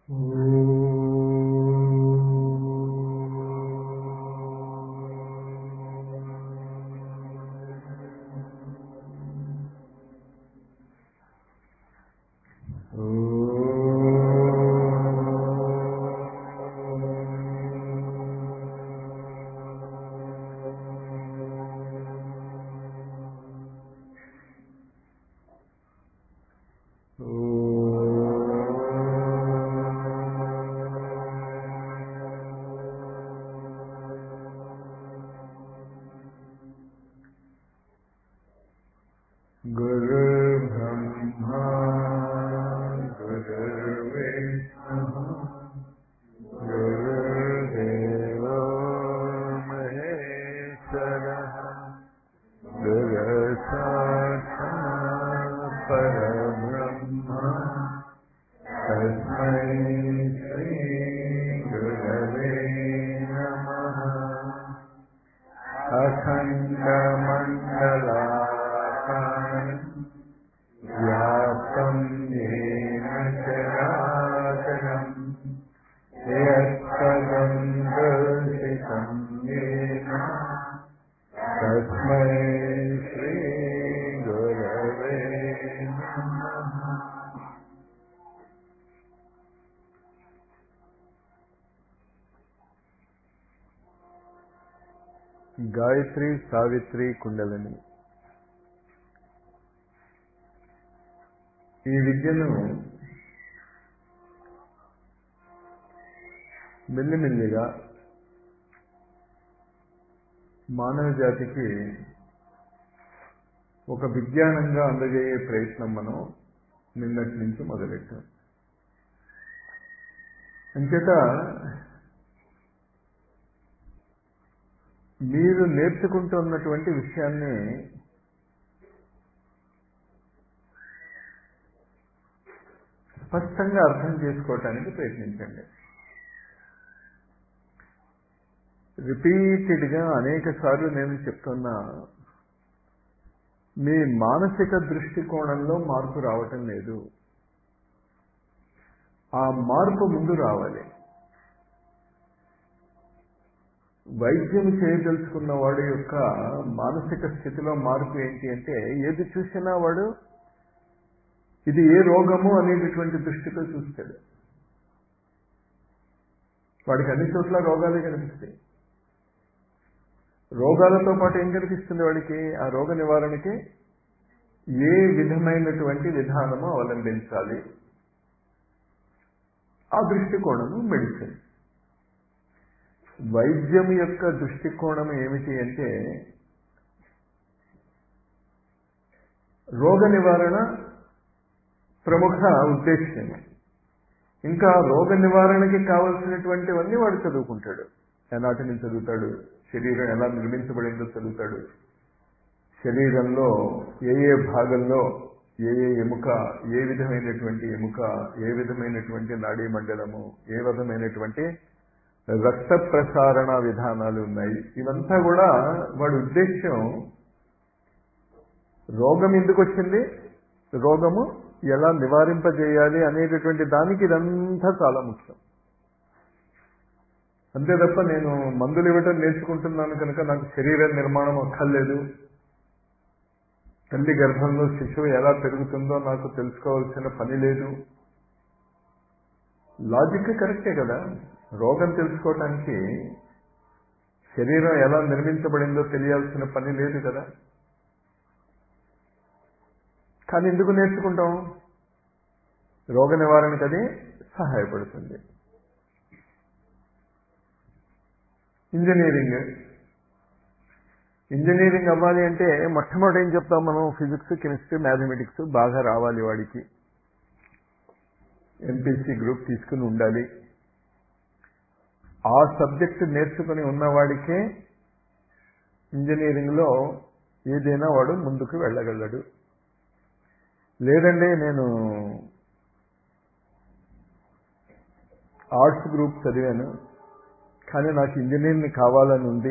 गुरुर्ब्रह्मा गुरुर्विष्णुः गुरुर्देवो महेश्वरः गुरुसाक्षात् परब्रह्म तस्मै श्रीगुरवे नमः अखण्डमण्डलाकारम् व्याप्तं येन चराचरम् यत्पदं दर्शितं येन तस्मै श्रीगुरवे नमः గాయత్రి సావిత్రి కుండలని ఈ విద్యను మెల్లిమెల్లిగా మానవ జాతికి ఒక విజ్ఞానంగా అందజేయే ప్రయత్నం మనం నిన్నటి నుంచి మొదలెట్టాం అంచేత మీరు నేర్చుకుంటున్నటువంటి విషయాన్ని స్పష్టంగా అర్థం చేసుకోవటానికి ప్రయత్నించండి రిపీటెడ్గా అనేక సార్లు నేను చెప్తున్నా మీ మానసిక దృష్టికోణంలో మార్పు రావటం లేదు ఆ మార్పు ముందు రావాలి వైద్యం చేయదలుచుకున్న వాడి యొక్క మానసిక స్థితిలో మార్పు ఏంటి అంటే ఏది చూసినా వాడు ఇది ఏ రోగము అనేటటువంటి దృష్టితో చూస్తాడు వాడికి అన్ని చోట్ల రోగాలే కనిపిస్తాయి రోగాలతో పాటు ఏం కనిపిస్తుంది వాడికి ఆ రోగ నివారణకి ఏ విధమైనటువంటి విధానము అవలంబించాలి ఆ దృష్టికోణము మెడిసిన్ వైద్యం యొక్క దృష్టికోణం ఏమిటి అంటే రోగ నివారణ ప్రముఖ ఉద్దేశ్యం ఇంకా రోగ నివారణకి కావలసినటువంటివన్నీ వాడు చదువుకుంటాడు ఎనాటమీ చదువుతాడు శరీరం ఎలా నిర్మించబడిందో చదువుతాడు శరీరంలో ఏ ఏ భాగంలో ఏ ఏ ఎముక ఏ విధమైనటువంటి ఎముక ఏ విధమైనటువంటి నాడీ మండలము ఏ విధమైనటువంటి రక్త ప్రసారణ విధానాలు ఉన్నాయి ఇవంతా కూడా వాడి ఉద్దేశ్యం రోగం ఎందుకు వచ్చింది రోగము ఎలా నివారింపజేయాలి అనేటటువంటి దానికి ఇదంతా చాలా ముఖ్యం అంతే తప్ప నేను మందులు ఇవ్వటం నేర్చుకుంటున్నాను కనుక నాకు శరీర నిర్మాణం అక్కర్లేదు తల్లి గర్భంలో శిశువు ఎలా పెరుగుతుందో నాకు తెలుసుకోవాల్సిన పని లేదు లాజిక్ కరెక్టే కదా రోగం తెలుసుకోవటానికి శరీరం ఎలా నిర్మించబడిందో తెలియాల్సిన పని లేదు కదా కానీ ఎందుకు నేర్చుకుంటాం రోగ నివారణకు అది సహాయపడుతుంది ఇంజనీరింగ్ ఇంజనీరింగ్ అవ్వాలి అంటే మొట్టమొదటి ఏం చెప్తాం మనం ఫిజిక్స్ కెమిస్ట్రీ మ్యాథమెటిక్స్ బాగా రావాలి వాడికి ఎంపీసీ గ్రూప్ తీసుకుని ఉండాలి ఆ సబ్జెక్ట్ నేర్చుకుని ఉన్నవాడికే ఇంజనీరింగ్లో ఏదైనా వాడు ముందుకు వెళ్ళగలడు లేదండి నేను ఆర్ట్స్ గ్రూప్ చదివాను కానీ నాకు ఇంజనీరింగ్ కావాలని ఉంది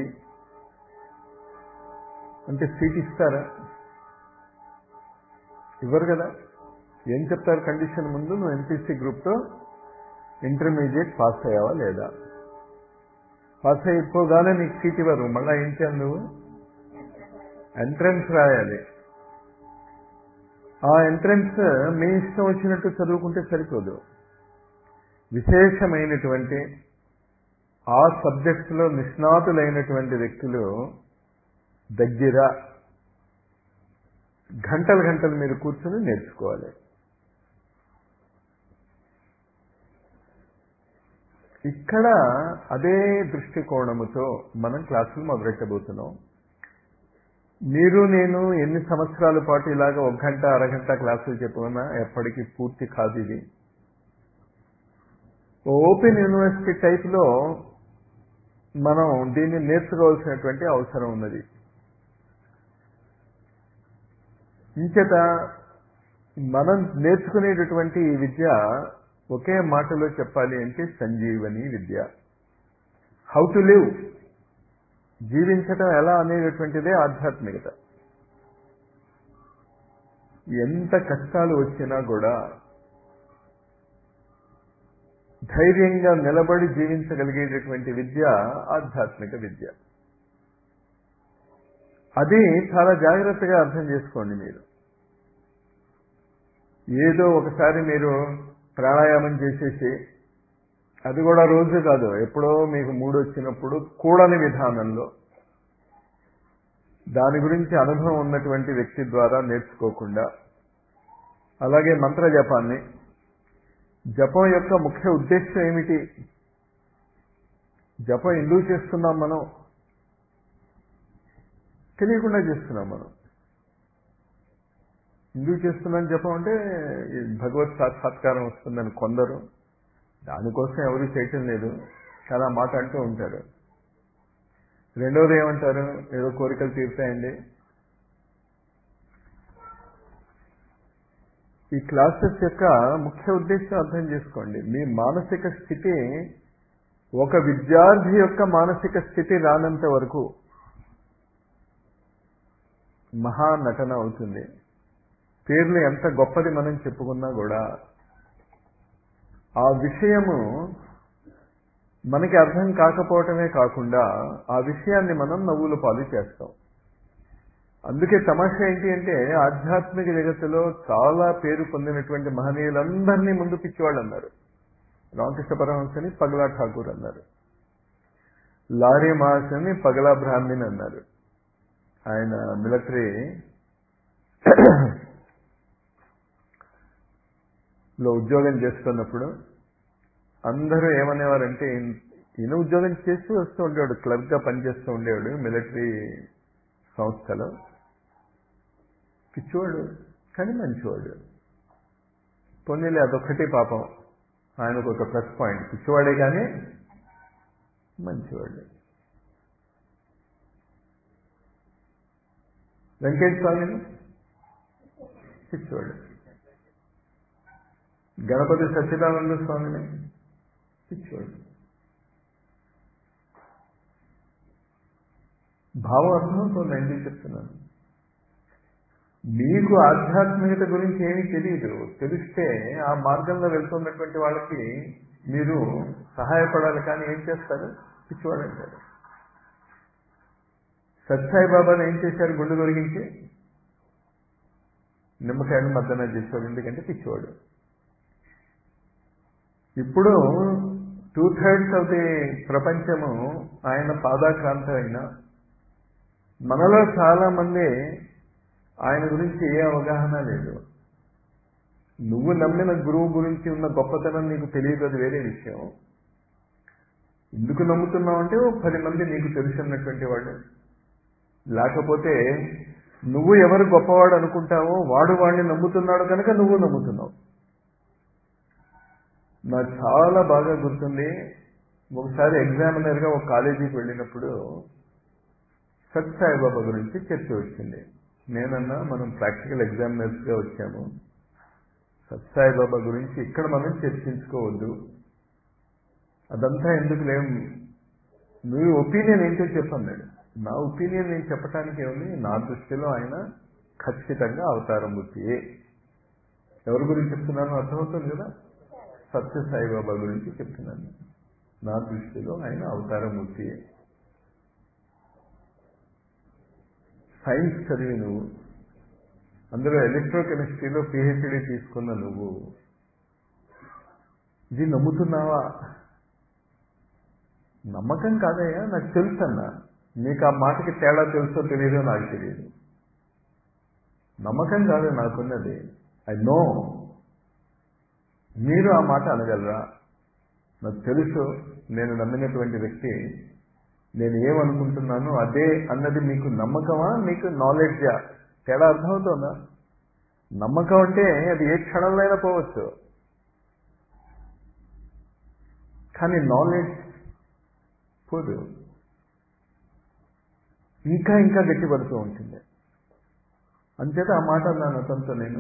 అంటే సీట్ ఇస్తారా ఇవ్వరు కదా ఏం చెప్తారు కండిషన్ ముందు నువ్వు ఎంపీసీ గ్రూప్తో ఇంటర్మీడియట్ పాస్ అయ్యావా లేదా పాస్ అయిపోగానే నీకు సీట్ ఇవ్వరు మళ్ళీ ఏం చేయాలి నువ్వు ఎంట్రన్స్ రాయాలి ఆ ఎంట్రన్స్ మీ ఇష్టం వచ్చినట్టు చదువుకుంటే సరిపోదు విశేషమైనటువంటి ఆ సబ్జెక్ట్స్లో నిష్ణాతులైనటువంటి వ్యక్తులు దగ్గర గంటలు గంటలు మీరు కూర్చొని నేర్చుకోవాలి ఇక్కడ అదే దృష్టికోణముతో మనం క్లాసులు మొదలెట్టబోతున్నాం మీరు నేను ఎన్ని సంవత్సరాల పాటు ఇలాగ ఒక గంట అరగంట క్లాసులు చెప్పుకున్నా ఎప్పటికీ పూర్తి కాదు ఇది ఓపెన్ యూనివర్సిటీ టైప్లో మనం దీన్ని నేర్చుకోవాల్సినటువంటి అవసరం ఉన్నది ఇంచేత మనం నేర్చుకునేటటువంటి ఈ విద్య ఒకే మాటలో చెప్పాలి అంటే సంజీవని విద్య హౌ టు లివ్ జీవించటం ఎలా అనేటటువంటిదే ఆధ్యాత్మికత ఎంత కష్టాలు వచ్చినా కూడా ధైర్యంగా నిలబడి జీవించగలిగేటటువంటి విద్య ఆధ్యాత్మిక విద్య అది చాలా జాగ్రత్తగా అర్థం చేసుకోండి మీరు ఏదో ఒకసారి మీరు ప్రాణాయామం చేసేసి అది కూడా రోజు కాదు ఎప్పుడో మీకు మూడు వచ్చినప్పుడు కూడని విధానంలో దాని గురించి అనుభవం ఉన్నటువంటి వ్యక్తి ద్వారా నేర్చుకోకుండా అలాగే మంత్ర జపాన్ని జపం యొక్క ముఖ్య ఉద్దేశం ఏమిటి జపం ఎందుకు చేస్తున్నాం మనం తెలియకుండా చేస్తున్నాం మనం ఎందుకు చేస్తున్నాం జపం అంటే భగవత్ సాక్షాత్కారం వస్తుందని కొందరు దానికోసం ఎవరు చేయటం లేదు చాలా మాట అంటూ ఉంటారు రెండవది ఏమంటారు ఏదో కోరికలు తీరుతాయండి ఈ క్లాసెస్ యొక్క ముఖ్య ఉద్దేశం అర్థం చేసుకోండి మీ మానసిక స్థితి ఒక విద్యార్థి యొక్క మానసిక స్థితి రానంత వరకు మహానటన అవుతుంది పేర్లు ఎంత గొప్పది మనం చెప్పుకున్నా కూడా ఆ విషయము మనకి అర్థం కాకపోవటమే కాకుండా ఆ విషయాన్ని మనం నవ్వుల పాలు చేస్తాం అందుకే తమాషా ఏంటి అంటే ఆధ్యాత్మిక జగత్తులో చాలా పేరు పొందినటువంటి మహనీయులందరినీ ముందు పిచ్చివాళ్ళు అన్నారు రామకృష్ణ పరమహంసని పగలా ఠాకూర్ అన్నారు లారీ మహాశని పగలా బ్రాహ్మణ్ అన్నారు ఆయన మిలిటరీ లో ఉద్యోగం చేస్తున్నప్పుడు అందరూ ఏమనేవారంటే ఈయన ఉద్యోగం చేస్తూ వస్తూ ఉండేవాడు క్లబ్గా పనిచేస్తూ ఉండేవాడు మిలిటరీ సంస్థలో పిచ్చివాడు కానీ మంచివాడు పొందిలే అదొక్కటి పాపం ఆయనకు ఒక ప్లస్ పాయింట్ పిచ్చివాడే కానీ మంచివాడు వెంకటేశ్వర స్వామిని పిచ్చివాడు గణపతి సచ్చిదానంద స్వామిని పిచ్చివాడు భావం అర్థమవుతుంది ఎందుకు చెప్తున్నాను మీకు ఆధ్యాత్మికత గురించి ఏమీ తెలియదు తెలిస్తే ఆ మార్గంలో వెళ్తున్నటువంటి వాళ్ళకి మీరు సహాయపడాలి కానీ ఏం చేస్తారు పిచ్చివాడు అంటారు సత్సాయి బాబాను ఏం చేశారు గుండె దొరికించి నిమ్మకాయలు మద్దన చేశాడు ఎందుకంటే పిచ్చివాడు ఇప్పుడు టూ థర్డ్స్ ఆఫ్ ది ప్రపంచము ఆయన పాదాక్రాంతమైన మనలో చాలా మంది ఆయన గురించి ఏ అవగాహన లేదు నువ్వు నమ్మిన గురువు గురించి ఉన్న గొప్పతనం నీకు తెలియదు అది వేరే విషయం ఎందుకు నమ్ముతున్నావు అంటే ఓ పది మంది నీకు తెలుసున్నటువంటి వాడు లేకపోతే నువ్వు ఎవరు గొప్పవాడు అనుకుంటావో వాడు వాడిని నమ్ముతున్నాడు కనుక నువ్వు నమ్ముతున్నావు నాకు చాలా బాగా గుర్తుంది ఒకసారి ఎగ్జామినర్గా ఒక కాలేజీకి వెళ్ళినప్పుడు సత్ సాయిబాబా గురించి చర్చ వచ్చింది నేనన్నా మనం ప్రాక్టికల్ ఎగ్జామినర్స్గా వచ్చాము సత్ సాయిబాబా గురించి ఇక్కడ మనం చర్చించుకోవద్దు అదంతా ఎందుకు లేం నువ్వు ఒపీనియన్ ఏంటో చెప్పన్నాడు నా ఒపీనియన్ నేను చెప్పడానికి ఏముంది నా దృష్టిలో ఆయన ఖచ్చితంగా అవతారం మూర్తియే ఎవరి గురించి చెప్తున్నానో అర్థమవుతుంది కదా సత్య సాయిబాబా గురించి చెప్తున్నాను నా దృష్టిలో ఆయన అవతారమూర్తి సైన్స్ చదివి నువ్వు అందులో ఎలక్ట్రోకెమిస్ట్రీలో పిహెచ్డి తీసుకున్న నువ్వు ఇది నమ్ముతున్నావా నమ్మకం కాదయ్యా నాకు తెలుసు అన్న నీకు ఆ మాటకి తేడా తెలుసో తెలియదో నాకు తెలియదు నమ్మకం కాదు నాకున్నది ఐ నో మీరు ఆ మాట అనగలరా నాకు తెలుసు నేను నమ్మినటువంటి వ్యక్తి నేను ఏమనుకుంటున్నానో అదే అన్నది మీకు నమ్మకమా మీకు నాలెడ్జా తేడా అర్థమవుతుందా నమ్మకం అంటే అది ఏ క్షణంలో అయినా పోవచ్చు కానీ నాలెడ్జ్ పోదు ఇంకా ఇంకా గట్టిపడుతూ ఉంటుంది అంచేత ఆ మాట అన్నాను అతనితో నేను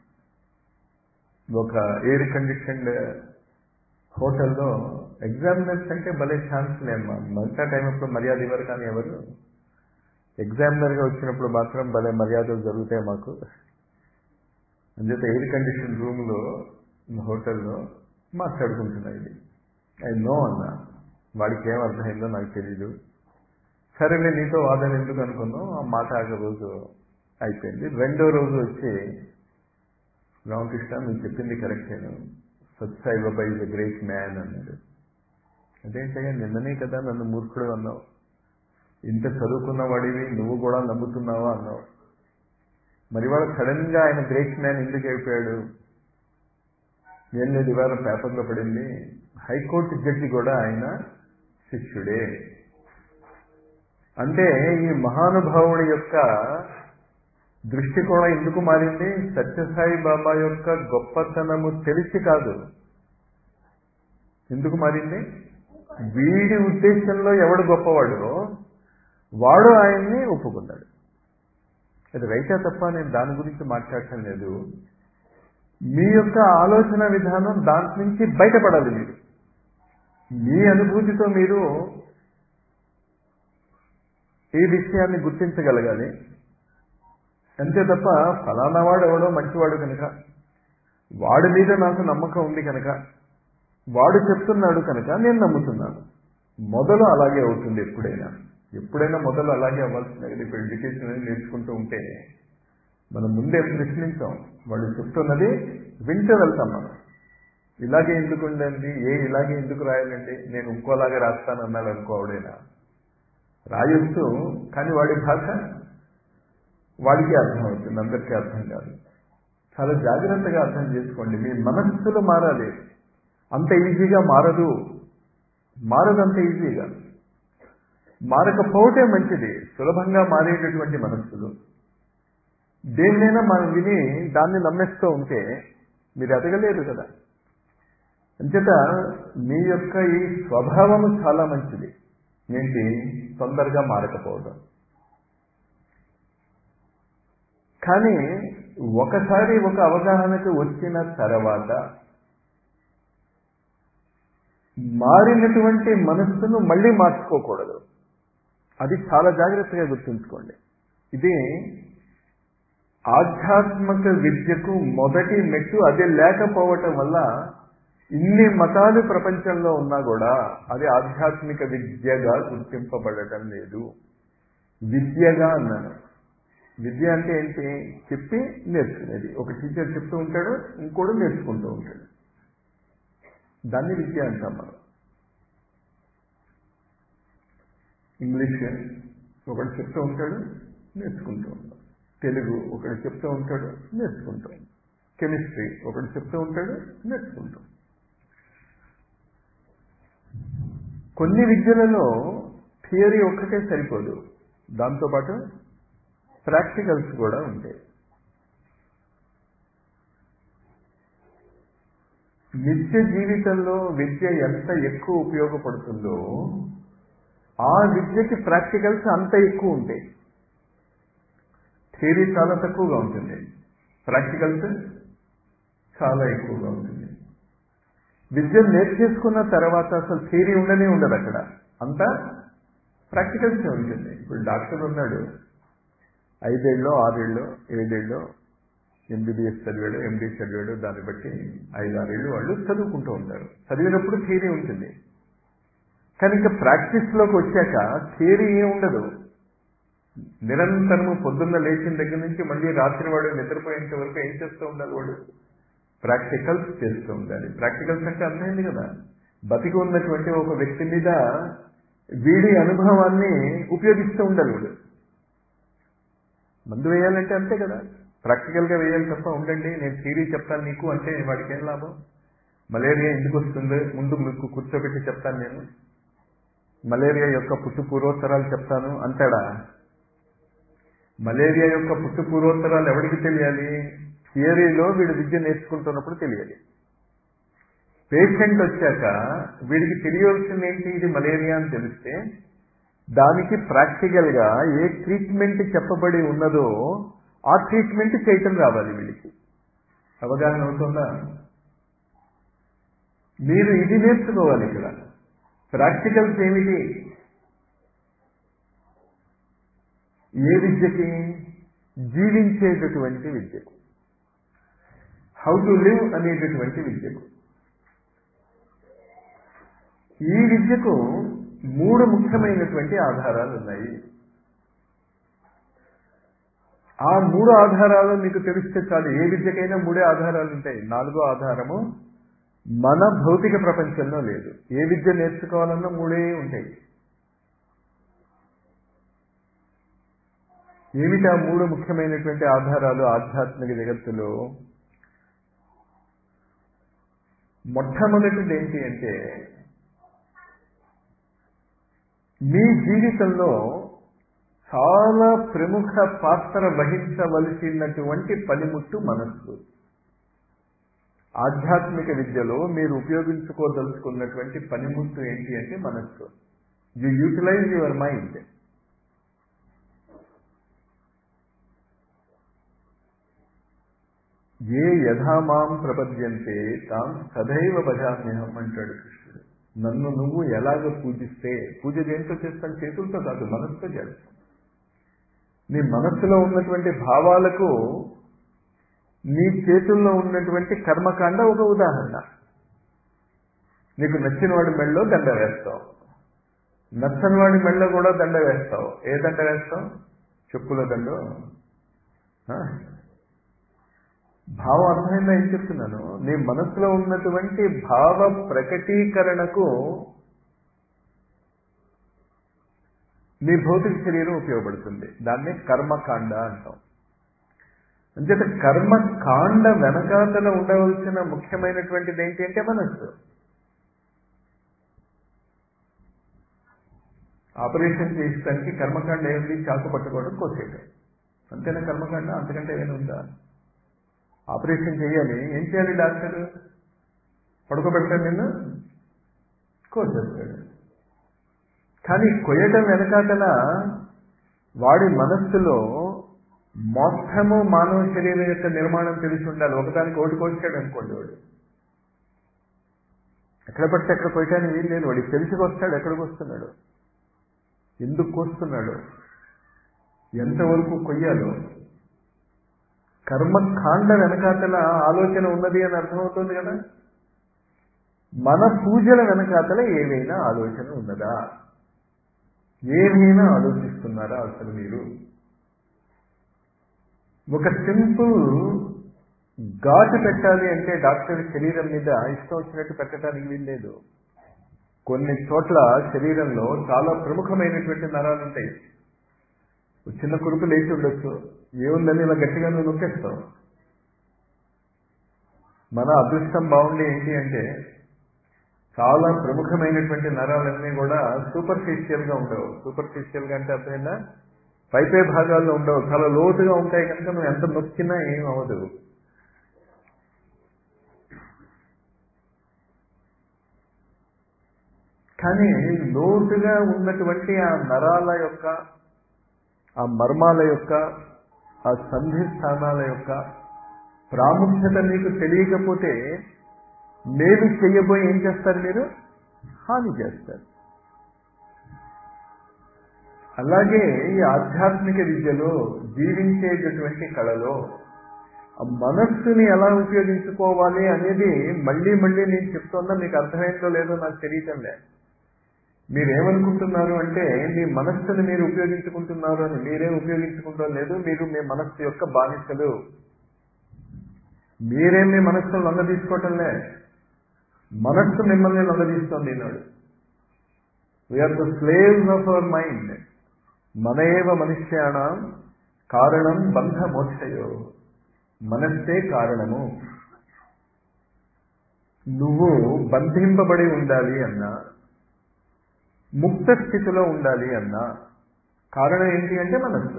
ఒక ఎయిర్ కండిషన్డ్ హోటల్లో ఎగ్జామినర్స్ అంటే భలే ఛాన్స్ లేమ్మా మిగతా టైం అప్పుడు మర్యాద ఇవ్వరు కానీ ఎవరు ఎగ్జామినర్గా వచ్చినప్పుడు మాత్రం భలే మర్యాదలు జరుగుతాయి మాకు అంచేత ఎయిర్ కండిషన్ రూమ్లో హోటల్లో మాట్లాడుకుంటున్నా ఇది ఐ నో అన్న వాడికి ఏం అర్థమైందో నాకు తెలీదు సరే నేను నీతో వాదన ఎందుకు అనుకున్నాం ఆ మాట ఆ రోజు అయిపోయింది రెండో రోజు వచ్చి రామకృష్ణ నువ్వు చెప్పింది కరెక్టేను Sathya Sai Baba is a great man అన్నాడు అదేంటయ్యా నిన్ననే కదా నన్ను మూర్ఖుడు అన్నావు ఇంత చదువుకున్న వాడివి నువ్వు కూడా నమ్ముతున్నావా అన్నావు మరి వాడు సడన్ గా ఆయన గ్రేట్ మ్యాన్ ఎందుకు అయిపోయాడు ఏం లేదు ఇవాళ పేపర్లో పడింది హైకోర్టు జడ్జి కూడా ఆయన శిష్యుడే అంటే ఈ మహానుభావుడి యొక్క దృష్టికోణం ఎందుకు మారింది సత్యసాయి బాబా యొక్క గొప్పతనము తెలిసి కాదు ఎందుకు మారింది వీడి ఉద్దేశంలో ఎవడు గొప్పవాడో వాడు ఆయన్ని ఒప్పుకున్నాడు అది రైటా తప్ప నేను దాని గురించి మాట్లాడటం లేదు మీ యొక్క ఆలోచన విధానం దాని నుంచి బయటపడాలి మీరు మీ అనుభూతితో మీరు ఈ విషయాన్ని గుర్తించగలగాలి అంతే తప్ప ఫలానా వాడు ఎవడో మంచివాడు కనుక వాడి మీద నాకు నమ్మకం ఉంది కనుక వాడు చెప్తున్నాడు కనుక నేను నమ్ముతున్నాను మొదలు అలాగే అవుతుంది ఎప్పుడైనా ఎప్పుడైనా మొదలు అలాగే అవ్వాల్సింది ఇప్పుడు ఎడ్యుకేషన్ అనేది నేర్చుకుంటూ ఉంటే మనం ముందే ప్రశ్నించాం వాడు చెప్తున్నది వింటూ వెళ్తాం మనం ఇలాగే ఎందుకు ఉండండి ఏ ఇలాగే ఎందుకు రాయాలండి నేను ఇంకోలాగా రాస్తాను అన్నాడు అనుకోవడైనా రాయొచ్చు కానీ వాడి భాష వాడికి అర్థం అవుతుంది అందరికీ అర్థం కాదు చాలా జాగ్రత్తగా అర్థం చేసుకోండి మీ మనస్సులు మారాలి అంత ఈజీగా మారదు మారదు అంత ఈజీగా మారకపోవటే మంచిది సులభంగా మారేటటువంటి మనస్సులు దేన్నైనా మనం విని దాన్ని నమ్మేస్తూ ఉంటే మీరు ఎదగలేరు కదా అంచేత మీ యొక్క ఈ స్వభావము చాలా మంచిది ఏంటి తొందరగా మారకపోవడం కానీ ఒకసారి ఒక అవగాహనకు వచ్చిన తర్వాత మారినటువంటి మనస్సును మళ్ళీ మార్చుకోకూడదు అది చాలా జాగ్రత్తగా గుర్తుంచుకోండి ఇది ఆధ్యాత్మిక విద్యకు మొదటి మెట్టు అది లేకపోవటం వల్ల ఇన్ని మతాలు ప్రపంచంలో ఉన్నా కూడా అది ఆధ్యాత్మిక విద్యగా గుర్తింపబడటం లేదు విద్యగా అన్నాను విద్య అంటే ఏంటి చెప్పి నేర్చుకునేది ఒక టీచర్ చెప్తూ ఉంటాడు ఇంకోడు నేర్చుకుంటూ ఉంటాడు దాన్ని విద్య అంటాం మనం ఇంగ్లీష్ ఒకడు చెప్తూ ఉంటాడు నేర్చుకుంటూ ఉంటాం తెలుగు ఒకడు చెప్తూ ఉంటాడు నేర్చుకుంటాం కెమిస్ట్రీ ఒకడు చెప్తూ ఉంటాడు నేర్చుకుంటాం కొన్ని విద్యలలో థియరీ ఒక్కటే సరిపోదు దాంతోపాటు ప్రాక్టికల్స్ కూడా ఉంటాయి నిత్య జీవితంలో విద్య ఎంత ఎక్కువ ఉపయోగపడుతుందో ఆ విద్యకి ప్రాక్టికల్స్ అంత ఎక్కువ ఉంటాయి థియరీ చాలా తక్కువగా ఉంటుంది ప్రాక్టికల్స్ చాలా ఎక్కువగా ఉంటుంది విద్య నేర్చేసుకున్న తర్వాత అసలు థియరీ ఉండనే ఉండదు అక్కడ అంతా ప్రాక్టికల్సే ఉంటుంది ఇప్పుడు డాక్టర్ ఉన్నాడు ఐదేళ్ళలో ఆరేళ్ళలో ఏడేళ్ళలో ఎంబీబీఎస్ చదివాడు ఎండీ చదివాడు దాన్ని బట్టి ఐదారేళ్ళు వాళ్ళు చదువుకుంటూ ఉంటారు చదివినప్పుడు థియరీ ఉంటుంది కానీ ఇంకా ప్రాక్టీస్లోకి వచ్చాక థియరీ ఏం ఉండదు నిరంతరము పొద్దున్న లేచిన దగ్గర నుంచి మళ్ళీ రాత్రి వాడు నిద్రపోయేంత వరకు ఏం చేస్తూ ఉండాలి వాడు ప్రాక్టికల్స్ చేస్తూ ఉండాలి ప్రాక్టికల్స్ అంటే అర్థమైంది కదా బతికి ఉన్నటువంటి ఒక వ్యక్తి మీద వీడి అనుభవాన్ని ఉపయోగిస్తూ ఉండాలి వాడు మందు వేయాలంటే అంతే కదా ప్రాక్టికల్గా వేయాలి తప్ప ఉండండి నేను థియరీ చెప్తాను నీకు అంటే వాడికి ఏం లాభం మలేరియా ఎందుకు వస్తుంది ముందు మీకు కూర్చోబెట్టి చెప్తాను నేను మలేరియా యొక్క పుట్టు పూర్వోత్తరాలు చెప్తాను అంటాడా మలేరియా యొక్క పుట్టు పూర్వోత్తరాలు ఎవరికి తెలియాలి థియరీలో వీడు విద్య నేర్చుకుంటున్నప్పుడు తెలియాలి పేషెంట్ వచ్చాక వీడికి తెలియవలసింది ఏంటి ఇది మలేరియా అని తెలిస్తే దానికి ప్రాక్టికల్గా ఏ ట్రీట్మెంట్ చెప్పబడి ఉన్నదో ఆ ట్రీట్మెంట్ చేయటం రావాలి వీళ్ళకి అవగాహన అవుతుందా మీరు ఇది నేర్చుకోవాలి ఇక్కడ ప్రాక్టికల్స్ ఏమిటి ఏ విద్యకి జీవించేటటువంటి విద్యకు హౌ టు లివ్ అనేటటువంటి విద్యకు ఈ విద్యకు మూడు ముఖ్యమైనటువంటి ఆధారాలు ఉన్నాయి ఆ మూడు ఆధారాలు మీకు తెలిస్తే చాలు ఏ విద్యకైనా మూడే ఆధారాలు ఉంటాయి నాలుగో ఆధారము మన భౌతిక ప్రపంచంలో లేదు ఏ విద్య నేర్చుకోవాలన్నా మూడే ఉంటాయి ఏమిటి ఆ మూడు ముఖ్యమైనటువంటి ఆధారాలు ఆధ్యాత్మిక జగత్తులో మొట్టమొదటిది ఏంటి అంటే మీ జీవితంలో చాలా ప్రముఖ పాత్ర వహించవలసినటువంటి పనిముట్టు మనస్సు ఆధ్యాత్మిక విద్యలో మీరు ఉపయోగించుకోదలుచుకున్నటువంటి పనిముట్టు ఏంటి అంటే మనస్సు యు యూటిలైజ్ యువర్ మైండ్ ఏ యథామాం ప్రపద్యంతే తాం సదైవ భజామ్యహం అంటాడు కృష్ణుడు నన్ను నువ్వు ఎలాగ పూజిస్తే పూజ దేంతో చేస్తాను చేతులతో కాదు మనసుతో చేస్తాను నీ మనస్సులో ఉన్నటువంటి భావాలకు నీ చేతుల్లో ఉన్నటువంటి కర్మకాండ ఒక ఉదాహరణ నీకు నచ్చిన వాడి మెళ్ళలో దండ వేస్తావు నచ్చని వాడి మెళ్ళలో కూడా దండ వేస్తావు ఏ దండ వేస్తావు చెప్పుల దండ భావం అర్థమైందా ఏం చెప్తున్నాను నీ మనసులో ఉన్నటువంటి భావ ప్రకటీకరణకు నీ భౌతిక శరీరం ఉపయోగపడుతుంది దాన్నే కర్మకాండ అంటాం అంచేత కర్మకాండ వెనకాతల ఉండవలసిన ముఖ్యమైనటువంటిది ఏంటి అంటే మనస్సు ఆపరేషన్ చేసడానికి కర్మకాండ ఏమిటి చాకు పట్టుకోవడం కోసేయడం అంతేనా కర్మకాండ అంతకంటే ఏమైనా ఉందా ఆపరేషన్ చేయాలి ఏం చేయాలి డాక్టర్ పడుకోబెడతాడు నిన్ను కోసేస్తాడు కానీ కొయ్యటం వెనకాతల వాడి మనస్సులో మొత్తము మానవ శరీరం యొక్క నిర్మాణం తెలిసి ఉండాలి ఒకదానికి ఓటు కోసాడు అనుకోండి వాడు ఎక్కడ పడితే ఎక్కడ కొయ్యటానికి వీలు లేదు వాడికి తెలిసి వస్తాడు ఎక్కడికి వస్తున్నాడు ఎందుకు కోస్తున్నాడు ఎంతవరకు కొయ్యాలో కర్మకాండ వెనకాతల ఆలోచన ఉన్నది అని అర్థమవుతుంది కదా మన పూజల వెనకాతల ఏవైనా ఆలోచన ఉన్నదా ఏమైనా ఆలోచిస్తున్నారా అసలు మీరు ఒక సింపుల్ ఘాటు పెట్టాలి అంటే డాక్టర్ శరీరం మీద ఇష్టం వచ్చినట్టు పెట్టడానికి వీల్లేదు కొన్ని చోట్ల శరీరంలో చాలా ప్రముఖమైనటువంటి నరాలు ఉంటాయి చిన్న కురుపు లేచి ఉండొచ్చు ఏముందని ఇలా గట్టిగా నువ్వు నొక్కేస్తావు మన అదృష్టం బాగుండి ఏంటి అంటే చాలా ప్రముఖమైనటువంటి నరాలన్నీ కూడా సూపర్ఫిషియల్ గా ఉండవు సూపర్ఫిషియల్ గా అంటే అర్థమైందా పైపై భాగాల్లో ఉండవు చాలా లోతుగా ఉంటాయి కనుక నువ్వు ఎంత నొక్కినా ఏం అవ్వదు కానీ లోతుగా ఉన్నటువంటి ఆ నరాల యొక్క ఆ మర్మాల యొక్క ఆ సంధి స్థానాల యొక్క ప్రాముఖ్యత మీకు తెలియకపోతే మేలు చెయ్యబోయి ఏం చేస్తారు మీరు హాని చేస్తారు అలాగే ఈ ఆధ్యాత్మిక విద్యలో జీవించేటటువంటి కళలో ఆ మనస్సుని ఎలా ఉపయోగించుకోవాలి అనేది మళ్ళీ మళ్ళీ నేను చెప్తున్నా మీకు అర్థమైందో లేదో నాకు తెలియటం లేదు మీరేమనుకుంటున్నారు అంటే మీ మనస్సుని మీరు ఉపయోగించుకుంటున్నారు అని మీరేం ఉపయోగించుకుంటాం లేదు మీరు మీ మనస్సు యొక్క బానిసలు మీరేం మీ మనస్సును లొంగ తీసుకోవటంలే మనస్సు మిమ్మల్ని లొంగదీస్తోంది ఈనాడు we are the slaves of our mind మనయేవ మనుష్యాణం కారణం బంధ మోక్షయో మనస్సే కారణము నువ్వు బంధింపబడి ఉండాలి అన్నా ముక్త స్థితిలో ఉండాలి అన్నా కారణం ఏంటి అంటే మనస్సు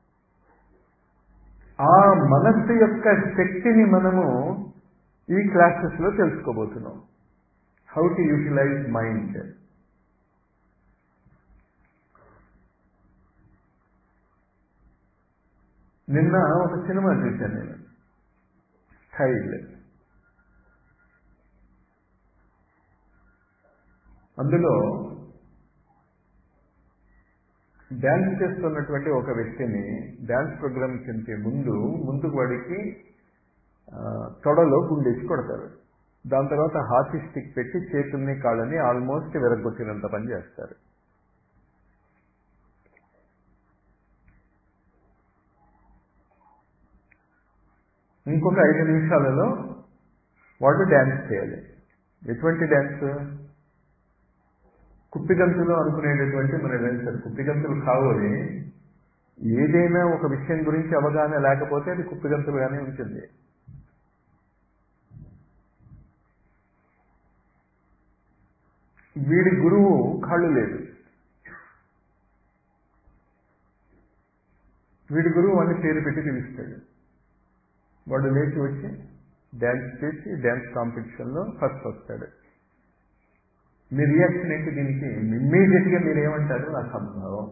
ఆ మనస్సు యొక్క శక్తిని మనము ఈ క్లాసెస్ లో తెలుసుకోబోతున్నాం హౌ టు యూటిలైజ్ మైండ్ నిన్న ఒక సినిమా చూశాను నేను స్టైల్ అందులో డ్యాన్స్ చేస్తున్నటువంటి ఒక వ్యక్తిని డ్యాన్స్ ప్రోగ్రామ్ కంటే ముందు ముందుకు వాడికి తొడలో గుండేసి కొడతారు దాని తర్వాత హాకీ స్టిక్ పెట్టి చేతుల్ని కాళ్ళని ఆల్మోస్ట్ విరగొట్టినంత పని చేస్తారు ఇంకొక ఐదు నిమిషాలలో వాడు డ్యాన్స్ చేయాలి ఎటువంటి డ్యాన్స్ కుప్పిగంతులు అనుకునేటటువంటి మన డ్యాన్సర్ కుప్పిగంతులు కావాలి ఏదైనా ఒక విషయం గురించి అవగాహన లేకపోతే అది కుప్పిగంతులుగానే ఉంటుంది వీడి గురువు కాళ్ళు లేదు వీడి గురువు వాడిని పేరు పెట్టి పిలుస్తాడు వాడు లేచి వచ్చి డ్యాన్స్ చేసి డ్యాన్స్ కాంపిటీషన్లో ఫస్ట్ వస్తాడు మీ రియాక్షన్ ఏంటి దీనికి ఇమ్మీడియట్ గా మీరు ఏమంటారు అసంభవం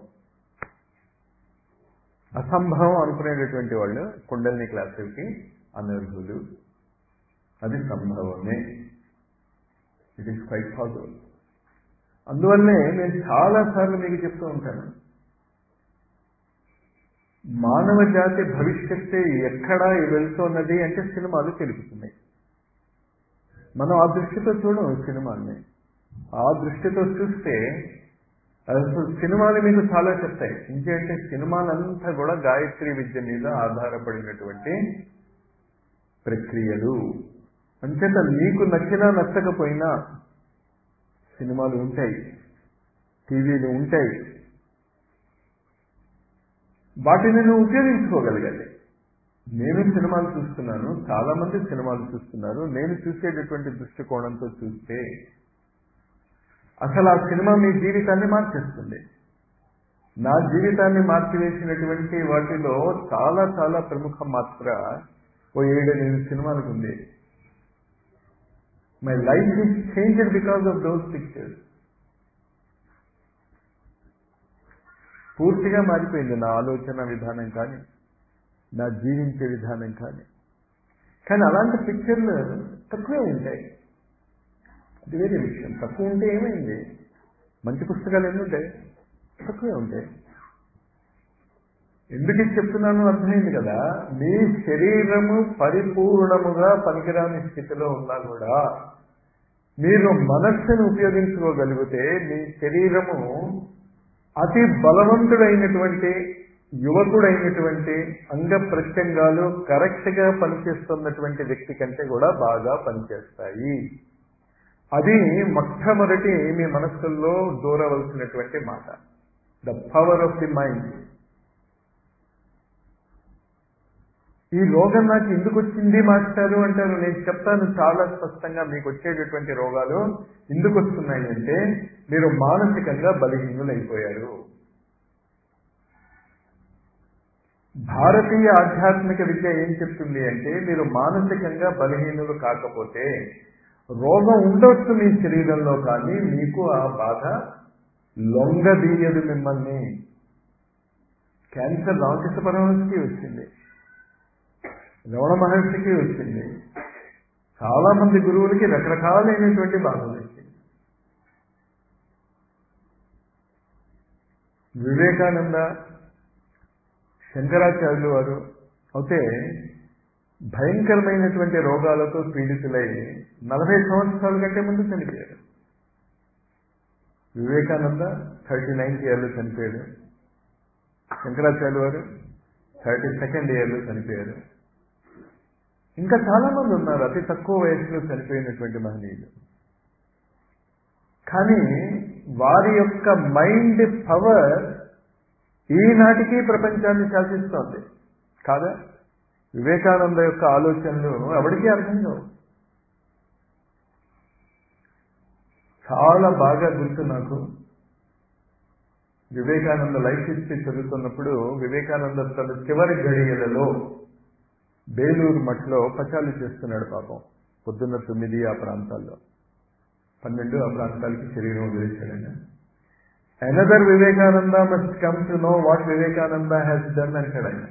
అసంభవం అనుకునేటటువంటి వాళ్ళు కుండలిని క్లాసులకి అనర్హులు అది సంభవమే ఇట్ ఈస్ క్వైట్ పాసిబుల్ అందువల్లే నేను చాలాసార్లు మీకు చెప్తూ ఉంటాను మానవ జాతి భవిష్యత్తు ఎక్కడా వెళ్తున్నది అంటే సినిమాలు తెలుపుతున్నాయి మనం ఆ దృష్టితో చూడం సినిమాల్ని ఆ దృష్టితో చూస్తే అసలు సినిమాలు మీకు చాలా చెప్తాయి ఇంకేంటే సినిమాలంతా కూడా గాయత్రి విద్య మీద ఆధారపడినటువంటి ప్రక్రియలు అంచేత నీకు నచ్చినా నచ్చకపోయినా సినిమాలు ఉంటాయి టీవీలు ఉంటాయి వాటిని నువ్వు ఉపయోగించుకోగలగాలి నేను సినిమాలు చూస్తున్నాను చాలా మంది సినిమాలు చూస్తున్నారు నేను చూసేటటువంటి దృష్టికోణంతో చూస్తే అసలు ఆ సినిమా మీ జీవితాన్ని మార్చేస్తుంది నా జీవితాన్ని మార్చివేసినటువంటి వాటిలో చాలా చాలా ప్రముఖ మాత్ర ఓ ఏడెనిమిది సినిమాలకు ఉంది my life is changed because of those pictures పూర్తిగా మారిపోయింది నా ఆలోచన విధానం కానీ నా జీవించే విధానం కానీ కానీ అలాంటి పిక్చర్లు తక్కువే ఉంటాయి అది వేరే విషయం తక్కువ ఉంటే ఏమైంది మంచి పుస్తకాలు ఎన్ని ఉంటాయి తక్కువే ఉంటాయి ఎందుకు ఇది చెప్తున్నాను అర్థమైంది కదా మీ శరీరము పరిపూర్ణముగా పనికిరాని స్థితిలో ఉన్నా కూడా మీరు మనస్సును ఉపయోగించుకోగలిగితే మీ శరీరము అతి బలవంతుడైనటువంటి యువకుడైనటువంటి అంగ ప్రత్యంగాలు కరెక్ట్ గా పనిచేస్తున్నటువంటి వ్యక్తి కంటే కూడా బాగా పనిచేస్తాయి అది మొట్టమొదటి మీ మనస్సుల్లో దూరవలసినటువంటి మాట the power of the mind ఈ రోగం నాకు ఎందుకు వచ్చింది మాస్టారు అంటారు నేను చెప్తాను చాలా స్పష్టంగా మీకు వచ్చేటటువంటి రోగాలు ఎందుకు వస్తున్నాయి అంటే మీరు మానసికంగా బలహీనులైపోయారు భారతీయ ఆధ్యాత్మిక విద్య ఏం చెప్తుంది అంటే మీరు మానసికంగా బలహీనులు కాకపోతే రోగం ఉండొచ్చు మీ శరీరంలో కానీ మీకు ఆ బాధ లొంగదీయదు మిమ్మల్ని క్యాన్సర్ రామకృష్ణ పరమహంసకి వచ్చింది రమణ మహర్షికి వచ్చింది చాలా మంది గురువులకి రకరకాలైనటువంటి బాధలు వచ్చింది వివేకానంద శంకరాచార్యులు వారు అయితే భయంకరమైనటువంటి రోగాలతో పీడితులై నలభై సంవత్సరాల కంటే ముందు చనిపోయారు వివేకానంద థర్టీ నైన్త్ ఇయర్లో చనిపోయాడు శంకరాచార్య వారు థర్టీ సెకండ్ ఇయర్లో చనిపోయారు ఇంకా చాలా మంది ఉన్నారు అతి తక్కువ వయసులో చనిపోయినటువంటి మహనీయులు కానీ వారి యొక్క మైండ్ పవర్ ఈనాటికి ప్రపంచాన్ని శాసిస్తోంది కాదా వివేకానంద యొక్క ఆలోచనలు ఎవరికీ అర్థం కావు చాలా బాగా గుర్తు నాకు వివేకానంద లైఫ్ హిస్టరీ చదువుతున్నప్పుడు వివేకానంద తన చివరి గడియలలో బేలూరు మఠలో పచాలు చేస్తున్నాడు పాపం పొద్దున్న తొమ్మిది ఆ ప్రాంతాల్లో పన్నెండు ఆ ప్రాంతాలకి శరీరం వదిలేశాడని another Vivekananda must come to know what Vivekananda has done అంటాడు ఆయన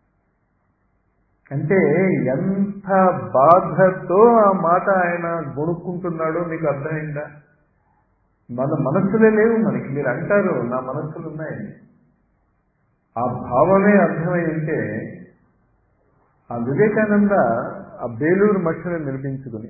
అంటే ఎంత బాధతో ఆ మాట ఆయన గొనుక్కుంటున్నాడో మీకు అర్థమైందా మన మనస్సులే లేవు మనకి మీరు అంటారు నా మనస్సులు ఉన్నాయి ఆ భావమే అర్థమై ఉంటే ఆ వివేకానంద ఆ బేలూరు మఠను నిర్మించుకుని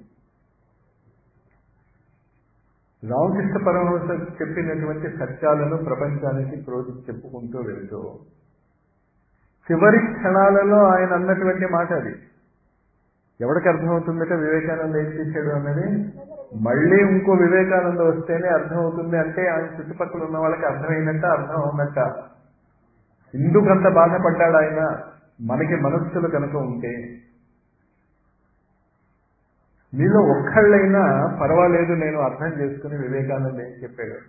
రామకృష్ణ పరమహంస చెప్పినటువంటి సత్యాలను ప్రపంచానికి ప్రోధి చెప్పుకుంటూ వెళ్తూ చివరి క్షణాలలో ఆయన అన్నటువంటి మాట అది ఎవరికి అర్థమవుతుందట వివేకానంద ఏం చేశాడు అన్నది మళ్ళీ ఇంకో వివేకానంద వస్తేనే అర్థమవుతుంది అంటే ఆయన చుట్టుపక్కల ఉన్న వాళ్ళకి అర్థమైనట్ట అర్థం అవునట్ట ఎందుకంత బాధపడ్డాడు ఆయన మనకి మనస్సులు కనుక ఉంటే మీలో ఒక్కళ్ళైనా పర్వాలేదు నేను అర్థం చేసుకుని వివేకానంద ఏం చెప్పాడు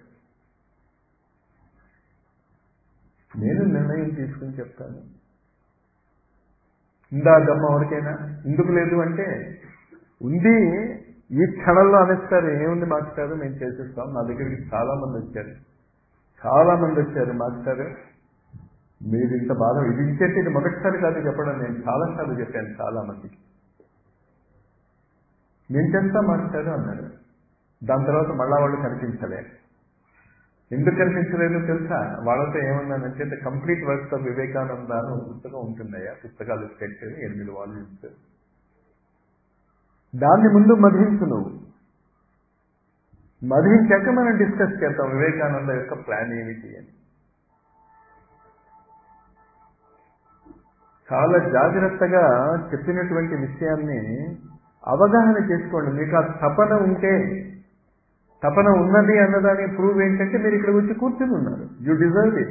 నేను నిర్ణయం తీసుకుని చెప్తాను ఇందా దమ్మ ఎవరికైనా ఎందుకు లేదు అంటే ఉంది ఈ క్షణంలో అనేస్తారు ఏముంది మాస్టారు మేము చేసేస్తాం నా దగ్గరికి చాలా మంది వచ్చారు చాలా మంది వచ్చారు మాస్టారు మీరు ఇంత బాధ ఇది ఇంకేంటి ఇది మొదటిసారి కాదు చెప్పడం నేను చాలాసార్లు చెప్పాను చాలా మందికి నేను చేస్తా మాస్టారు అన్నారు దాని తర్వాత మళ్ళా వాళ్ళు కనిపించలే ఎందుకు కనిపించలేదు తెలుసా వాళ్ళతో ఏమన్నానంటే the complete works of Vivekananda అని ఒక పుస్తకం ఉంటుందయ్యా పుస్తకాలు సెట్ ఎనిమిది వాల్యూమ్స్ దాన్ని ముందు మధించు నువ్వు మధించాక మనం డిస్కస్ చేద్దాం వివేకానంద యొక్క ప్లాన్ ఏమిటి అని చాలా జాగ్రత్తగా చెప్పినటువంటి విషయాన్ని అవగాహన చేసుకోండి మీకు ఆ తపన ఉంటే తపన ఉన్నది అన్నదాని ప్రూవ్ ఏంటంటే మీరు ఇక్కడ వచ్చి కూర్చుని ఉన్నారు యూ డిజర్వ్ ఇట్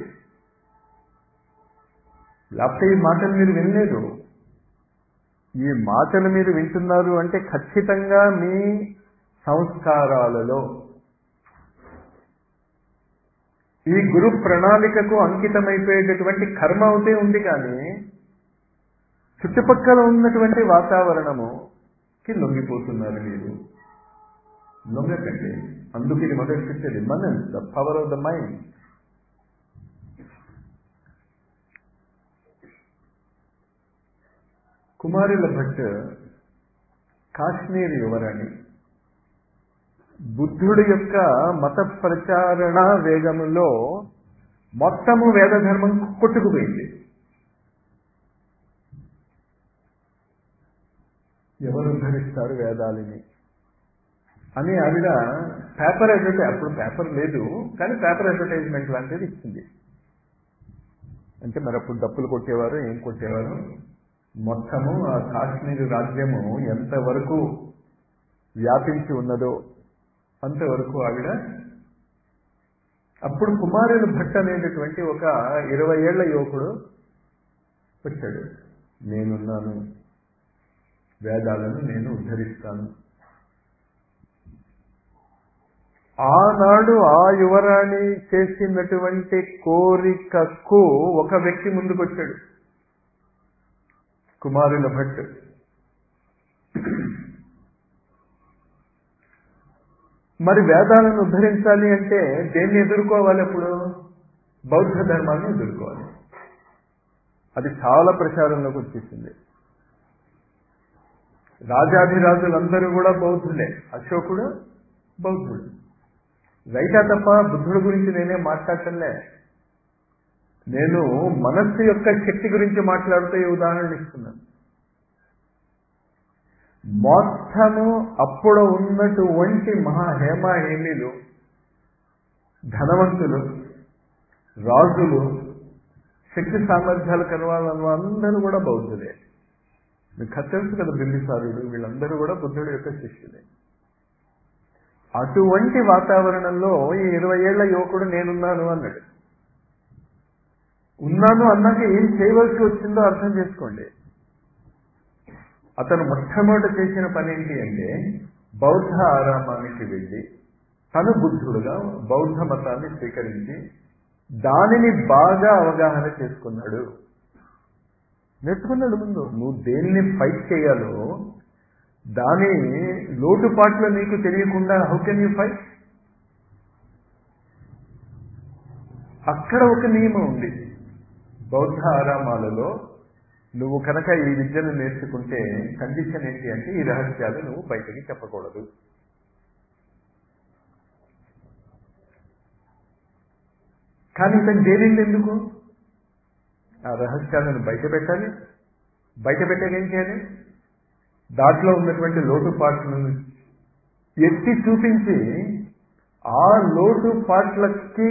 లేకపోతే ఈ మాటలు మీరు వినలేదు ఈ మాటలు మీరు వింటున్నారు అంటే ఖచ్చితంగా మీ సంస్కారాలలో ఈ గురు ప్రణాళికకు అంకితమైపోయేటటువంటి కర్మ అవుతే ఉంది కానీ చుట్టుపక్కల ఉన్నటువంటి వాతావరణముకి లొంగిపోతున్నారు మీరు లొంగకండి అందుకు ఇది మొదటి చెప్పేది మనన్ the power of the mind కుమారుల భట్ కాశ్మీర్ యువరాణి బుద్ధుడి యొక్క మత ప్రచారణ వేగములో మొత్తము వేదధర్మం కొట్టుకుపోయింది ఎవరు ఉద్ధరిస్తారు వేదాలని అని ఆవిడ పేపర్ అడ్వర్టైజ్ అప్పుడు పేపర్ లేదు కానీ పేపర్ అడ్వర్టైజ్మెంట్ లాంటిది ఇచ్చింది అంటే మరి అప్పుడు డప్పులు కొట్టేవారు ఏం కొట్టేవారు మొత్తము ఆ కాశ్మీర్ రాజ్యము ఎంతవరకు వ్యాపించి ఉన్నదో అంతవరకు ఆవిడ అప్పుడు కుమారుల భట్ అనేటటువంటి ఒక ఇరవై ఏళ్ల యువకుడు వచ్చాడు నేనున్నాను వేదాలను నేను ఉద్ధరిస్తాను ఆనాడు ఆ యువరాణి చేసినటువంటి కోరికకు ఒక వ్యక్తి ముందుకొచ్చాడు కుమారుల భట్ మరి వేదాలను ఉద్ధరించాలి అంటే దేన్ని ఎదుర్కోవాలి అప్పుడు బౌద్ధ ధర్మాన్ని ఎదుర్కోవాలి అది చాలా ప్రచారంలోకి వచ్చేసింది రాజాధిరాజులందరూ కూడా బౌద్ధులే అశోకుడు బౌద్ధుడు రైటా తప్ప బుద్ధుడి గురించి నేనే మాట్లాడటంలే నేను మనస్సు యొక్క శక్తి గురించి మాట్లాడుతూ ఈ ఉదాహరణ ఇస్తున్నాను మొత్తము అప్పుడు ఉన్నటువంటి మహా హేమాహేమిలు ధనవంతులు రాజులు శక్తి సామర్థ్యాలు కలవాలను అందరూ కూడా బౌద్ధులే మీకు కథ తెలుసు కదా బింబిసారుడు వీళ్ళందరూ కూడా బుద్ధుడి యొక్క శిష్యులే అటువంటి వాతావరణంలో ఈ ఇరవై ఏళ్ల యువకుడు నేనున్నాను అన్నాడు ఉన్నాను అన్నాక ఏం చేయవలసి వచ్చిందో అర్థం చేసుకోండి అతను మొట్టమొదట చేసిన పని ఏంటి అంటే బౌద్ధ ఆరామానికి వెళ్ళి తను బుద్ధుడుగా బౌద్ధ మతాన్ని స్వీకరించి దానిని బాగా అవగాహన చేసుకున్నాడు నేర్చుకున్నాడు ముందు నువ్వు దేన్ని ఫైట్ చేయాలో దాని లోటుపాట్లు నీకు తెలియకుండా హౌ కెన్ యూ ఫైట్ అక్కడ ఒక నియమం ఉంది బౌద్ధ ఆరామాలలో నువ్వు కనుక ఈ విద్యను నేర్చుకుంటే కండిషన్ ఏంటి అంటే ఈ రహస్యాలు నువ్వు బయటకి చెప్పకూడదు కానీ ఇతను జైలింది ఎందుకు ఆ రహస్యాలను బయట పెట్టాలి బయట పెట్టాక ఏం చేయాలి దాంట్లో ఉన్నటువంటి లోటుపాట్లను ఎత్తి చూపించి ఆ లోటుపాట్లకి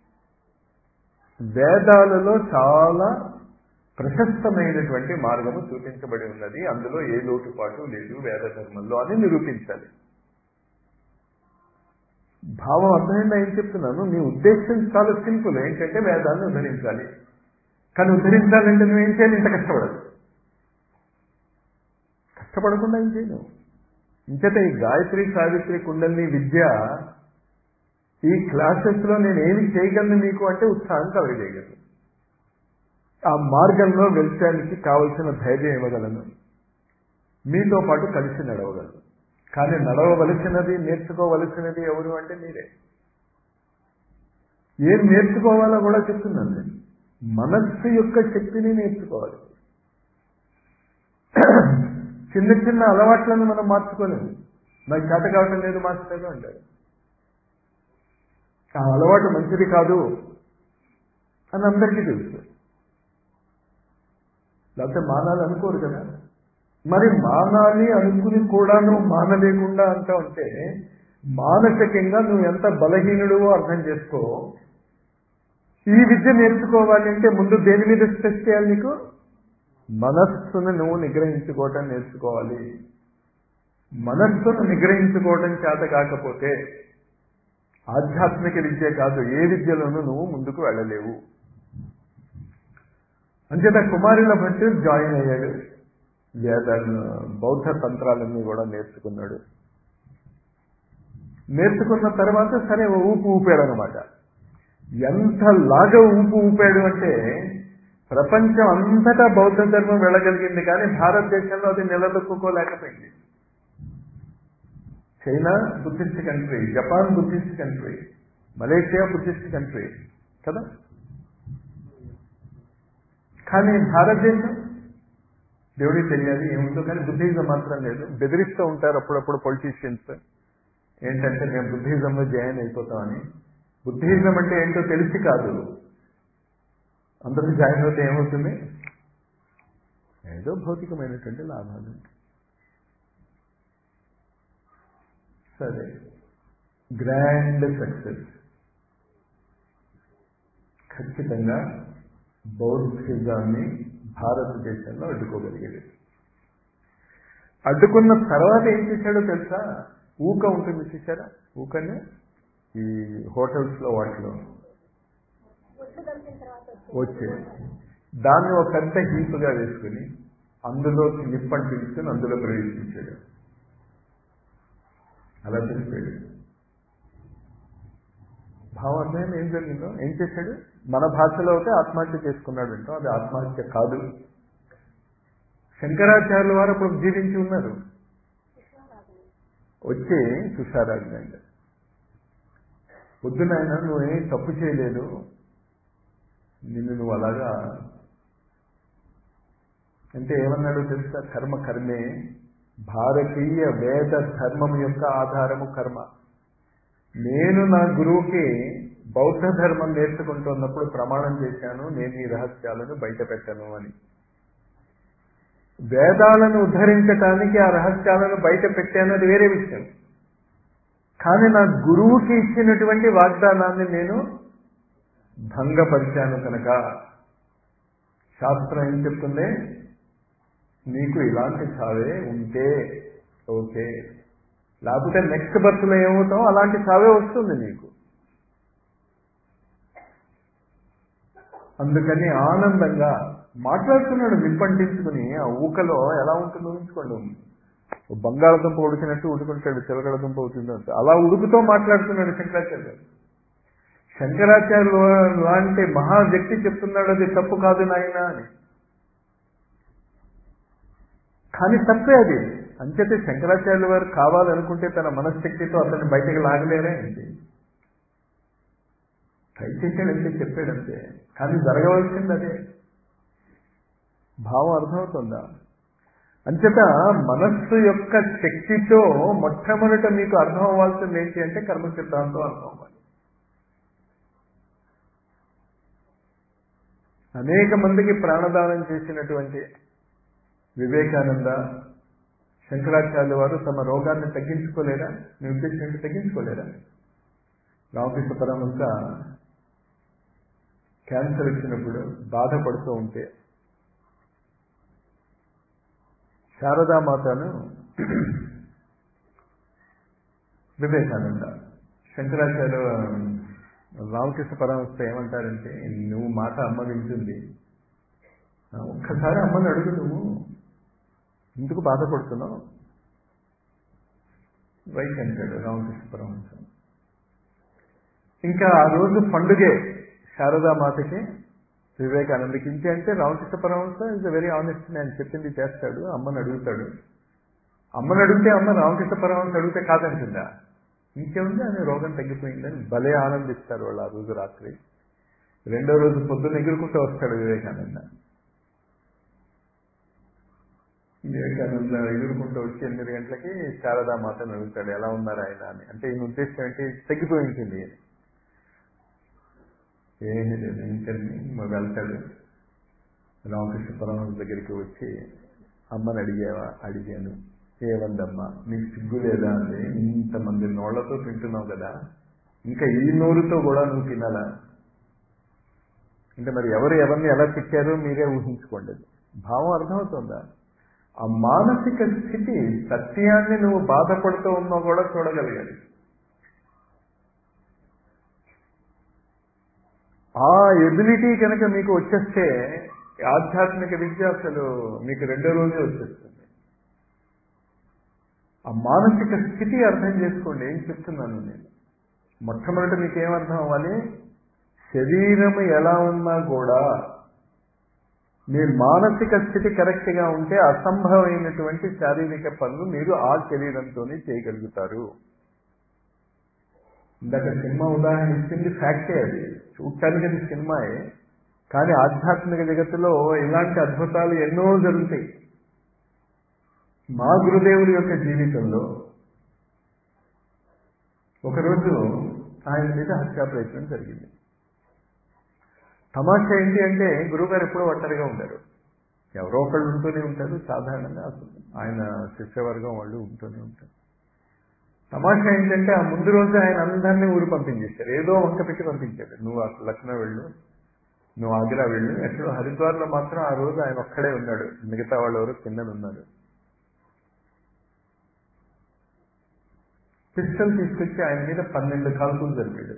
వేదాలలో చాలా ప్రశస్తమైనటువంటి మార్గము చూపించబడి ఉన్నది అందులో ఏ లోటుపాటు లేదు వేద ధర్మంలో అని నిరూపించాలి భావం అర్థమైందా ఏం చెప్తున్నాను నీ ఉద్దేశం చాలా సింపుల్ ఏంటంటే వేదాన్ని ఉద్ధరించాలి కానీ ఉద్ధరించాలంటే నువ్వేం చేయాలి ఇంత కష్టపడదు కష్టపడకుండా ఏం చేయను ఇంకట ఈ గాయత్రి సావిత్రి కుండలిని విద్య ఈ క్లాసెస్లో నేను ఏమి చేయగలను మీకు అంటే ఉత్సాహం కలగజేయగలను ఆ మార్గంలో వెళ్తానికి కావలసిన ధైర్యం ఇవ్వగలను మీతో పాటు కలిసి నడవగలను కానీ నడవవలసినది నేర్చుకోవలసినది ఎవరు అంటే మీరే ఏం నేర్చుకోవాలో కూడా చెప్తున్నాను నేను మనస్సు యొక్క శక్తిని నేర్చుకోవాలి చిన్న చిన్న అలవాట్లను మనం మార్చుకోలేము నాకు చేత కావటం లేదు మార్చలేదు అంటారు ఆ అలవాటు మంచిది కాదు అని అందరికీ తెలుసు లేకపోతే మానాలి అనుకోరు కదా మరి మానాలి అనుకుని కూడా నువ్వు మానలేకుండా అంటా ఉంటే మానసికంగా నువ్వు ఎంత బలహీనుడువో అర్థం చేసుకో ఈ విద్య నేర్చుకోవాలి అంటే ముందు దేని మీద స్ట్రెస్ చేయాలి నీకు మనస్సును నువ్వు నిగ్రహించుకోవటం నేర్చుకోవాలి మనస్సును నిగ్రహించుకోవటం చేత కాకపోతే ఆధ్యాత్మిక విద్య కాదు ఏ విద్యలోనూ నువ్వు ముందుకు వెళ్ళలేవు అంచేత కుమారుల భట్టు జాయిన్ అయ్యాడు వేద బౌద్ధ తంత్రాలన్నీ కూడా నేర్చుకున్నాడు నేర్చుకున్న తర్వాత సరే ఊపు ఊపాడు అనమాట ఎంతలాగా ఊపు ఊపాడు అంటే ప్రపంచం అంతటా బౌద్ధ ధర్మం వెళ్ళగలిగింది కానీ భారతదేశంలో అది నిలదొక్కుకోలేకపోయింది China Buddhist country Japan Buddhist country Malaysia Buddhist country కదా కానీ భారతదేశం దేవుడికి తెలియాలి ఏముందో కానీ బుద్ధిజం మాత్రం లేదు బెదిరిస్తూ ఉంటారు అప్పుడప్పుడు పొలిటీషియన్స్ ఏంటంటే మేము బుద్ధిజంలో జాయిన్ అయిపోతామని బుద్ధిజం అంటే ఏంటో తెలిసి కాదు అందరూ జాయిన్ అవుతే ఏమవుతుంది ఏదో భౌతికమైనటువంటి లాభాలు సరే గ్రాండ్ సక్సెస్ ఖచ్చితంగా బౌద్ధిజాన్ని భారతదేశంలో అడ్డుకోగలిగాడు అడ్డుకున్న తర్వాత ఏం చేశాడో తెలుసా ఊక ఉంటుంది చూసారా ఊకనే ఈ హోటల్స్ లో వాటిలో వచ్చే దాన్ని ఒక పెద్ద హీపుగా వేసుకుని అందులో నిప్పని పిలుచుకుని అందులో ప్రవేశించాడు అలా తెలిపాడు భావార్థం ఏం జరిగిందో ఏం చేశాడు మన భాషలో అయితే ఆత్మహత్య చేసుకున్నాడు అంటాం అది ఆత్మహత్య కాదు శంకరాచార్యుల వారు అప్పుడు జీవించి ఉన్నారు వచ్చి తుషారాజ్ఞ పొద్దున ఆయన నువ్వేం తప్పు చేయలేదు నిన్ను నువ్వు అలాగా అంటే ఏమన్నాడు తెలుసా కర్మ కర్మే భారతీయ వేద ధర్మం యొక్క ఆధారము కర్మ నేను నా గురువుకి బౌద్ధ ధర్మం నేర్చుకుంటున్నప్పుడు ప్రమాణం చేశాను నేను ఈ రహస్యాలను బయట పెట్టను అని వేదాలను ఉద్ధరించటానికి ఆ రహస్యాలను బయట పెట్టానది వేరే విషయం కానీ నా గురువుకి ఇచ్చినటువంటి వాగ్దానాన్ని నేను భంగపరిచాను కనుక శాస్త్రం ఏం చెప్తుంది నీకు ఇలాంటి చావే ఉంటే ఓకే లేకపోతే నెక్స్ట్ బర్త్లో ఏమవుతావు అలాంటి చావే వస్తుంది నీకు అందుకని ఆనందంగా మాట్లాడుతున్నాడు నిప్పంటించుకుని ఆ ఊకలో ఎలా ఉంటుందో ఊహించుకోండి బంగాళదుంప ఉడికినట్టు ఉడుకుంటాడు చిలకడదుంప ఉడికినట్టు అలా ఉడుకుతో మాట్లాడుతున్నాడు శంకరాచార్య శంకరాచార్యులు లాంటి మహా వ్యక్తి చెప్తున్నాడు అది తప్పు కాదు నాయన అని కానీ తప్పే అది అంచేతే శంకరాచార్యుల వారు కావాలనుకుంటే తన మనశ్శక్తితో అతన్ని బయటకు లాగలేరే అండి ట్రై చేశాడంతే చెప్పాడంతే కానీ జరగవలసింది అదే భావం అర్థమవుతుందా అంచేత మనస్సు యొక్క శక్తితో మొట్టమొదట మీకు అర్థం అవ్వాల్సింది ఏంటి అంటే కర్మ సిద్ధాంతం అర్థం అవ్వాలి అనేక మందికి ప్రాణదానం చేసినటువంటి వివేకానంద శంకరాచార్యుల వారు తమ రోగాన్ని తగ్గించుకోలేరా మీ ఉద్దేశం ఏంటి తగ్గించుకోలేరా రామకృష్ణ పరమంత క్యాన్సర్ వచ్చినప్పుడు బాధపడుతూ ఉంటే శారదామాతను వివేకానంద శంకరాచార్య రామకృష్ణ పరమస్థ ఏమంటారంటే నువ్వు మాట అమ్మ వింటుంది ఒక్కసారి అమ్మని అడుగు నువ్వు ఎందుకు బాధపడుతున్నావు రైట్ అంటాడు రామకృష్ణ పరమహంస ఇంకా ఆ రోజు పండుగే శారదామాతకి వివేకానందకి ఇంకే అంటే Ramakrishna Paramahamsa is a very honest man చెప్పింది చేస్తాడు అమ్మని అడుగుతాడు అమ్మని అడిగితే అమ్మ రామకృష్ణ పరమహంస అడిగితే కాదంటుందా ఇంకేముంది ఆయన రోగం తగ్గిపోయిందని భలే ఆనందిస్తారు వాళ్ళు ఆ రోజు రాత్రి రెండో రోజు పొద్దున్న ఎగురుకుంటూ వస్తాడు వివేకానంద వివేకానంద ఎగురుకుంటూ వచ్చి ఎనిమిది గంటలకి శారదామాతను అడుగుతాడు ఎలా ఉన్నారు ఆయన అని అంటే ఈయన ఉద్దేశం ఏంటి తగ్గిపోయి ఉంటుంది ఏమీ లేదు ఇంకండి వెళ్తాడు రామకృష్ణ పరమహంస దగ్గరికి వచ్చి అమ్మని అడిగావా అడిగాను ఏవందమ్మా నీకు సిగ్గు లేదా అంటే ఇంతమంది నోళ్లతో తింటున్నావు కదా ఇంకా ఈ నోరుతో కూడా నువ్వు తినాలా అంటే మరి ఎవరు ఎవరిని ఎలా తిట్టారో మీరే ఊహించుకోండి భావం అర్థమవుతుందా ఆ మానసిక స్థితి సత్యాన్ని నువ్వు బాధపడుతూ ఉన్నావు కూడా చూడగలిగాలి ఆ ఎబిలిటీ కనుక మీకు వచ్చేస్తే ఆధ్యాత్మిక విద్య అసలు మీకు రెండో రోజే వచ్చేస్తుంది ఆ మానసిక స్థితి అర్థం చేసుకోండి ఏం చెప్తున్నాను నేను మొట్టమొదటి మీకు ఏమర్థం అవ్వాలి శరీరం ఎలా ఉన్నా కూడా మీ మానసిక స్థితి కరెక్ట్గా ఉంటే అసంభవమైనటువంటి శారీరక పనులు మీరు ఆ శరీరంతోనే చేయగలుగుతారు ఇందాక సినిమా ఉదాహరణ ఇచ్చింది ఫ్యాక్టే అది చూడటానికి అది సినిమాయే కానీ ఆధ్యాత్మిక జగత్తులో ఇలాంటి అద్భుతాలు ఎన్నో జరుగుతాయి మా గురుదేవుడి యొక్క జీవితంలో ఒకరోజు ఆయన మీద హత్యా ప్రయత్నం జరిగింది తమాషా ఏంటి అంటే గురువుగారు ఎప్పుడూ ఒంటరిగా ఉంటారు ఎవరో ఒకళ్ళు ఉంటూనే ఉంటారు సాధారణంగా ఆయన శిష్యవర్గం వాళ్ళు ఉంటూనే ఉంటారు తమాషా ఏంటంటే ఆ ముందు రోజు ఆయన అందరినీ ఊరు పంపించేశారు ఏదో వంక పెట్టి పంపించాడు నువ్వు అసలు లక్నో వెళ్ళు నువ్వు ఆగ్రా వెళ్ళు ఎక్కడో హరిద్వార్లో మాత్రం ఆ రోజు ఆయన ఒక్కడే ఉన్నాడు మిగతా వాళ్ళు ఎవరు కింద ఉన్నారు పిస్టల్ తీసుకొచ్చి ఆయన మీద పన్నెండు కాల్పులు జరిపాడు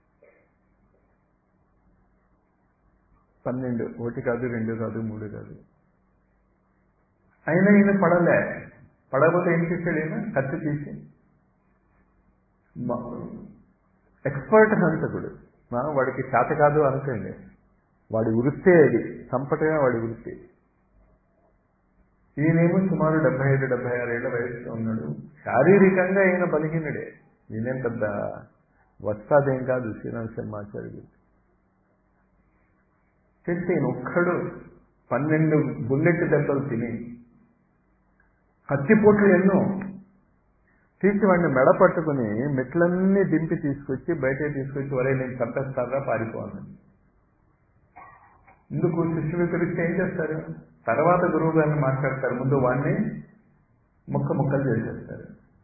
పన్నెండు ఒకటి కాదు రెండు కాదు మూడు కాదు అయినా ఈయన పడలే పడకపోతే ఏం చేశాడు ఈయన కత్తి తీసి ఎక్స్పర్ట్ హంతకుడు వాడికి చేత కాదు అనుకోండి వాడి వృత్తే అది చంపటమే వాడి వృత్తి ఈయనేమో సుమారు డెబ్బై ఐదు డెబ్బై ఆరు ఏళ్ల వయసులో ఉన్నాడు శారీరకంగా ఈయన బలహీనుడే ఈయనేం పెద్ద వస్తాదేం కాదు శ్రీరామ్ శర్మాచార్యుడు చెప్తే ఈయన ఒక్కడు పన్నెండు బుల్లెట్ దెబ్బలు తిని కత్తిపోట్లు ఎన్నో తీసి వాడిని మెడ పట్టుకుని మెట్లన్నీ దింపి తీసుకొచ్చి బయటే తీసుకొచ్చి వరే నేను చంపేస్తారా పారిపోవాలని ఎందుకు శిష్యులు తెలిస్తే ఏం చేస్తారు తర్వాత గురువు గారిని మాట్లాడతారు ముందు వాడిని ముక్క ముక్కలు చేసేస్తారు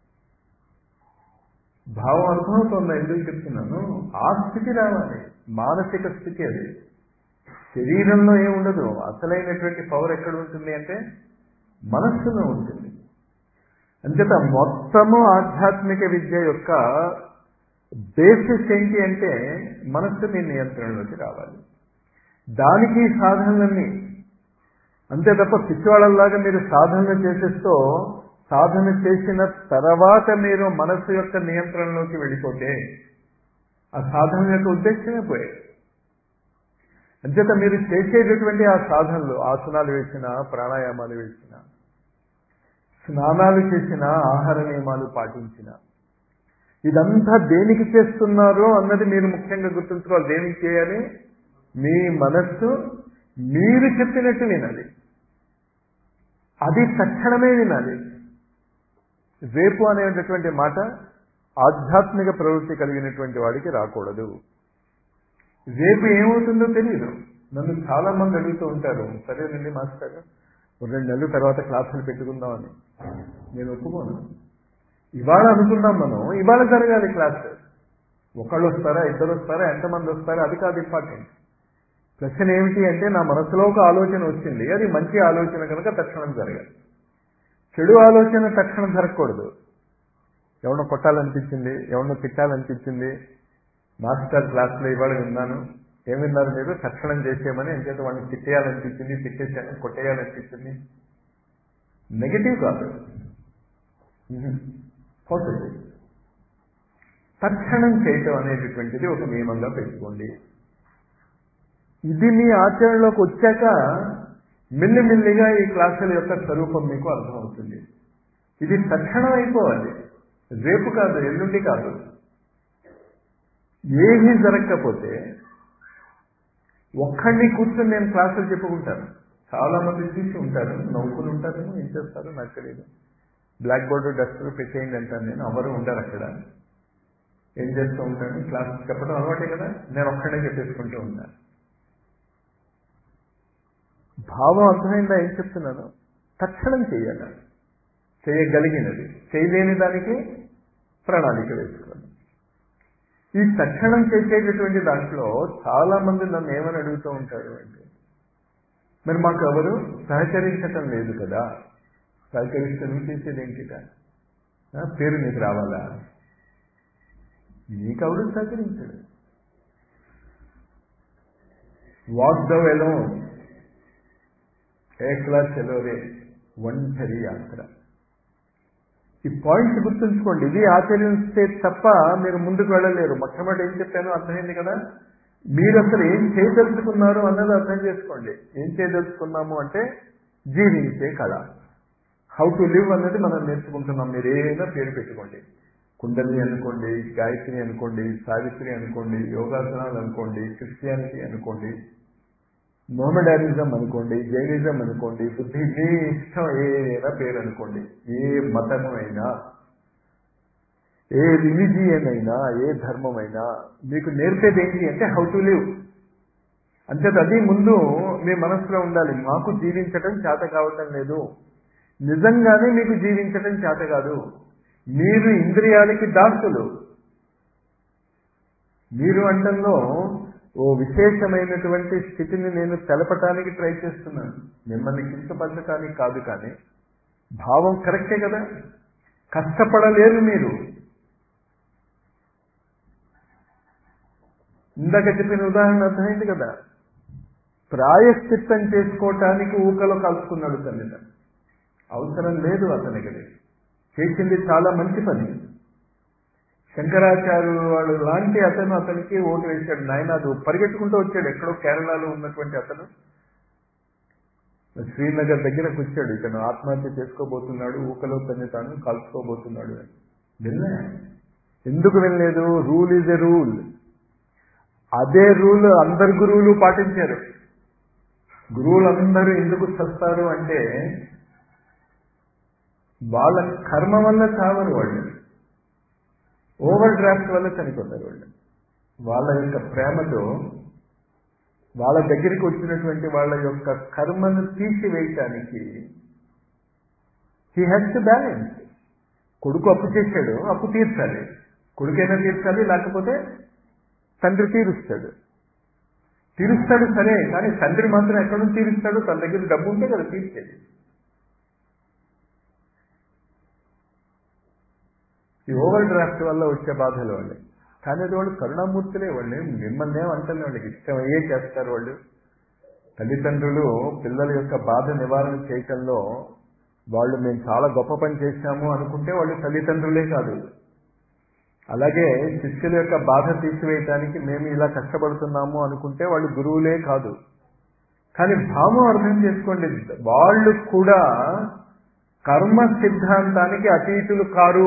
భావం అర్థమవుతుందా ఎందుకు చెప్తున్నాను ఆ స్థితి రావాలి మానసిక స్థితి అది శరీరంలో ఏముండదు అసలైనటువంటి పవర్ ఎక్కడ ఉంటుంది అంటే మనస్సులో ఉంటుంది అంచేత మొత్తము ఆధ్యాత్మిక విద్య యొక్క బేసిస్ ఏంటి అంటే మనస్సు మీ నియంత్రణలోకి రావాలి దానికి సాధనలన్నీ అంతే తప్ప పిచ్చివాళ్ళలాగా మీరు సాధనలు చేసేస్తూ సాధన చేసిన తర్వాత మీరు మనస్సు యొక్క నియంత్రణలోకి వెళ్ళిపోతే ఆ సాధన యొక్క ఉద్దేశమే పోయాయి అంచేత మీరు చేసేటటువంటి ఆ సాధనలు ఆసనాలు వేసిన ప్రాణాయామాలు వేసిన స్నానాలు చేసిన ఆహార నియమాలు పాటించిన ఇదంతా దేనికి చేస్తున్నారో అన్నది మీరు ముఖ్యంగా గుర్తుంచుకోవాలి దేనికి చేయాలి మీ మనస్సు మీరు చెప్పినట్టు వినాలి అది తక్షణమే వినాలి రేపు అనేటటువంటి మాట ఆధ్యాత్మిక ప్రవృత్తి కలిగినటువంటి వాడికి రాకూడదు రేపు ఏమవుతుందో తెలియదు నన్ను చాలా మంది అడుగుతూ ఉంటారు సరేనండి మాస్టర్ రెండు నెలల తర్వాత క్లాసులు పెట్టుకుందామని నేను ఒప్పుకోను ఇవాళ అనుకున్నాం మనం ఇవాళ జరగాలి క్లాస్ ఒకళ్ళు వస్తారా ఇద్దరు వస్తారా ఎంతమంది వస్తారా అది కాదు ఇంపార్టెంట్ ప్రశ్న ఏమిటి అంటే నా మనసులో ఒక ఆలోచన వచ్చింది అది మంచి ఆలోచన కనుక తక్షణం జరగాలి చెడు ఆలోచన తక్షణం జరగకూడదు ఎవరినో కొట్టాలనిపించింది ఎవరినో తిట్టాలనిపించింది మాస్టర్ క్లాస్లో ఇవాళ విన్నాను ఏం విన్నారు మీరు తక్షణం చేసేయమని అంచేత వాడిని తిట్టేయాలనిపించింది తిట్టేసాను కొట్టేయాలనిపించింది నెగటివ్ కాదు పాజిటివ్ తక్షణం చేయటం అనేటటువంటిది ఒక నియమంగా పెట్టుకోండి ఇది మీ ఆచరణలోకి వచ్చాక మెల్లిమెల్లిగా ఈ క్లాసుల యొక్క స్వరూపం మీకు అర్థమవుతుంది ఇది తక్షణం అయిపోవాలి రేపు కాదు ఎల్లుండి కాదు ఏమీ జరగకపోతే ఒక్కడిని కూర్చొని నేను క్లాసులు చెప్పుకుంటాను చాలా మంది చూసి ఉంటారు నవ్వుకుని ఉంటారు ఏం చేస్తారు నాకు తెలియదు బ్లాక్ బోర్డు డస్టర్ పెట్టేయండి అంటాను నేను ఎవరు ఉండరు అక్కడ ఏం చేస్తూ ఉంటాను క్లాస్ చెప్పడం అలవాటే కదా నేను ఒక్కడే చెప్పేసుకుంటూ ఉంటాను భావం అర్థమైందా ఏం చెప్తున్నాను తక్షణం చేయాలి చేయగలిగినది చేయలేని దానికి ప్రణాళిక వేసుకోవాలి ఈ తక్షణం చేసేటటువంటి దాంట్లో చాలా మంది నన్ను ఏమని అడుగుతూ ఉంటారు అంటే మరి మాకు ఎవరు సహకరించటం లేదు కదా సహకరిస్తే నువ్వు చేసేది ఏంటిట పేరు నీకు రావాలా నీకెవడు సహకరించడు వాక్ ద వెలో ఏక్లా చెలోరే ఒంటరి యాత్ర ఈ పాయింట్స్ గుర్తుంచుకోండి ఇది ఆచరిస్తే తప్ప మీరు ముందుకు వెళ్ళలేరు మొట్టమొదటి ఏం చెప్పాను అర్థమైంది కదా మీరు అసలు ఏం చేయదలుచుకున్నారు అన్నది అర్థం చేసుకోండి ఏం చేయదలుచుకున్నాము అంటే జీవించే కళ హౌ టు లివ్ అన్నది మనం నేర్చుకుంటున్నాం మీరు ఏదైనా పేరు పెట్టుకోండి కుండలి అనుకోండి గాయత్రి అనుకోండి సావిత్రి అనుకోండి యోగాసనాలు అనుకోండి క్రిస్టియానిటీ అనుకోండి మోహమెడానిజం అనుకోండి జైనిజం అనుకోండి బుద్ధి మీ ఇష్టం ఏదైనా పేరు అనుకోండి ఏ మతము అయినా ఏ రిలీజియన్ అయినా ఏ ధర్మం అయినా మీకు నేర్పేది ఏంటి అంటే హౌ టు లివ్ అంటే అది ముందు మీ మనసులో ఉండాలి మాకు జీవించటం చేత కావటం లేదు నిజంగానే మీకు జీవించటం చేత కాదు మీరు ఇంద్రియాలకి దాసులు మీరు అంటంలో ఓ విశేషమైనటువంటి స్థితిని నేను తెలపటానికి ట్రై చేస్తున్నాను మిమ్మల్ని కించపరచటానికి కాదు కానీ భావం కరెక్టే కదా కష్టపడలేరు మీరు ఇందాక చెప్పిన ఉదాహరణ అర్థమైంది కదా ప్రాయశ్చిత్తం చేసుకోవటానికి ఊకలో కలుసుకున్నాడు తల్లిద అవసరం లేదు అతనికి చేసింది చాలా మంచి పని శంకరాచార్యులు వాడు లాంటి అతను అతనికి ఓటు వేశాడు నాయన అది పరిగెట్టుకుంటూ వచ్చాడు ఎక్కడో కేరళలో ఉన్నటువంటి అతను శ్రీనగర్ దగ్గరకు వచ్చాడు ఇతను ఆత్మహత్య చేసుకోబోతున్నాడు ఊకలో తన్ని తాను కలుసుకోబోతున్నాడు అని వెళ్ళా ఎందుకు వెళ్ళలేదు రూల్ ఈజ్ ఎ రూల్ అదే రూల్ అందరు గురువులు పాటించారు గురువులందరూ ఎందుకు చస్తారు అంటే వాళ్ళ కర్మ వల్ల చావరు వాళ్ళు ఓవర్ డ్రాఫ్ట్ వల్ల చనిపోతారు వాళ్ళు వాళ్ళ యొక్క ప్రేమతో వాళ్ళ దగ్గరికి వచ్చినటువంటి వాళ్ళ యొక్క కర్మను తీసివేయటానికి హీ హ్యాస్ టు బ్యాలెన్స్ కొడుకు అప్పు చేశాడు అప్పు తీర్చాలి కొడుకైనా తీర్చాలి లేకపోతే తండ్రి తీరుస్తాడు తీరుస్తాడు సరే కానీ తండ్రి మాత్రం ఎక్కడ నుంచి తీరుస్తాడు తన దగ్గర డబ్బు ఉంటే కదా తీర్చేది ఈ ఓవర్ డ్రాఫ్ట్ వల్ల వచ్చే బాధలు వాళ్ళు కానీ అది వాళ్ళు కరుణామూర్తులే వాళ్ళు మిమ్మల్ని ఏమంటారు వాళ్ళకి ఇష్టం అయ్యే చేస్తారు వాళ్ళు తల్లిదండ్రులు పిల్లల యొక్క బాధ నివారణ చేయటంలో వాళ్ళు మేము చాలా గొప్ప పని చేశాము అనుకుంటే వాళ్ళు తల్లిదండ్రులే కాదు అలాగే శిష్యుల యొక్క బాధ తీసివేయటానికి మేము ఇలా కష్టపడుతున్నాము అనుకుంటే వాళ్ళు గురువులే కాదు కానీ భావం అర్థం చేసుకోండి వాళ్ళు కూడా కర్మ సిద్ధాంతానికి అతీతులు కారు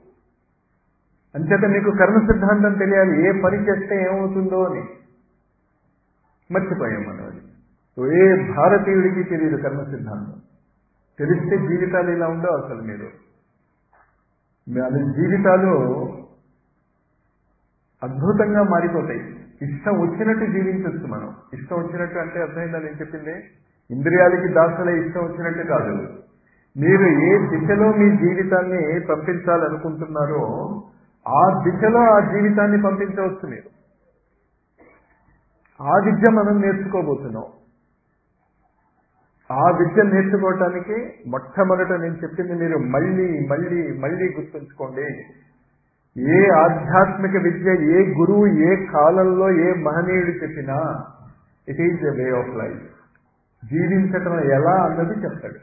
అంచేత మీకు కర్మ సిద్ధాంతం తెలియాలి ఏ పని చేస్తే ఏమవుతుందో అని మర్చిపోయాం మనం అది ఏ భారతీయుడికి తెలియదు కర్మ సిద్ధాంతం తెలిస్తే జీవితాలు ఇలా ఉండవు అసలు మీరు అది జీవితాలు అద్భుతంగా మారిపోతాయి ఇష్టం వచ్చినట్టు జీవించవచ్చు మనం ఇష్టం వచ్చినట్టు అంటే అర్థమైందా నేను చెప్పింది ఇంద్రియాలకి దాసులే ఇష్టం వచ్చినట్టు కాదు మీరు ఏ దిశలో మీ జీవితాన్ని పంపించాలనుకుంటున్నారో ఆ దిశలో ఆ జీవితాన్ని పంపించవచ్చు మీరు ఆ విద్య మనం నేర్చుకోబోతున్నాం ఆ విద్య నేర్చుకోవటానికి మొట్టమొదట నేను చెప్పింది మీరు మళ్ళీ మళ్ళీ మళ్ళీ గుర్తుంచుకోండి ఏ ఆధ్యాత్మిక విద్య ఏ గురువు ఏ కాలంలో ఏ మహనీయుడు చెప్పినా it is a way of life జీవించటం ఎలా అన్నది చెప్తాడు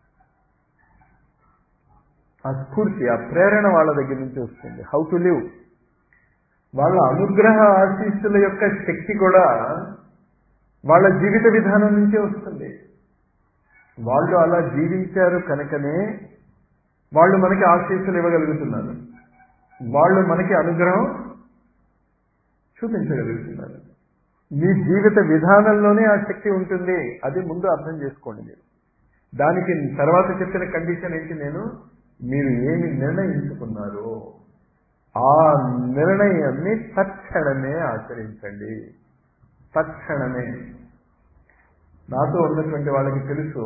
ఆ స్ఫూర్తి ఆ ప్రేరణ వాళ్ళ దగ్గర నుంచి వస్తుంది హౌ టు లివ్ వాళ్ళ అనుగ్రహ ఆశీస్సుల యొక్క శక్తి కూడా వాళ్ళ జీవిత విధానం నుంచే వస్తుంది వాళ్ళు అలా జీవించారు కనుకనే వాళ్ళు మనకి ఆశీస్సులు ఇవ్వగలుగుతున్నారు వాళ్ళు మనకి అనుగ్రహం చూపించగలుగుతున్నారు మీ జీవిత విధానంలోనే ఆ శక్తి ఉంటుంది అది ముందు అర్థం చేసుకోండి మీరు దానికి తర్వాత చెప్పిన కండిషన్ ఏంటి నేను మీరు ఏమి నిర్ణయించుకున్నారో ఆ నిర్ణయాన్ని తక్షణమే ఆచరించండి తక్షణమే నాతో ఉన్నటువంటి వాళ్ళకి తెలుసు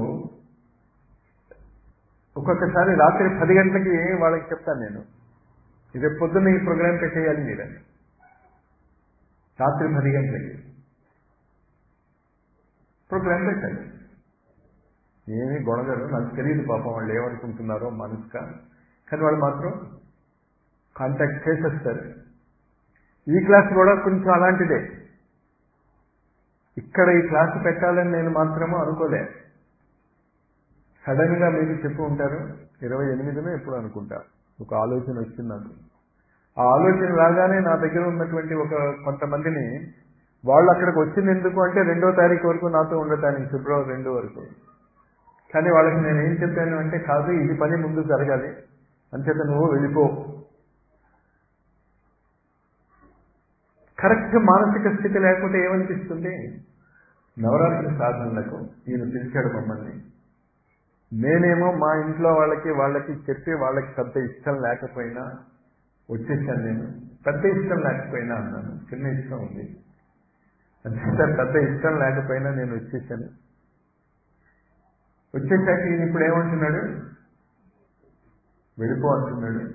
ఒక్కొక్కసారి రాత్రి పది గంటలకి వాళ్ళకి చెప్తాను నేను రేపు పొద్దున్న ఈ ప్రోగ్రాం పెట్టేయాలి మీరని రాత్రి పది గంటలకి ప్రోగ్రాం పెట్టాలి ఏమీ గొడవలు నాకు తెలియదు పాపం వాళ్ళు ఏమనుకుంటున్నారో మనసుగా కానీ వాళ్ళు మాత్రం కాంటాక్ట్ చేసేస్తారు ఈ క్లాస్ కూడా కొంచెం అలాంటిదే ఇక్కడ ఈ క్లాస్ పెట్టాలని నేను మాత్రమూ అనుకోలే సడన్ గా మీరు చెప్పు ఉంటారు ఇరవై ఎనిమిదినో ఎప్పుడు అనుకుంటా ఒక ఆలోచన వచ్చింది నాకు ఆ ఆలోచన రాగానే నా దగ్గర ఉన్నటువంటి ఒక కొంతమందిని వాళ్ళు అక్కడికి వచ్చింది ఎందుకు అంటే రెండో తారీఖు వరకు నాతో ఉండటానికి ఫిబ్రవరి రెండు వరకు కానీ వాళ్ళకి నేను ఏం చెప్పాను అంటే కాదు ఇది పని ముందు జరగాలి అంచేత నువ్వు వెళ్ళిపో కరెక్ట్ మానసిక స్థితి లేకపోతే ఏమనిపిస్తుంది నవరాత్రి సాధనలకు ఈయన పిలిచాడు మమ్మల్ని నేనేమో మా ఇంట్లో వాళ్ళకి వాళ్ళకి చెప్పి వాళ్ళకి పెద్ద ఇష్టం లేకపోయినా వచ్చేసాను నేను పెద్ద ఇష్టం లేకపోయినా అన్నాను చిన్న ఇష్టం ఉంది అంతే పెద్ద ఇష్టం లేకపోయినా నేను వచ్చేసాను వచ్చేసాక ఈయన ఇప్పుడు ఏమంటున్నాడు వెళ్ళిపో అంటున్నాడు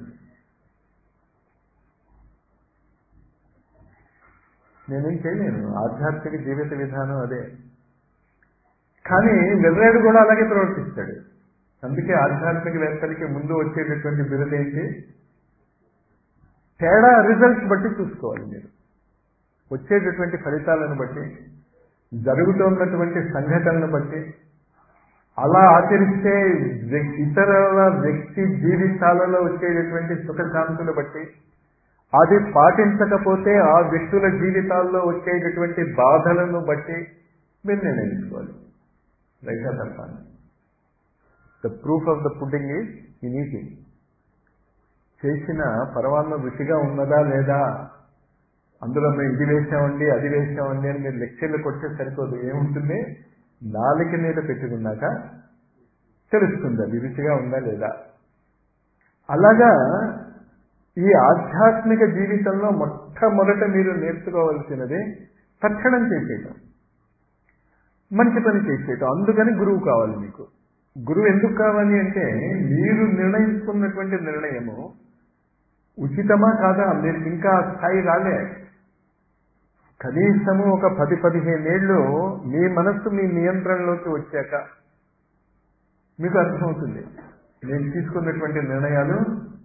నేనేం చేయలేను ఆధ్యాత్మిక జీవిత విధానం అదే కానీ వెర్రాడు కూడా అలాగే ప్రవర్తిస్తాడు అందుకే ఆధ్యాత్మిక వేత్తలకి ముందు వచ్చేటటువంటి బిరుదు ఏంటి తేడా రిజల్ట్స్ బట్టి చూసుకోవాలి మీరు వచ్చేటటువంటి ఫలితాలను బట్టి జరుగుతున్నటువంటి సంఘటనలను బట్టి అలా ఆచరిస్తే ఇతరుల వ్యక్తి జీవితాలలో వచ్చేటటువంటి సుఖశాంతులు బట్టి అది పాటించకపోతే ఆ వ్యక్తుల జీవితాల్లో వచ్చేటటువంటి బాధలను బట్టి మీరు నిర్ణయించుకోవాలి రైటా తప్పాలి the proof of the pudding is in eating చేసిన పరమాన్నం రుచిగా ఉన్నదా లేదా అందులో మేము ఇది వేసామండి అది వేసామండి అని మీరు లెక్చర్లు కొట్టే సరిపోదు ఏముంటుంది నాలుక మీద పెట్టుకున్నాక తెలుస్తుంది అది రుచిగా ఉందా లేదా అలాగా ఈ ఆధ్యాత్మిక జీవితంలో మొట్టమొదట మీరు నేర్చుకోవలసినది తక్షణం చేసేయటం మంచి పని చేసేయటం అందుకని గురువు కావాలి మీకు గురువు ఎందుకు కావాలి అంటే మీరు నిర్ణయించుకున్నటువంటి నిర్ణయము ఉచితమా కాదా మీరు ఇంకా ఆ స్థాయి రాలే కనీసము ఒక పది పదిహేనేళ్ళు మీ మనస్సు మీ నియంత్రణలోకి వచ్చాక మీకు అర్థమవుతుంది నేను తీసుకున్నటువంటి నిర్ణయాలు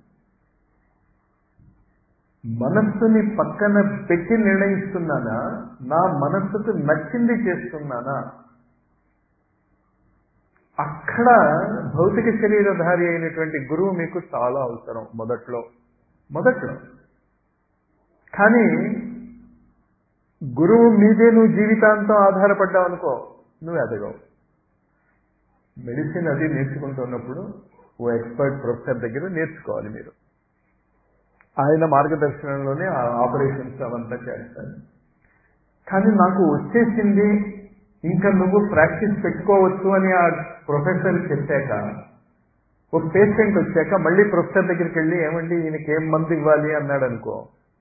మనస్సుని పక్కన పెట్టి నిర్ణయిస్తున్నానా నా మనస్సుకు నచ్చింది చేస్తున్నానా అక్కడ భౌతిక శరీరధారి అయినటువంటి గురువు మీకు చాలా అవసరం మొదట్లో మొదట్లో కానీ గురువు మీదే నువ్వు జీవితాంతం ఆధారపడ్డావు అనుకో నువ్వు ఎదగవు మెడిసిన్ అది నేర్చుకుంటున్నప్పుడు ఓ ఎక్స్పర్ట్ ప్రొఫెసర్ దగ్గర నేర్చుకోవాలి మీరు ఆయన మార్గదర్శనంలోనే ఆ ఆపరేషన్స్ అవంతా చేస్తారు కానీ నాకు వచ్చేసింది ఇంకా నువ్వు ప్రాక్టీస్ పెట్టుకోవచ్చు అని ఆ ప్రొఫెసర్ చెప్పాక ఒక పేషెంట్ వచ్చాక మళ్ళీ ప్రొఫెసర్ దగ్గరికి వెళ్ళి ఏమండి ఈయనకి ఏం మందు ఇవ్వాలి అన్నాడు అనుకో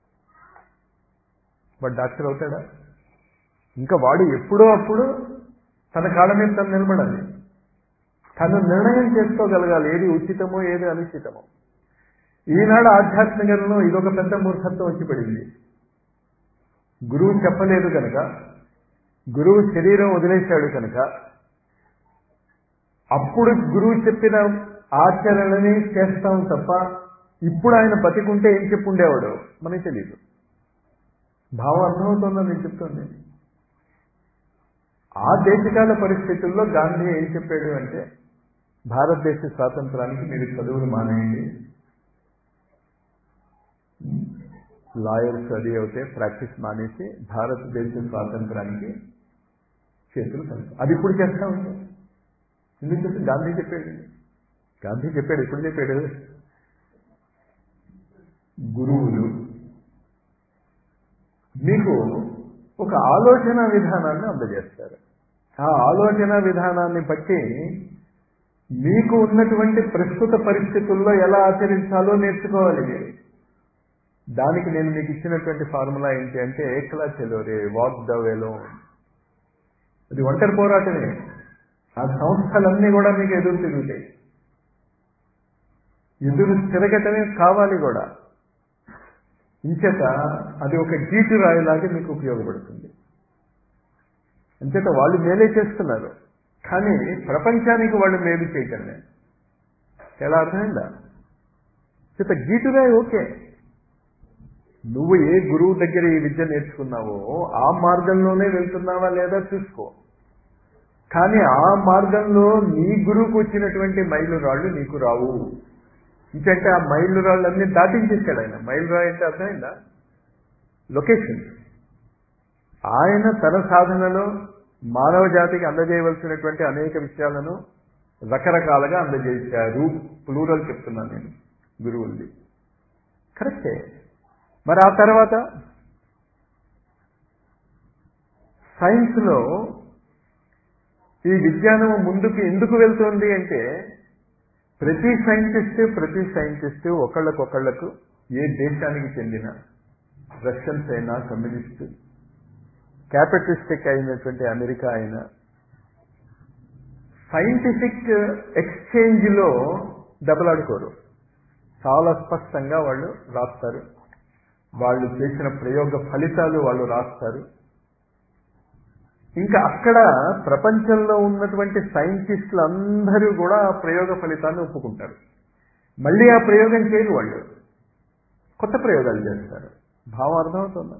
వాడు డాక్టర్ అవుతాడా ఇంకా వాడు ఎప్పుడో అప్పుడు తన కాళ్ళ మీద తను నిలబడాలి తను నిర్ణయం చేసుకోగలగాలి ఏది ఉచితమో ఏది అనుచితమో ఈనాడు ఆధ్యాత్మికంలో ఇదొక పెద్ద మూర్ఖత్వం వచ్చి పడింది గురువు చెప్పలేదు కనుక గురువు శరీరం వదిలేశాడు కనుక అప్పుడు గురువు చెప్పిన ఆచరణని చేస్తాం తప్ప ఇప్పుడు ఆయన బతికుంటే ఏం చెప్పుండేవాడు మనకి తెలియదు భావం అర్థమవుతుందో నేను చెప్తుంది ఆ దేశకాల పరిస్థితుల్లో గాంధీ ఏం చెప్పాడు అంటే భారతదేశ స్వాతంత్రానికి మీరు చదువులు మానేయండి లాయర్స్ అది అవుతే ప్రాక్టీస్ మానేసి భారతదేశ స్వాతంత్రానికి చేతులు కలిపి అది ఇప్పుడు చేస్తా ఉంటాం ఎందుకు చెప్పి గాంధీ చెప్పాడు గాంధీ చెప్పాడు ఎప్పుడు చెప్పాడు గురువులు మీకు ఒక ఆలోచన విధానాన్ని అందజేస్తారు ఆ ఆలోచన విధానాన్ని బట్టి మీకు ఉన్నటువంటి ప్రస్తుత పరిస్థితుల్లో ఎలా ఆచరించాలో నేర్చుకోవాలి మీరు దానికి నేను మీకు ఇచ్చినటువంటి ఫార్ములా ఏంటి అంటే ఏకలా చెలోరే వాక్ ద వేలో అది ఒంటరి పోరాటమే ఆ సంస్థలన్నీ కూడా మీకు ఎదురు తిరుగుతాయి ఎదురు తిరగటమే కావాలి కూడా ఇంచేత అది ఒక గీటు రాయిలాగా మీకు ఉపయోగపడుతుంది అంచేత వాళ్ళు మేలే చేస్తున్నారు కానీ ప్రపంచానికి వాళ్ళు మేలు చేయటం లేదు ఎలా అర్థమైందా చేత గీటురాయి ఓకే నువ్వు ఏ గురువు దగ్గర ఈ విద్య నేర్చుకున్నావో ఆ మార్గంలోనే వెళ్తున్నావా లేదా చూసుకో కానీ ఆ మార్గంలో నీ గురువుకు వచ్చినటువంటి మైలు రాళ్ళు నీకు రావు ఇంకంటే ఆ మైలు రాళ్ళన్నీ దాటించేశాడు ఆయన మైలు రాయి అంటే అర్థమైందా లొకేషన్ ఆయన తన సాధనలో మానవ జాతికి అందజేయవలసినటువంటి అనేక విషయాలను రకరకాలుగా అందజేశారు ప్లూరల్ చెప్తున్నాను నేను గురువుల్ది కరెక్టే మరి ఆ తర్వాత సైన్స్లో ఈ విజ్ఞానం ముందుకు ఎందుకు వెళ్తోంది అంటే ప్రతి సైంటిస్ట్ ప్రతి సైంటిస్ట్ ఒకళ్ళకొకళ్లకు ఏ దేశానికి చెందిన రష్యన్స్ అయినా కమ్యూనిస్ట్ క్యాపిటలిస్టిక్ అయినటువంటి అమెరికా అయినా సైంటిఫిక్ ఎక్స్చేంజ్లో దెబ్బలాడుకోరు చాలా స్పష్టంగా వాళ్ళు రాస్తారు వాళ్ళు చేసిన ప్రయోగ ఫలితాలు వాళ్ళు రాస్తారు ఇంకా అక్కడ ప్రపంచంలో ఉన్నటువంటి సైంటిస్టులు అందరూ కూడా ఆ ప్రయోగ ఫలితాన్ని ఒప్పుకుంటారు మళ్ళీ ఆ ప్రయోగం చేయరు వాళ్ళు కొత్త ప్రయోగాలు చేస్తారు భావం అర్థమవుతుందా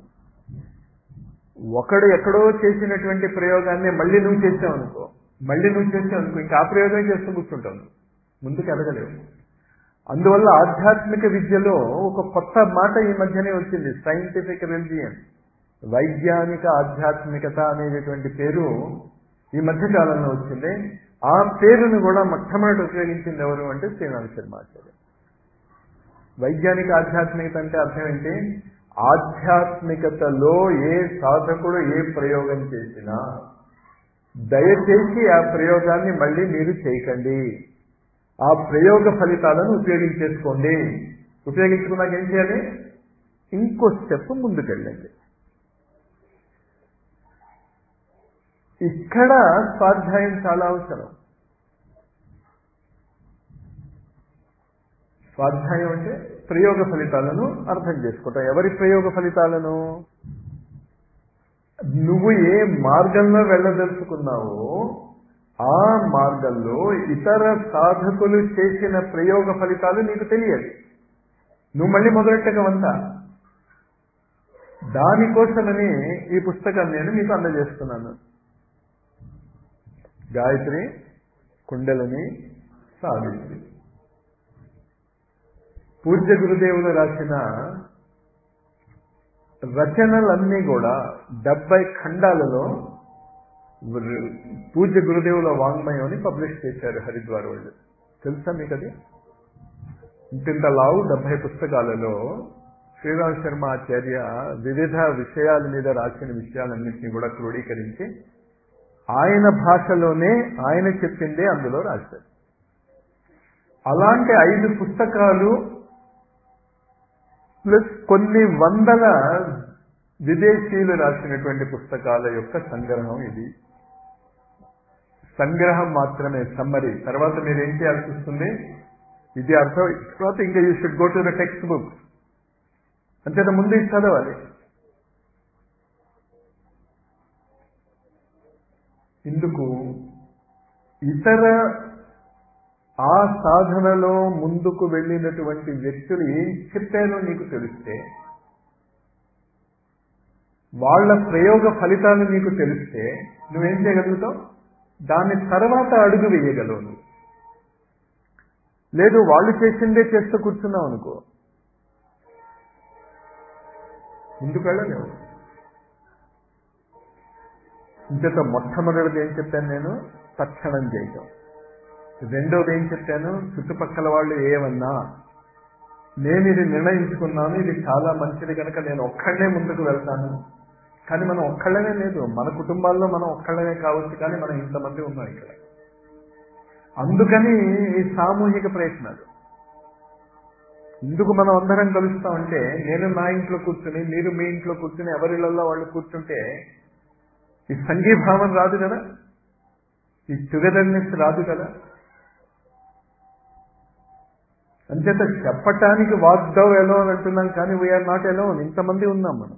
ఒకడు ఎక్కడో చేసినటువంటి ప్రయోగాన్ని మళ్ళీ నువ్వు చేసావు అనుకో మళ్ళీ నువ్వు చేసావు అనుకో ఇంకా ఆ ప్రయోగం చేస్తూ కూర్చుంటావు నువ్వు ముందుకు ఎదగలేవు అందువల్ల ఆధ్యాత్మిక విద్యలో ఒక కొత్త మాట ఈ మధ్యనే వచ్చింది సైంటిఫిక్ రిలిజియన్ వైజ్ఞానిక ఆధ్యాత్మికత అనేటటువంటి పేరు ఈ మధ్య కాలంలో వచ్చింది ఆ పేరును కూడా మొట్టమొదటి ఉపయోగించింది ఎవరు అంటే శ్రీనాథ శర్మ ఆచార్య వైజ్ఞానిక ఆధ్యాత్మికత అంటే అర్థం ఏంటి ఆధ్యాత్మికతలో ఏ సాధకుడు ఏ ప్రయోగం చేసినా దయచేసి ఆ ప్రయోగాన్ని మళ్ళీ మీరు చేయకండి ఆ ప్రయోగ ఫలితాలను ఉపయోగించేసుకోండి ఉపయోగించుకున్నాక ఏం చేయాలి ఇంకో స్టెప్ ముందుకెళ్ళండి ఇక్కడ స్వాధ్యాయం చాలా అవసరం స్వాధ్యాయం అంటే ప్రయోగ ఫలితాలను అర్థం చేసుకుంటాం ఎవరి ప్రయోగ ఫలితాలను నువ్వు ఏ మార్గంలో వెళ్ళదలుచుకున్నావో ఆ మార్గంలో ఇతర సాధకులు చేసిన ప్రయోగ ఫలితాలు నీకు తెలియదు నువ్వు మళ్ళీ మొదలెట్టగవంతా దానికోసమని ఈ పుస్తకాన్ని నేను మీకు అందజేస్తున్నాను గాయత్రి కుండలని సావిత్రి పూజ్య గురుదేవులు రాసిన రచనలన్నీ కూడా డెబ్బై ఖండాలలో పూజ్య గురుదేవుల వాంగ్మయం అని పబ్లిష్ చేశారు హరిద్వార్ వాళ్ళు తెలుసా మీకు అది ఇంతింత లావు డెబ్బై పుస్తకాలలో శ్రీరామ్ శర్మ ఆచార్య వివిధ విషయాల మీద రాసిన విషయాలన్నింటినీ కూడా క్రోడీకరించి ఆయన భాషలోనే ఆయన చెప్పిందే అందులో రాశారు అలాంటి ఐదు పుస్తకాలు ప్లస్ కొన్ని వందల విదేశీయులు రాసినటువంటి పుస్తకాల యొక్క సంగ్రహం ఇది సంగ్రహం మాత్రమే సమ్మరి తర్వాత మీరు ఏం చేయాల్సి వస్తుంది ఇది అర్థం తర్వాత ఇంకా you should go to the text books అంతేత ముందు ఇది చదవాలి ఇందుకు ఇతర ఆ సాధనలో ముందుకు వెళ్ళినటువంటి వ్యక్తులు ఏం చెప్పారో నీకు తెలిస్తే వాళ్ళ ప్రయోగ ఫలితాలు నీకు తెలిస్తే నువ్వేం చేయగలుగుతావు దాని తర్వాత అడుగు వేయగలవు నువ్వు లేదు వాళ్ళు చేసిందే చేస్తూ కూర్చున్నావు అనుకో ముందుకు వెళ్ళలేవు ఇంచేత మొట్టమొదటిది ఏం చెప్పాను నేను తక్షణం చేయటం రెండవది ఏం చెప్పాను చుట్టుపక్కల వాళ్ళు ఏమన్నా నేను ఇది నిర్ణయించుకున్నాను ఇది చాలా మంచిది కనుక నేను ఒక్కడనే ముందుకు వెళ్తాను కానీ మనం ఒక్కళ్ళనే లేదు మన కుటుంబాల్లో మనం ఒక్కళ్ళనే కావచ్చు కానీ మనం ఇంతమంది ఉన్నాం ఇక్కడ అందుకని ఈ సామూహిక ప్రయత్నాలు ఎందుకు మనం అందరం కలుస్తామంటే నేను నా ఇంట్లో కూర్చుని మీరు మీ ఇంట్లో కూర్చుని ఎవరిళ్ళల్లో వాళ్ళు కూర్చుంటే ఈ సంఘీభావం రాదు కదా ఈ టుగెదర్నెస్ రాదు కదా అంచేత చెప్పటానికి వాగ్దవ్ ఎలా అని అంటున్నాం కానీ వీఆర్ నాట్ ఎలా ఇంతమంది ఉన్నాం మనం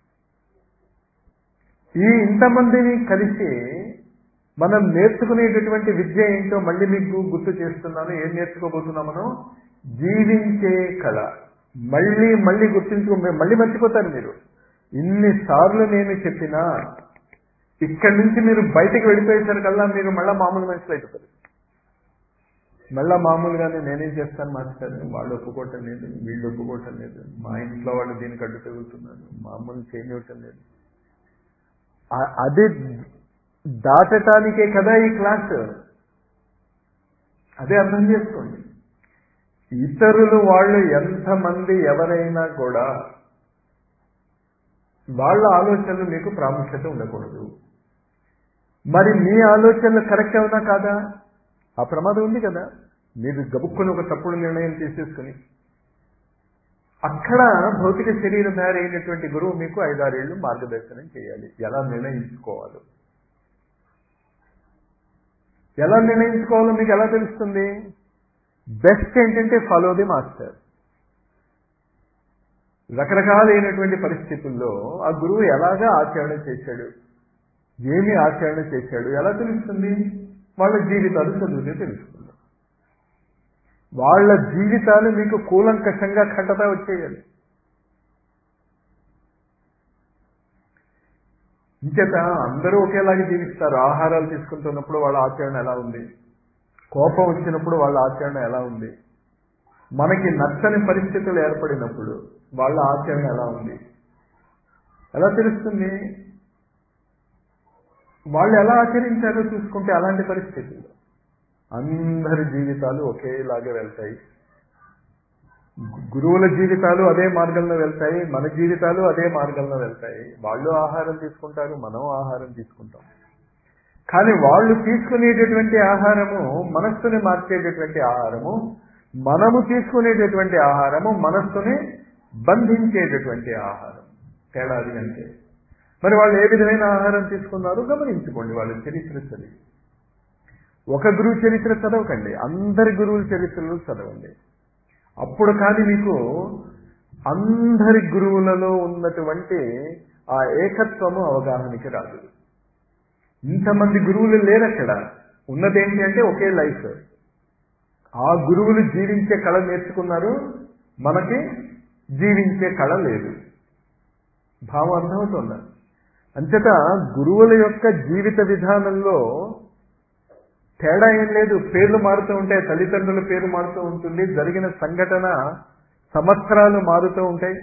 ఈ ఇంతమందిని కలిసి మనం నేర్చుకునేటటువంటి విద్య ఏంటో మళ్ళీ మీకు గుర్తు చేస్తున్నాను ఏం నేర్చుకోబోతున్నాం మనం జీవించే కళ మళ్ళీ మళ్ళీ గుర్తించుకో మళ్ళీ మర్చిపోతారు మీరు ఇన్నిసార్లు నేను చెప్పినా ఇక్కడి నుంచి మీరు బయటికి వెళ్ళిపోయేసరికల్లా మీరు మళ్ళా మామూలు మనుషులు అయిపోతారు మళ్ళా మామూలుగానే నేనేం చేస్తాను మాస్టర్ వాళ్ళు ఒప్పుకోవటం లేదు వీళ్ళు ఒప్పుకోవటం లేదు మా ఇంట్లో వాళ్ళు దీనికి అడ్డు తిరుగుతున్నారు మామూలు చేయనివ్వటం లేదు అది దాటటానికే కదా ఈ క్లాస్ అదే అర్థం చేసుకోండి ఇతరులు వాళ్ళు ఎంతమంది ఎవరైనా కూడా వాళ్ళ ఆలోచనలు మీకు ప్రాముఖ్యత ఉండకూడదు మరి మీ ఆలోచనలు కరెక్ట్ అవునా కాదా ఆ ప్రమాదం ఉంది కదా మీరు గబుక్కుని ఒక తప్పుడు నిర్ణయం తీసేసుకుని అక్కడ భౌతిక శరీరధారి అయినటువంటి గురువు మీకు ఐదారేళ్లు మార్గదర్శనం చేయాలి ఎలా నిర్ణయించుకోవాలో ఎలా నిర్ణయించుకోవాలో మీకు ఎలా తెలుస్తుంది బెస్ట్ ఏంటంటే ఫాలో ది మాస్టర్ రకరకాలైనటువంటి పరిస్థితుల్లో ఆ గురువు ఎలాగా ఆచరణ చేశాడు ఏమి ఆచరణ చేశాడు ఎలా తెలుస్తుంది వాళ్ళ జీవితాలు చదివితే తెలుస్తుంది వాళ్ళ జీవితాలు మీకు కూలంకషంగా ఖండత వచ్చేయాలి ఇంచేత అందరూ ఒకేలాగా జీవిస్తారు ఆహారాలు తీసుకుంటున్నప్పుడు వాళ్ళ ఆచరణ ఎలా ఉంది కోపం వచ్చినప్పుడు వాళ్ళ ఆచరణ ఎలా ఉంది మనకి నచ్చని పరిస్థితులు ఏర్పడినప్పుడు వాళ్ళ ఆచరణ ఎలా ఉంది ఎలా తెలుస్తుంది వాళ్ళు ఎలా ఆచరించారో చూసుకుంటే అలాంటి పరిస్థితుల్లో అందరి జీవితాలు ఒకేలాగే వెళ్తాయి గురువుల జీవితాలు అదే మార్గంలో వెళ్తాయి మన జీవితాలు అదే మార్గంలో వెళ్తాయి వాళ్ళు ఆహారం తీసుకుంటారు మనం ఆహారం తీసుకుంటాం కానీ వాళ్ళు తీసుకునేటటువంటి ఆహారము మనస్సుని మార్చేటటువంటి ఆహారము మనము తీసుకునేటటువంటి ఆహారము మనస్సుని బంధించేటటువంటి ఆహారం తేడాది అంటే మరి వాళ్ళు ఏ విధమైన ఆహారం తీసుకున్నారో గమనించుకోండి వాళ్ళ చరిత్ర చదివి ఒక గురువు చరిత్ర చదవకండి అందరి గురువుల చరిత్రలు చదవండి అప్పుడు కానీ మీకు అందరి గురువులలో ఉన్నటువంటి ఆ ఏకత్వము అవగాహనకి రాదు ఇంతమంది గురువులు లేరక్కడ ఉన్నదేంటి అంటే ఒకే లైఫ్ ఆ గురువులు జీవించే కళ నేర్చుకున్నారు మనకి జీవించే కళ లేదు భావం అర్థమవుతుందా అంతటా గురువుల యొక్క జీవిత విధానంలో తేడా ఏం లేదు పేర్లు మారుతూ ఉంటాయి తల్లిదండ్రుల పేరు మారుతూ ఉంటుంది జరిగిన సంఘటన సంవత్సరాలు మారుతూ ఉంటాయి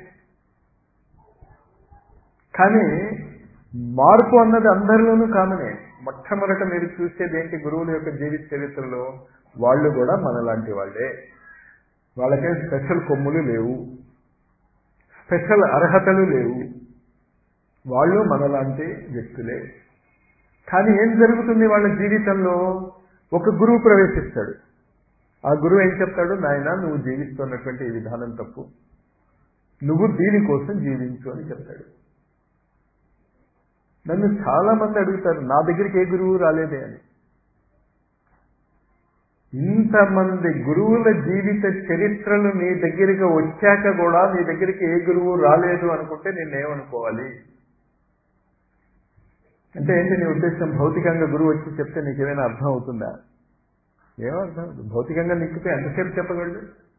కానీ మార్పు అన్నది అందరిలోనూ కామనే మొట్టమొదట మీరు చూసేది ఏంటి గురువుల యొక్క జీవిత చరిత్రలో వాళ్ళు కూడా మనలాంటి వాళ్ళే వాళ్ళకేం స్పెషల్ కొమ్ములు లేవు స్పెషల్ అర్హతలు లేవు వాళ్ళు మనలాంటి వ్యక్తులే కానీ ఏం జరుగుతుంది వాళ్ళ జీవితంలో ఒక గురువు ప్రవేశిస్తాడు ఆ గురువు ఏం చెప్తాడు నాయన నువ్వు జీవిస్తున్నటువంటి ఈ విధానం తప్పు నువ్వు దీనికోసం జీవించు అని చెప్తాడు నన్ను చాలా మంది అడుగుతారు నా దగ్గరికి ఏ గురువు రాలేదే అని ఇంతమంది గురువుల జీవిత చరిత్రలు నీ దగ్గరికి వచ్చాక కూడా నీ దగ్గరికి ఏ గురువు రాలేదు అనుకుంటే నేనేమనుకోవాలి అంటే ఏంటి నీ ఉద్దేశం భౌతికంగా గురువు వచ్చి చెప్తే నీకేమైనా అర్థం అవుతుందా ఏమో అర్థం అవుతుంది భౌతికంగా నిక్కితే ఎంతసేపు చెప్పగలడు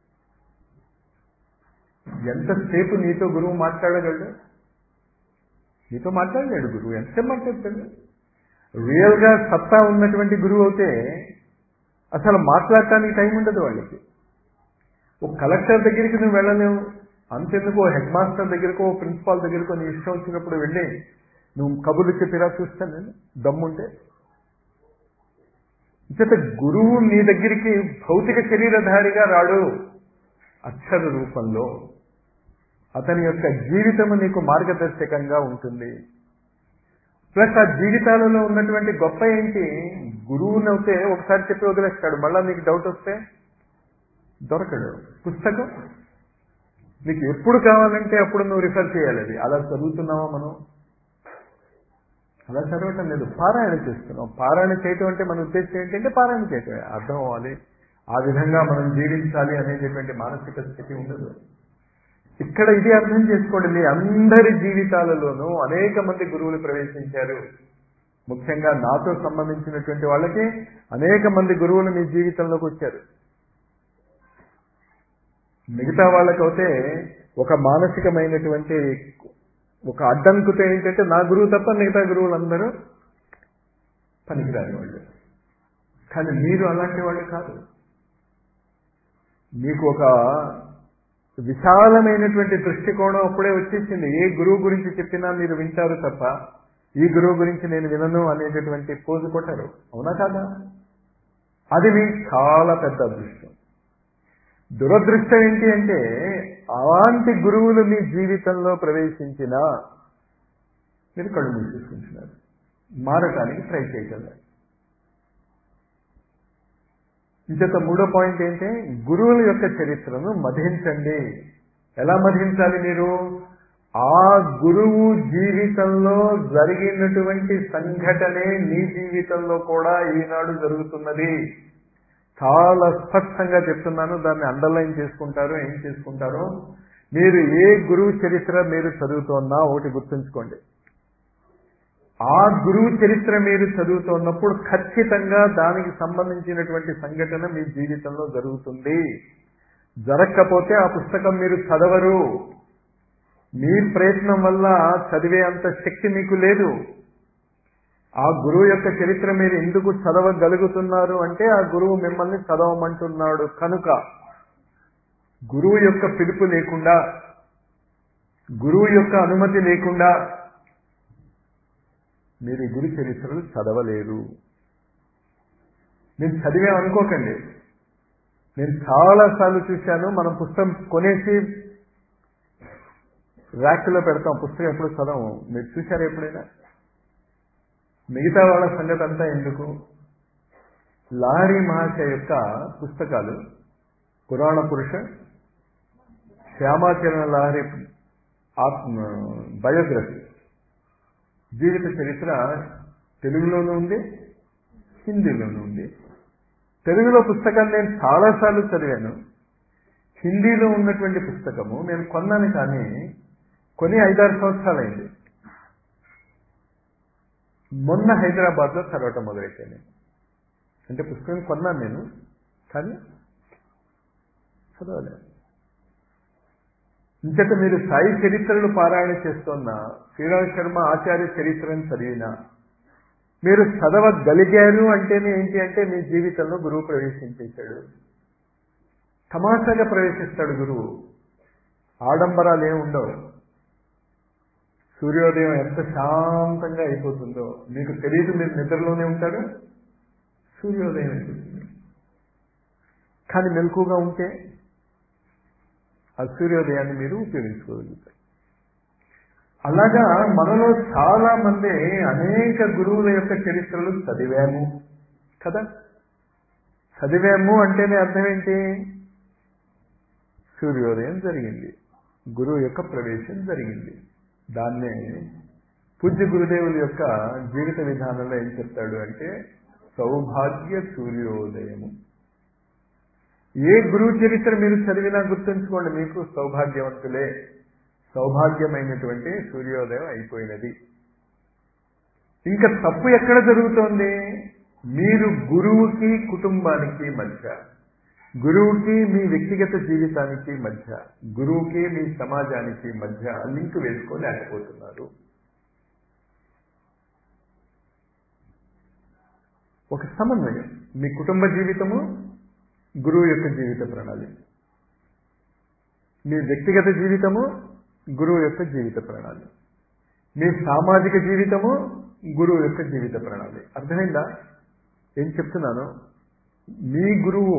ఎంతసేపు నీతో గురువు మాట్లాడగలడు నీతో మాట్లాడలేడు గురువు ఎంతసేపు మాట్లాడతాడు రియల్గా సత్తా ఉన్నటువంటి గురువు అయితే అసలు మాట్లాడటానికి టైం ఉండదు వాళ్ళకి ఒక కలెక్టర్ దగ్గరికి నువ్వు వెళ్ళలేవు అంతెందుకు ఓ హెడ్ మాస్టర్ దగ్గరకో ఓ ప్రిన్సిపాల్ దగ్గరకో నీ ఇష్టం వచ్చినప్పుడు వెళ్ళి నువ్వు కబుర్లు చెప్పిరా చూస్తాను నేను దమ్ముంటే ఇచ్చట గురువు నీ దగ్గరికి భౌతిక శరీరధారిగా రాడు అక్షర రూపంలో అతని యొక్క జీవితము నీకు మార్గదర్శకంగా ఉంటుంది ప్లస్ ఆ జీవితాలలో ఉన్నటువంటి గొప్ప ఏంటి గురువునవుతే ఒకసారి చెప్పి వదిలేస్తాడు మళ్ళా నీకు డౌట్ వస్తే దొరకడు పుస్తకం నీకు ఎప్పుడు కావాలంటే అప్పుడు నువ్వు రిఫర్ చేయాలి అది అలా చదువుతున్నావా మనం అలా చదవటం లేదు పారాయణ చేస్తున్నాం పారాయణ చేయటం అంటే మన ఉద్దేశం ఏంటంటే పారాయణ చేయటమే అర్థం అవ్వాలి ఆ విధంగా మనం జీవించాలి అనేటటువంటి మానసిక స్థితి ఉండదు ఇక్కడ ఇది అర్థం చేసుకోండి మీ అందరి జీవితాలలోనూ అనేక మంది గురువులు ప్రవేశించారు ముఖ్యంగా నాతో సంబంధించినటువంటి వాళ్ళకి అనేక మంది గురువులు మీ జీవితంలోకి వచ్చారు మిగతా వాళ్ళకైతే ఒక మానసికమైనటువంటి ఒక అడ్డంకుతో ఏంటంటే నా గురువు తప్ప మిగతా గురువులందరూ పనికిరాని వాళ్ళు కానీ మీరు అలాంటి వాళ్ళు కాదు మీకు ఒక విశాలమైనటువంటి దృష్టికోణం అప్పుడే వచ్చేసింది ఏ గురువు గురించి చెప్పినా మీరు వింటారు తప్ప ఈ గురువు గురించి నేను వినను అనేటటువంటి పోజు కొట్టారు అవునా కాదా అది మీ చాలా పెద్ద అదృష్టం దురదృష్టం ఏంటి అంటే అలాంటి గురువులు మీ జీవితంలో ప్రవేశించినా మీరు కళ్ళు మూసేసుకుంటున్నారు మారటానికి ట్రై చేయగల ఇంకొక మూడో పాయింట్ ఏంటి గురువుల యొక్క చరిత్రను మధించండి ఎలా మధించాలి మీరు ఆ గురువు జీవితంలో జరిగినటువంటి సంఘటనే మీ జీవితంలో కూడా ఈనాడు జరుగుతున్నది చాలా స్పష్టంగా చెప్తున్నాను దాన్ని అండర్లైన్ చేసుకుంటారు ఏం చేసుకుంటారో మీరు ఏ గురువు చరిత్ర మీరు చదువుతున్నా ఒకటి గుర్తుంచుకోండి ఆ గురువు చరిత్ర మీరు చదువుతున్నప్పుడు ఖచ్చితంగా దానికి సంబంధించినటువంటి సంఘటన మీ జీవితంలో జరుగుతుంది జరగకపోతే ఆ పుస్తకం మీరు చదవరు మీ ప్రయత్నం వల్ల చదివే అంత శక్తి మీకు లేదు ఆ గురువు యొక్క చరిత్ర మీరు ఎందుకు చదవగలుగుతున్నారు అంటే ఆ గురువు మిమ్మల్ని చదవమంటున్నాడు కనుక గురువు యొక్క పిలుపు లేకుండా గురువు యొక్క అనుమతి లేకుండా మీరు ఈ గురు చరిత్రలు చదవలేరు నేను చదివామనుకోకండి నేను చాలాసార్లు చూశాను మనం పుస్తకం కొనేసి ర్యాక్లో పెడతాం పుస్తకం ఎప్పుడు చదవము మీరు చూశారు ఎప్పుడైనా మిగతా వాళ్ళ సంగతి అంతా ఎందుకు లాహరి మహాశయ యొక్క పుస్తకాలు పురాణ పురుష శ్యామాచరణ లాహరి ఆత్మ బయోగ్రఫీ జీవిత చరిత్ర తెలుగులోనూ ఉంది హిందీలోనూ ఉంది తెలుగులో పుస్తకాన్ని నేను చాలాసార్లు చదివాను హిందీలో ఉన్నటువంటి పుస్తకము నేను కొన్నాను కానీ కొని ఐదారు సంవత్సరాలైంది మొన్న హైదరాబాద్లో చదవటం మొదలెట్టాను అంటే పుస్తకం కొన్నాను నేను కానీ చదవలేదు ఇంతట మీరు సాయి చరిత్రలు పారాయణ చేస్తున్న శ్రీరామ్ శర్మ ఆచార్య చరిత్రను చదివినా మీరు చదవగలిగారు అంటేనే ఏంటి అంటే మీ జీవితంలో గురువు ప్రవేశించేశాడు తమాషాగా ప్రవేశిస్తాడు గురువు ఆడంబరాలు ఏమి ఉండవు సూర్యోదయం ఎంత శాంతంగా అయిపోతుందో మీకు తెలియదు మీరు నిద్రలోనే ఉంటాడు సూర్యోదయం అయిపోతుంది కానీ మెలకుగా ఉంటే ఆ సూర్యోదయాన్ని మీరు ఉపయోగించుకోగలుగుతారు అలాగా మనలో చాలా మంది అనేక గురువుల యొక్క చరిత్రలు చదివాము కదా చదివాము అంటేనే అర్థం ఏంటి సూర్యోదయం జరిగింది గురువు యొక్క ప్రవేశం జరిగింది దాన్నే పూజ్య గురుదేవుల యొక్క జీవిత విధానంలో ఏం చెప్తాడు అంటే సౌభాగ్య సూర్యోదయము ఏ గురువు చరిత్ర మీరు చదివినా గుర్తుంచుకోండి మీకు సౌభాగ్యవంతులే సౌభాగ్యమైనటువంటి సూర్యోదయం అయిపోయినది ఇంకా తప్పు ఎక్కడ జరుగుతోంది మీరు గురువుకి కుటుంబానికి మధ్య గురువుకి మీ వ్యక్తిగత జీవితానికి మధ్య గురువుకి మీ సమాజానికి మధ్య లింక్ వేసుకోలేకపోతున్నారు ఒక సమన్వయం మీ కుటుంబ జీవితము గురువు యొక్క జీవిత ప్రణాళి మీ వ్యక్తిగత జీవితము గురువు యొక్క జీవిత ప్రణాళి మీ సామాజిక జీవితము గురువు యొక్క జీవిత ప్రణాళి అర్థమైందా ఏం చెప్తున్నాను మీ గురువు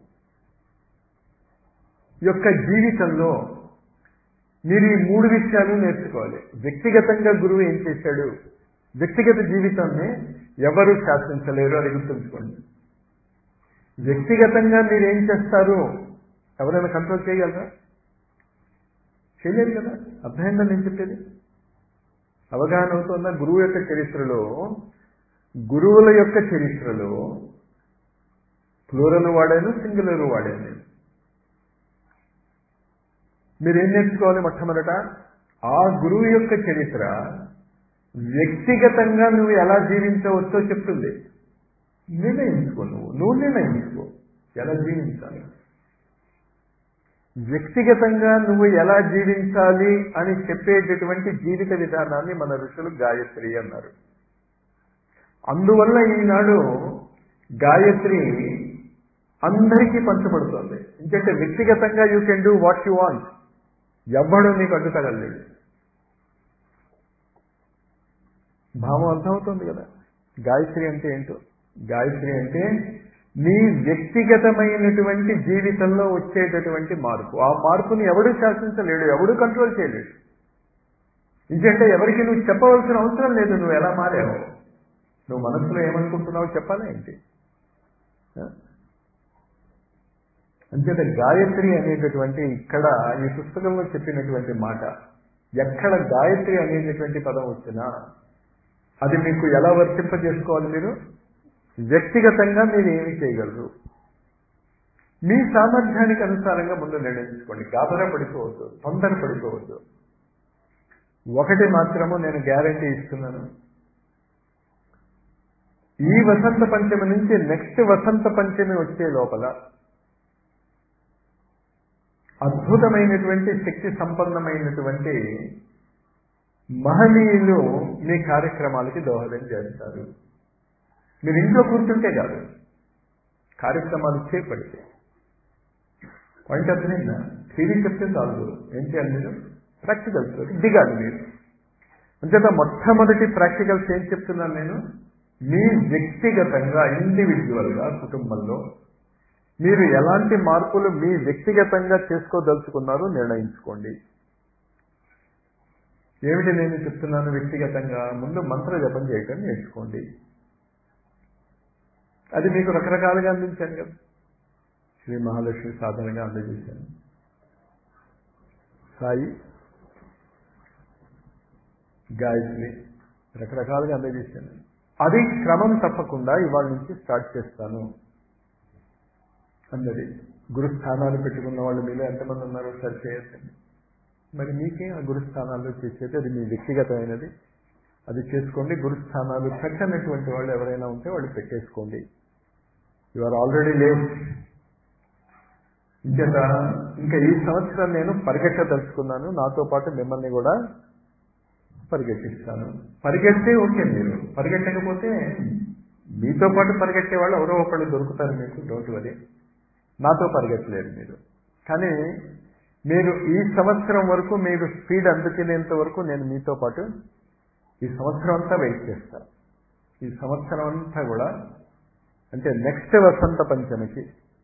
యొక్క జీవితంలో మీరు ఈ మూడు విషయాలు నేర్చుకోవాలి వ్యక్తిగతంగా గురువు ఏం చేశాడు వ్యక్తిగత జీవితాన్ని ఎవరు శాసించలేరు అది గుర్తుంచుకోండి వ్యక్తిగతంగా మీరు ఏం చేస్తారు ఎవరైనా కంట్రోల్ చేయగలరా చేయలేరు కదా అర్థమైందా నేను చెప్పేది అవగాహన అవుతున్న గురువు యొక్క చరిత్రలో గురువుల యొక్క చరిత్రలో ప్లూరల్ వాడాను సింగులర్ వాడాను నేను మీరేం నేర్చుకోవాలి మొట్టమొదట ఆ గురువు యొక్క చరిత్ర వ్యక్తిగతంగా నువ్వు ఎలా జీవించవచ్చో చెప్తుంది నిర్ణయించుకో నువ్వు నువ్వు నిర్ణయించుకో ఎలా జీవించాలి వ్యక్తిగతంగా నువ్వు ఎలా జీవించాలి అని చెప్పేటటువంటి జీవిత విధానాన్ని మన ఋషులు గాయత్రి అన్నారు అందువల్ల ఈనాడు గాయత్రి అందరికీ పంచబడుతోంది ఎందుకంటే వ్యక్తిగతంగా you can do what you want ఎవ్వడూ నీకు అడ్డు తగలలేడు భావం అర్థమవుతుంది కదా గాయత్రి అంటే ఏంటో గాయత్రి అంటే నీ వ్యక్తిగతమైనటువంటి జీవితంలో వచ్చేటటువంటి మార్పు ఆ మార్పుని ఎవడు శాసించలేడు ఎవడు కంట్రోల్ చేయలేడు ఎందుకంటే ఎవరికి నువ్వు చెప్పవలసిన అవసరం లేదు నువ్వు ఎలా మారావు నువ్వు మనసులో ఏమనుకుంటున్నావు చెప్పాలా ఏంటి అంచేత గాయత్రి అనేటటువంటి ఇక్కడ ఈ పుస్తకంలో చెప్పినటువంటి మాట ఎక్కడ గాయత్రి అనేటటువంటి పదం వచ్చినా అది మీకు ఎలా వర్తింపజేసుకోవాలి మీరు వ్యక్తిగతంగా మీరు ఏమి చేయగలరు మీ సామర్థ్యానికి అనుసారంగా ముందు నిర్ణయించుకోండి గాబరా పడిపోవద్దు తొందర పడిపోవద్దు ఒకటి మాత్రము నేను గ్యారంటీ ఇస్తున్నాను ఈ వసంత పంచమి నుంచి నెక్స్ట్ వసంత పంచమి వచ్చే లోపల అద్భుతమైనటువంటి శక్తి సంపన్నమైనటువంటి మహనీయులు మీ కార్యక్రమాలకి దోహదం చేస్తారు మీరు ఇంట్లో కూర్చుంటే కాదు కార్యక్రమాలు చేపడితే పాయింట్ అర్థమైందా థియరీ చెప్తే చాలు ఏం చేయాలి మీరు ప్రాక్టికల్స్ దిగాలి మీరు అంచేత మొట్టమొదటి ప్రాక్టికల్స్ ఏం చెప్తున్నాను నేను మీ వ్యక్తిగతంగా ఇండివిజువల్గా కుటుంబంలో మీరు ఎలాంటి మార్పులు మీ వ్యక్తిగతంగా చేసుకోదలుచుకున్నారో నిర్ణయించుకోండి ఏమిటి నేను చెప్తున్నాను వ్యక్తిగతంగా ముందు మంత్ర జపం చేయటం నేర్చుకోండి అది మీకు రకరకాలుగా అందించాను కదా శ్రీ మహాలక్ష్మి సాధారణంగా అందజేశాను సాయి గాయత్రి రకరకాలుగా అందజేశాను అది క్రమం తప్పకుండా ఇవాళ నుంచి స్టార్ట్ చేస్తాను అన్నది గురుస్థానాలు పెట్టుకున్న వాళ్ళు మీలో ఎంతమంది ఉన్నారో సరి చేయొచ్చండి మరి మీకే ఆ గురుస్థానాల్లో చేసేది అది మీ వ్యక్తిగతమైనది అది చేసుకోండి గురుస్థానాలు పెట్టనటువంటి వాళ్ళు ఎవరైనా ఉంటే వాళ్ళు పెట్టేసుకోండి యు ఆర్ ఆల్రెడీ లేట్ ఇంకేత ఇంకా ఈ సంవత్సరం నేను పరిగెట్టదలుచుకున్నాను నాతో పాటు మిమ్మల్ని కూడా పరిగెట్టిస్తాను పరిగెడితే ఓకే మీరు పరిగెట్టకపోతే మీతో పాటు పరిగెట్టే వాళ్ళు ఎవరో ఒకళ్ళు దొరుకుతారు మీకు డోంట్ వరీ నాతో పరిగెట్టలేరు మీరు కానీ మీరు ఈ సంవత్సరం వరకు మీరు స్పీడ్ అందుకునేంత వరకు నేను మీతో పాటు ఈ సంవత్సరం అంతా వెయిట్ చేస్తా ఈ సంవత్సరం అంతా కూడా అంటే నెక్స్ట్ వసంత పంచమికి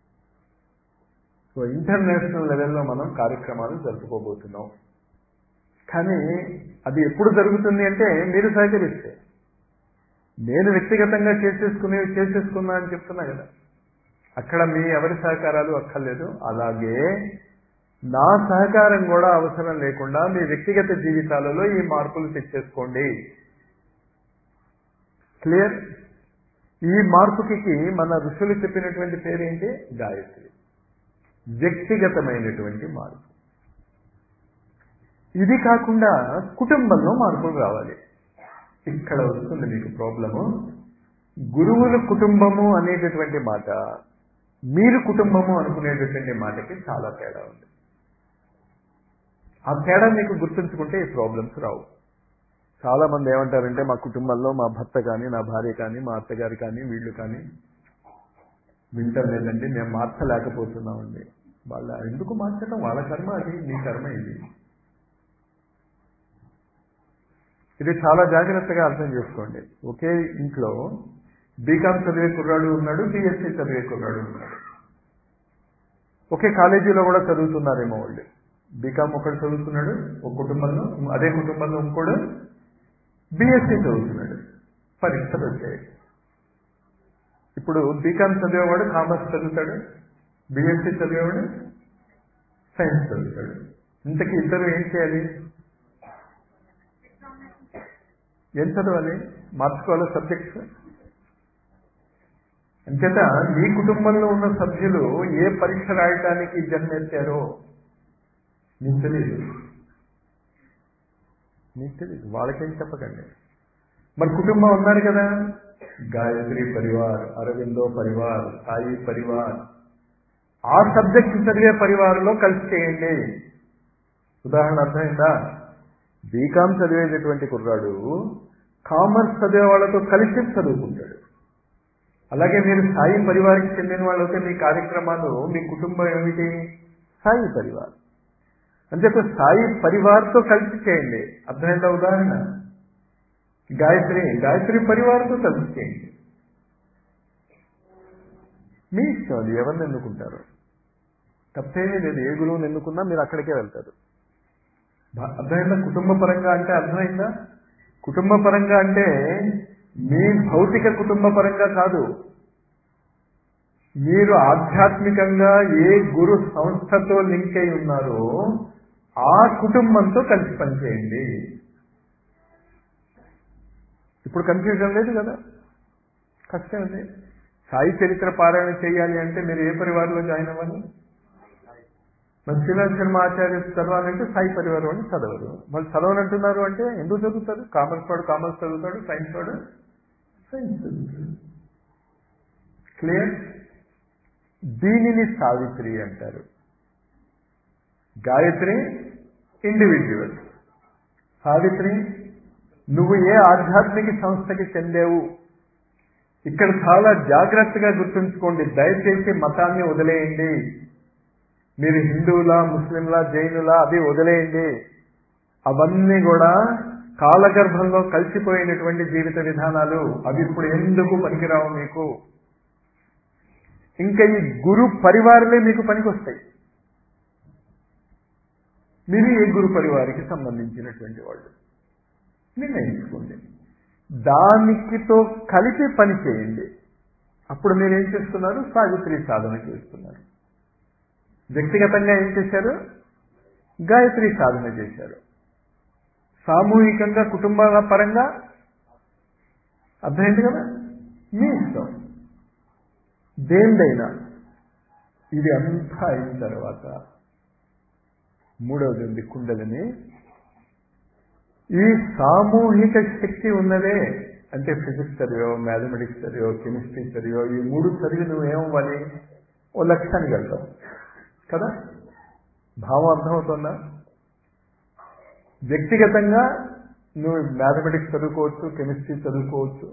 సో ఇంటర్నేషనల్ లెవెల్లో మనం కార్యక్రమాలు జరుపుకోబోతున్నాం కానీ అది ఎప్పుడు జరుగుతుంది అంటే మీరు సహకరిస్తే నేను వ్యక్తిగతంగా చేసేసుకునే చేసేసుకున్నా అని చెప్తున్నా కదా అక్కడ మీ ఎవరి సహకారాలు అక్కర్లేదు అలాగే నా సహకారం కూడా అవసరం లేకుండా మీ వ్యక్తిగత జీవితాలలో ఈ మార్పులు తెచ్చేసుకోండి క్లియర్ ఈ మార్పుకి మన ఋషులు చెప్పినటువంటి పేరేంటి గాయత్రి వ్యక్తిగతమైనటువంటి మార్పు ఇది కాకుండా కుటుంబంలో మార్పులు రావాలి ఇక్కడ వస్తుంది మీకు ప్రాబ్లము గురువుల కుటుంబము అనేటటువంటి మాట మీరు కుటుంబము అనుకునేటటువంటి మాటకి చాలా తేడా ఉంది ఆ తేడా మీకు గుర్తుంచుకుంటే ఈ ప్రాబ్లమ్స్ రావు చాలా మంది ఏమంటారంటే మా కుటుంబంలో మా భర్త కానీ నా భార్య కానీ మా అత్తగారు కానీ వీళ్ళు కానీ వింటర్ లేదండి మేము మార్చలేకపోతున్నామండి వాళ్ళ ఎందుకు మార్చడం వాళ్ళ కర్మ అది మీ కర్మ ఇది ఇది చాలా జాగ్రత్తగా అర్థం చేసుకోండి ఒకే ఇంట్లో బీకామ్ చదివే కుర్రాడు ఉన్నాడు బీఎస్సీ చదివే కుర్రాడు ఉన్నాడు ఒకే కాలేజీలో కూడా చదువుతున్నారేమో వాళ్ళు బీకామ్ ఒకడు చదువుతున్నాడు ఒక కుటుంబంలో అదే కుటుంబంలో ఇంకోడు బీఎస్సీ చదువుతున్నాడు పరీక్షలు వచ్చాయి ఇప్పుడు బీకామ్ చదివేవాడు కామర్స్ చదువుతాడు బీఎస్సీ చదివేవాడు సైన్స్ చదువుతాడు ఇంతకీ ఇద్దరు ఏం చేయాలి ఏం చదవాలి మార్చుకోవాలి సబ్జెక్ట్స్ అంచేత మీ కుటుంబంలో ఉన్న సభ్యులు ఏ పరీక్ష రాయటానికి జన్మెత్తారో మీకు తెలియదు మీకు తెలియదు వాళ్ళకేం చెప్పకండి మరి కుటుంబం ఉన్నారు కదా గాయత్రి పరివార్ అరవిందో పరివార్ సాయి పరివార్ ఆ సబ్జెక్ట్ చదివే పరివారంలో కలిసి చేయండి ఉదాహరణ అర్థమైందా బీకామ్ చదివేటటువంటి కుర్రాడు కామర్స్ చదివే వాళ్ళతో కలిసి చదువుకుంటాడు అలాగే మీరు సాయి పరివారికి చెందిన వాళ్ళైతే మీ కార్యక్రమాలు మీ కుటుంబం ఏమిటి సాయి పరివార్ అంచేత సాయి పరివార్తో కలిసి చేయండి అర్థమైందా ఉదాహరణ గాయత్రి గాయత్రి పరివార్తో కలిసి చేయండి మీ ఇష్టం అది ఎవరిని ఎన్నుకుంటారు తప్పేమీ లేదు ఏ గురువుని ఎన్నుకున్నా మీరు అక్కడికే వెళ్తారు అర్థమైందా కుటుంబ పరంగా అంటే అర్థమైందా కుటుంబ పరంగా అంటే మీ భౌతిక కుటుంబ పరంగా కాదు మీరు ఆధ్యాత్మికంగా ఏ గురు సంస్థతో లింక్ అయి ఉన్నారో ఆ కుటుంబంతో కలిసి పనిచేయండి ఇప్పుడు కన్ఫ్యూజన్ లేదు కదా కష్టం ఉంది సాయి చరిత్ర పారాయణ చేయాలి అంటే మీరు ఏ పరివారంలో జాయిన్ అవ్వాలి మరి శ్రీనాథ్ శర్మ ఆచార్య చదవాలంటే సాయి పరివారం అని చదవరు వాళ్ళు చదవనంటున్నారు అంటే ఎందుకు చదువుతారు కామర్స్ వాడు కామర్స్ చదువుతాడు సైన్స్ వాడు సైన్స్ చదువుతాడు క్లియర్ దీనిని సావిత్రి అంటారు గాయత్రి ఇండివిజువల్ సావిత్రి నువ్వు ఏ ఆధ్యాత్మిక సంస్థకి చెందేవు ఇక్కడ చాలా జాగ్రత్తగా గుర్తుంచుకోండి దయచేసి మతాన్ని వదిలేయండి మీరు హిందువులా ముస్లింలా జైనులా అవి వదిలేయండి అవన్నీ కూడా కాలగర్భంలో కలిసిపోయినటువంటి జీవిత విధానాలు అవి ఇప్పుడు ఎందుకు పనికిరావు మీకు ఇంకా ఈ గురు పరివారులే మీకు పనికొస్తాయి మీరు ఏ గురు పరివారికి సంబంధించినటువంటి వాళ్ళు నిర్ణయించుకోండి దానికితో కలిపి పని చేయండి అప్పుడు మీరు ఏం చేస్తున్నారు సావిత్రి సాధన చేస్తున్నారు వ్యక్తిగతంగా ఏం చేశారు గాయత్రి సాధన చేశారు సామూహికంగా కుటుంబాల పరంగా అర్థమైంది కదా మీ ఇష్టం దేనిదైనా ఇది అంతా అయిన తర్వాత మూడవది ఉంది కుండలని ఈ సామూహిక శక్తి ఉన్నదే అంటే ఫిజిక్స్ చదివో మ్యాథమెటిక్స్ చదివో కెమిస్ట్రీ చదివో ఈ మూడు చదివి నువ్వేమవ్వాలి ఓ లక్ష్యానికి వెళ్తావు కదా భావం అర్థమవుతుందా వ్యక్తిగతంగా నువ్వు మ్యాథమెటిక్స్ చదువుకోవచ్చు కెమిస్ట్రీ చదువుకోవచ్చు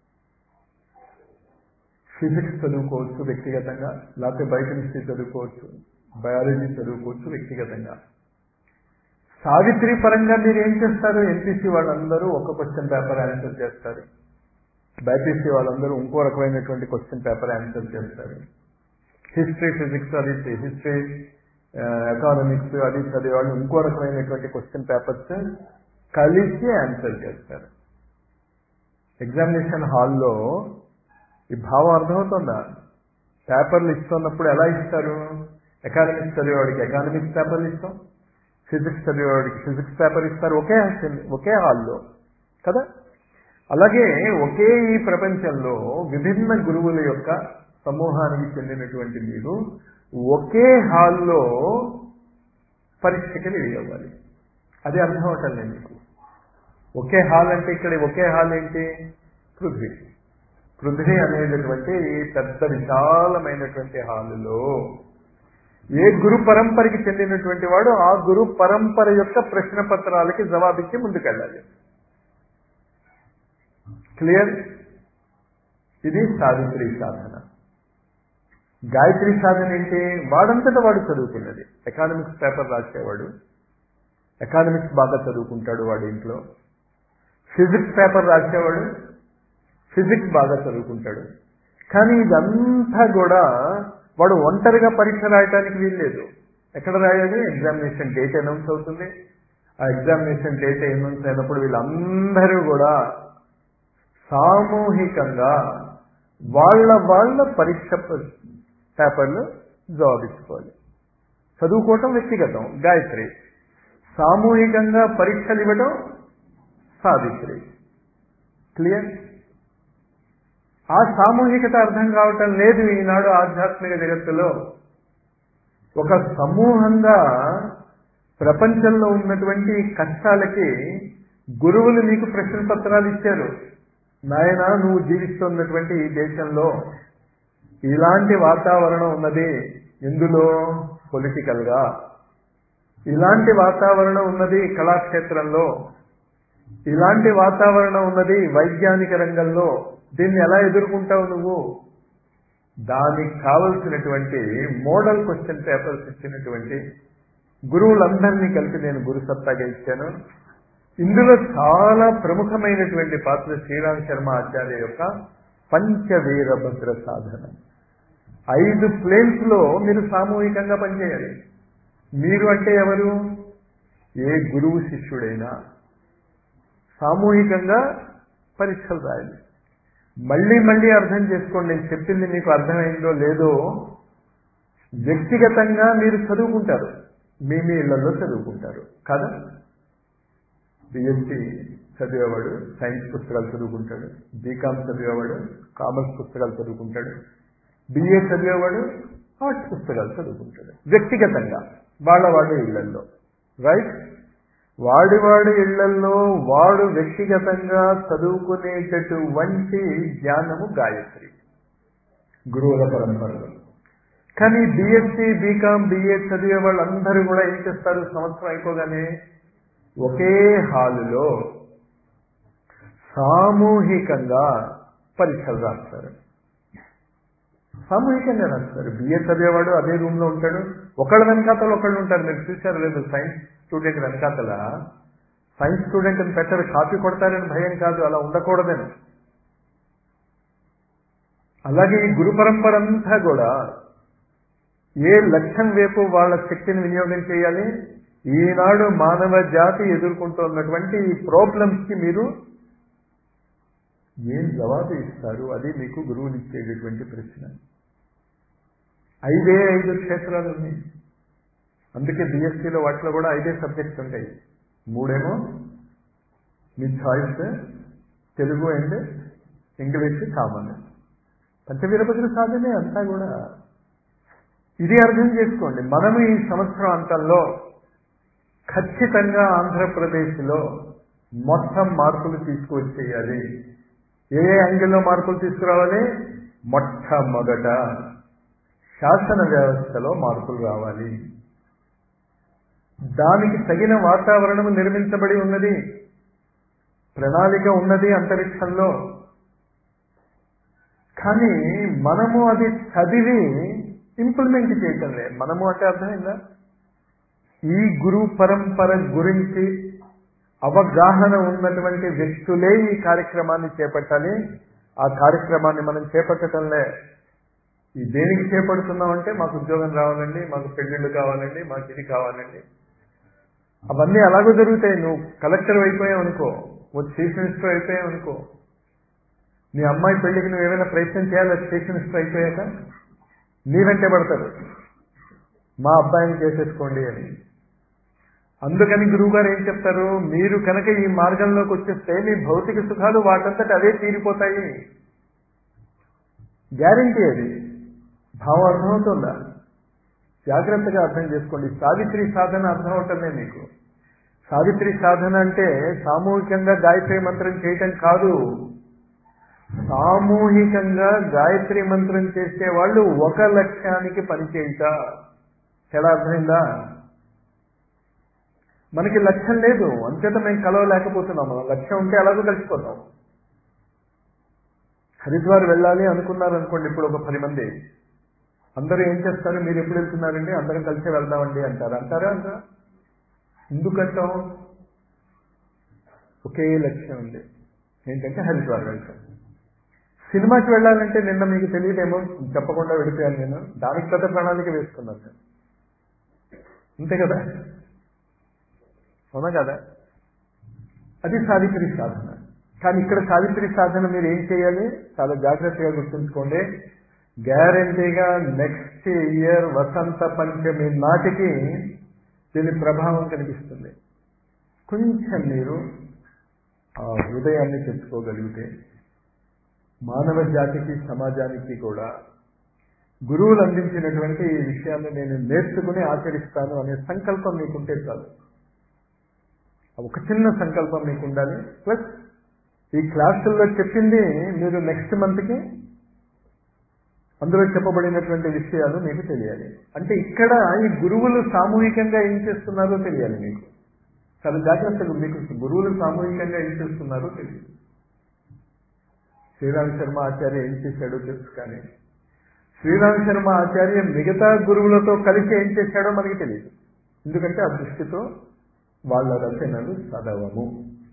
ఫిజిక్స్ చదువుకోవచ్చు వ్యక్తిగతంగా లేకపోతే బయోకెమిస్ట్రీ చదువుకోవచ్చు బయాలజీ చదువుకోవచ్చు వ్యక్తిగతంగా సావిత్రి పరంగా మీరు ఏం చేస్తారు ఎన్టీసీ వాళ్ళందరూ ఒక క్వశ్చన్ పేపర్ ఆన్సర్ చేస్తారు బైపీసీ వాళ్ళందరూ ఇంకో రకమైనటువంటి క్వశ్చన్ పేపర్ ఆన్సర్ చేస్తారు హిస్టరీ ఫిజిక్స్ అది హిస్టరీ ఎకానమిక్స్ అది చదివేవాళ్ళు ఇంకో రకమైనటువంటి క్వశ్చన్ పేపర్స్ కలిసి ఆన్సర్ చేస్తారు ఎగ్జామినేషన్ హాల్లో ఈ భావం అర్థమవుతుందా పేపర్లు ఇస్తున్నప్పుడు ఎలా ఇస్తారు ఎకానమిక్స్ చదివేవాడికి ఎకానమిక్స్ పేపర్లు ఇస్తాం ఫిజిక్స్ చదివేవాడికి ఫిజిక్స్ పేపర్ ఇస్తారు ఒకే ఒకే హాల్లో కదా అలాగే ఒకే ఈ ప్రపంచంలో విభిన్న గురువుల యొక్క సమూహానికి చెందినటువంటి మీరు ఒకే హాల్లో పరీక్షకి రెడీ అవ్వాలి అది అర్థం అవటం లేదు మీకు ఒకే హాల్ అంటే ఇక్కడ ఒకే హాల్ ఏంటి పృథ్వీ పృథ్వీ అనేటటువంటి ఈ పెద్ద విశాలమైనటువంటి హాలులో ఏ గురు పరంపరకి చెందినటువంటి వాడు ఆ గురు పరంపర యొక్క ప్రశ్న పత్రాలకి జవాబిచ్చి ముందుకెళ్ళాలి క్లియర్ ఇది సావిత్రి సాధన గాయత్రి సాధన ఏంటి వాడంతటా వాడు చదువుకున్నది ఎకానమిక్స్ పేపర్ రాసేవాడు ఎకానమిక్స్ బాగా చదువుకుంటాడు వాడి ఇంట్లో ఫిజిక్స్ పేపర్ రాసేవాడు ఫిజిక్స్ బాగా చదువుకుంటాడు కానీ ఇదంతా కూడా వాడు ఒంటరిగా పరీక్ష రాయడానికి వీల్లేదు ఎక్కడ రాయాలి ఎగ్జామినేషన్ డేట్ అనౌన్స్ అవుతుంది ఆ ఎగ్జామినేషన్ డేట్ అనౌన్స్ అయినప్పుడు వీళ్ళందరూ కూడా సామూహికంగా వాళ్ళ వాళ్ళ పరీక్ష పేపర్లు జవాబిచ్చుకోవాలి చదువుకోవటం వ్యక్తిగతం గాయత్రి సామూహికంగా పరీక్షలు ఇవ్వడం సావిత్రి క్లియర్ ఆ సామూహికత అర్థం కావటం లేదు ఈనాడు ఆధ్యాత్మిక జగత్తులో ఒక సమూహంగా ప్రపంచంలో ఉన్నటువంటి కష్టాలకి గురువులు నీకు ప్రశ్న పత్రాలు ఇచ్చారు నాయన నువ్వు జీవిస్తున్నటువంటి ఈ దేశంలో ఇలాంటి వాతావరణం ఉన్నది ఎందులో పొలిటికల్గా ఇలాంటి వాతావరణం ఉన్నది కళాక్షేత్రంలో ఇలాంటి వాతావరణం ఉన్నది వైజ్ఞానిక రంగంలో దీన్ని ఎలా ఎదుర్కొంటావు నువ్వు దానికి కావలసినటువంటి మోడల్ క్వశ్చన్ పేపర్స్ ఇచ్చినటువంటి గురువులందరినీ కలిపి నేను గురు సత్తాగా ఇచ్చాను ఇందులో చాలా ప్రముఖమైనటువంటి పాత్ర శ్రీరామ్ శర్మ ఆచార్య యొక్క పంచవీరభద్ర సాధన ఐదు ప్లేన్స్ లో మీరు సామూహికంగా పనిచేయాలి మీరు అంటే ఎవరు ఏ గురువు శిష్యుడైనా సామూహికంగా పరీక్షలు రాయాలి మళ్ళీ మళ్ళీ అర్థం చేసుకోండి నేను చెప్పింది మీకు అర్థమైందో లేదో వ్యక్తిగతంగా మీరు చదువుకుంటారు మీ మీ ఇళ్లలో చదువుకుంటారు కదా బిఎస్సి చదివేవాడు సైన్స్ పుస్తకాలు చదువుకుంటాడు బీకామ్ చదివేవాడు కామర్స్ పుస్తకాలు చదువుకుంటాడు బిఏ చదివేవాడు ఆర్ట్స్ పుస్తకాలు చదువుకుంటాడు వ్యక్తిగతంగా వాళ్ళ వాళ్ళ ఇళ్లలో రైట్ వాడి వాడి ఇళ్లలో వాడు వ్యక్తిగతంగా చదువుకునేటటువంటి జ్ఞానము గాయత్రి గురువుల పరంపరలో కానీ బిఎస్సి బీకామ్ బిఏ చదివే వాళ్ళందరూ కూడా ఏం చేస్తారు సంవత్సరం అయిపోగానే ఒకే హాలులో సామూహికంగా పరీక్షలు రాస్తారు సామూహికంగా రాస్తారు బిఏ చదివేవాడు అదే రూమ్ లో ఉంటాడు ఒకళ్ళ వెనకాతలు ఒకళ్ళు ఉంటారు మీరు చూశారు లేదు సైన్స్ స్టూడెంట్ వెనకాతల సైన్స్ స్టూడెంట్ అని పెట్టరు కాపీ కొడతారని భయం కాదు అలా ఉండకూడదని అలాగే ఈ గురు పరంపర అంతా కూడా ఏ లక్ష్యం వైపు వాళ్ళ శక్తిని వినియోగం చేయాలి ఈనాడు మానవ జాతి ఎదుర్కొంటున్నటువంటి ఈ ప్రాబ్లమ్స్ కి మీరు ఏం జవాబు ఇస్తారు అది మీకు గురువులు ఇచ్చేటటువంటి ప్రశ్న ఐదే ఐదు క్షేత్రాలు ఉన్నాయి అందుకే బిఎస్సీలో వాటిలో కూడా ఐదే సబ్జెక్ట్స్ ఉంటాయి మూడేమో మీ choice Telugu and English common పంచవీరభద్ర సాధనే అంతా కూడా ఇది అర్థం చేసుకోండి మనము ఈ సంవత్సరం అంతంలో ఖచ్చితంగా ఆంధ్రప్రదేశ్లో మొత్తం మార్పులు తీసుకువచ్చేయాలి ఏ ఏ యాంగిల్లో మార్పులు తీసుకురావాలి మొట్టమొదట శాసన వ్యవస్థలో మార్పులు రావాలి దానికి తగిన వాతావరణం నిర్మించబడి ఉన్నది ప్రణాళిక ఉన్నది అంతరిక్షంలో కానీ మనము అది చదివి ఇంప్లిమెంట్ చేయటం లేదు మనము అంటే అర్థమైందా ఈ గురు పరంపర గురించి అవగాహన ఉన్నటువంటి వ్యక్తులే ఈ కార్యక్రమాన్ని చేపట్టాలి ఆ కార్యక్రమాన్ని మనం చేపట్టడంలే ఈ దేనికి చేపడుతున్నామంటే మాకు ఉద్యోగం రావాలండి మాకు పెళ్ళిళ్ళు కావాలండి మాకు ఇది కావాలండి అవన్నీ అలాగో జరుగుతాయి నువ్వు కలెక్టర్ అయిపోయావు అనుకో నువ్వు చీఫ్ మినిస్టర్ అయిపోయావు అనుకో నీ అమ్మాయి పెళ్లికి నువ్వు ఏమైనా ప్రయత్నం చేయాలి చీఫ్ మినిస్టర్ అయిపోయాక నీ వెంటే పడతారు మా అబ్బాయిని చేసేసుకోండి అని అందుకని గురువు గారు ఏం చెప్తారు మీరు కనుక ఈ మార్గంలోకి వచ్చేస్తే మీ భౌతిక సుఖాలు వాటంతట అవే తీరిపోతాయి గ్యారంటీ అది భావం అర్థమవుతుందా జాగ్రత్తగా అర్థం చేసుకోండి సావిత్రి సాధన అర్థం అవటమే మీకు సావిత్రి సాధన అంటే సామూహికంగా గాయత్రి మంత్రం చేయటం కాదు సామూహికంగా గాయత్రి మంత్రం చేసే వాళ్ళు ఒక లక్ష్యానికి పనిచేయట ఎలా అర్థమైందా మనకి లక్ష్యం లేదు అంచేత మేము కలవలేకపోతున్నాం మనం లక్ష్యం ఉంటే అలాగూ కలిసిపోతాం హరిద్వార్ వెళ్ళాలి అనుకున్నారు అనుకోండి ఇప్పుడు ఒక పది మంది అందరూ ఏం చేస్తారు మీరు ఎప్పుడు వెళ్తున్నారండి అందరం కలిసి వెళ్దామండి అంటారు అంటారా అంటారా ఎందుకంటాం ఒకే లక్ష్యం ఉంది ఏంటంటే హరిద్వార్ వెళ్తాం సినిమాకి వెళ్ళాలంటే నిన్న మీకు తెలియదేమో చెప్పకుండా వెళ్ళిపోయాను నేను దానికి పెద్ద ప్రణాళిక వేసుకున్నాను నేను అంతే కదా అవునా కదా అది సావిత్రి సాధన కానీ ఇక్కడ సావిత్రి సాధన మీరు ఏం చేయాలి చాలా జాగ్రత్తగా గుర్తుంచుకోండి గ్యారంటీగా నెక్స్ట్ ఇయర్ వసంత పంచమి నాటికి దీని ప్రభావం కనిపిస్తుంది కొంచెం మీరు ఆ హృదయాన్ని తెచ్చుకోగలిగితే మానవ జాతికి సమాజానికి కూడా గురువులు అందించినటువంటి ఈ విషయాన్ని నేను నేర్చుకుని ఆచరిస్తాను అనే సంకల్పం మీకుంటే చాలు ఒక చిన్న సంకల్పం మీకు ఉండాలి ప్లస్ ఈ క్లాసుల్లో చెప్పింది మీరు నెక్స్ట్ మంత్కి అందులో చెప్పబడినటువంటి విషయాలు మీకు తెలియాలి అంటే ఇక్కడ ఈ గురువులు సామూహికంగా ఏం చేస్తున్నారో తెలియాలి మీకు చాలా జాగ్రత్తగా మీకు గురువులు సామూహికంగా ఏం చేస్తున్నారో తెలియదు శ్రీరామ్ శర్మ ఆచార్య ఏం చేశాడో తెలుసు కానీ శ్రీరామ్ శర్మ ఆచార్య మిగతా గురువులతో కలిసి ఏం చేశాడో మనకి తెలియదు ఎందుకంటే ఆ దృష్టితో వాళ్ళ రచనలు చదవము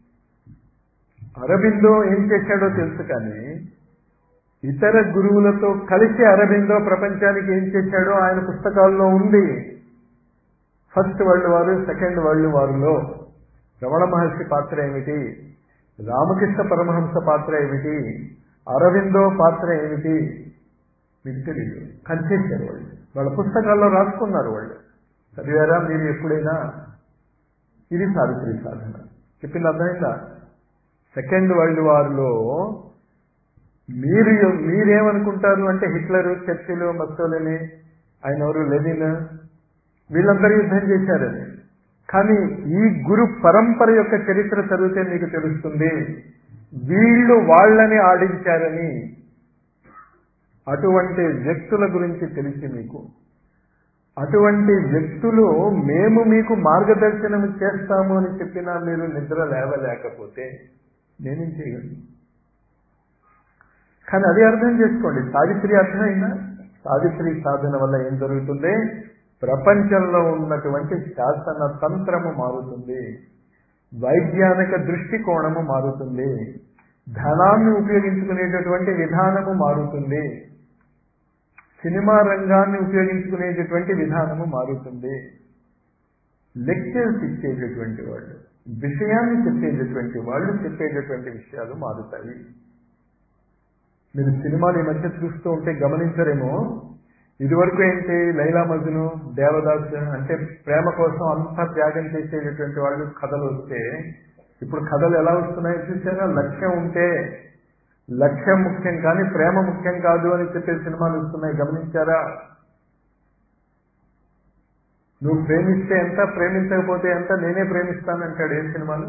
అరబిందో ఏం చేశాడో తెలుసు కానీ ఇతర గురువులతో కలిసి అరబిందో ప్రపంచానికి ఏం చేశాడో ఆయన పుస్తకాల్లో ఉంది first world war second world వారులో రమణ మహర్షి పాత్ర ఏమిటి రామకృష్ణ పరమహంస పాత్ర ఏమిటి అరవిందో పాత్ర ఏమిటి మీకు తెలియదు కనిచేశారు వాళ్ళు వాళ్ళ పుస్తకాల్లో రాసుకున్నారు వాళ్ళు చదివారా మీరు ఎప్పుడైనా ఇది సావిత్రి సాధన చెప్పింది అర్థమైందా సెకండ్ వరల్డ్ వార్లో మీరు మీరేమనుకుంటారు అంటే హిట్లర్ చర్చిలు మస్తోలని ఆయన ఎవరు లెనిన్ వీళ్ళందరూ యుద్ధం చేశారని కానీ ఈ గురు పరంపర యొక్క చరిత్ర చదివితే మీకు తెలుస్తుంది వీళ్ళు వాళ్ళని ఆడించారని అటువంటి వ్యక్తుల గురించి తెలిసి మీకు అటువంటి వ్యక్తులు మేము మీకు మార్గదర్శనం చేస్తాము అని చెప్పినా మీరు నిద్ర లేవలేకపోతే నేనేం చేయగలను కానీ అది అర్థం చేసుకోండి సావిత్రి అర్థమైందా సావిత్రి సాధన వల్ల ఏం జరుగుతుంది ప్రపంచంలో ఉన్నటువంటి శాసన తంత్రము మారుతుంది వైజ్ఞానిక దృష్టికోణము మారుతుంది ధనాన్ని ఉపయోగించుకునేటటువంటి విధానము మారుతుంది సినిమా రంగాన్ని ఉపయోగించుకునేటటువంటి విధానము మారుతుంది లెక్చర్స్ ఇచ్చేటటువంటి వాళ్ళు విషయాన్ని చెప్పేటటువంటి వాళ్ళు చెప్పేటటువంటి విషయాలు మారుతాయి మీరు సినిమాలు ఈ మధ్య చూస్తూ ఉంటే గమనించరేమో ఇదివరకు ఏంటి లైలా మజ్ను దేవదాస్ అంటే ప్రేమ కోసం అంతా త్యాగం చేసేటటువంటి వాళ్ళు కథలు వస్తే ఇప్పుడు కథలు ఎలా వస్తున్నాయో చూసారా లక్ష్యం ఉంటే లక్ష్యం ముఖ్యం కానీ ప్రేమ ముఖ్యం కాదు అని చెప్పే సినిమాలు వస్తున్నాయి గమనించారా నువ్వు ప్రేమిస్తే ఎంత ప్రేమించకపోతే ఎంత నేనే ప్రేమిస్తానంటాడు ఏం సినిమాలు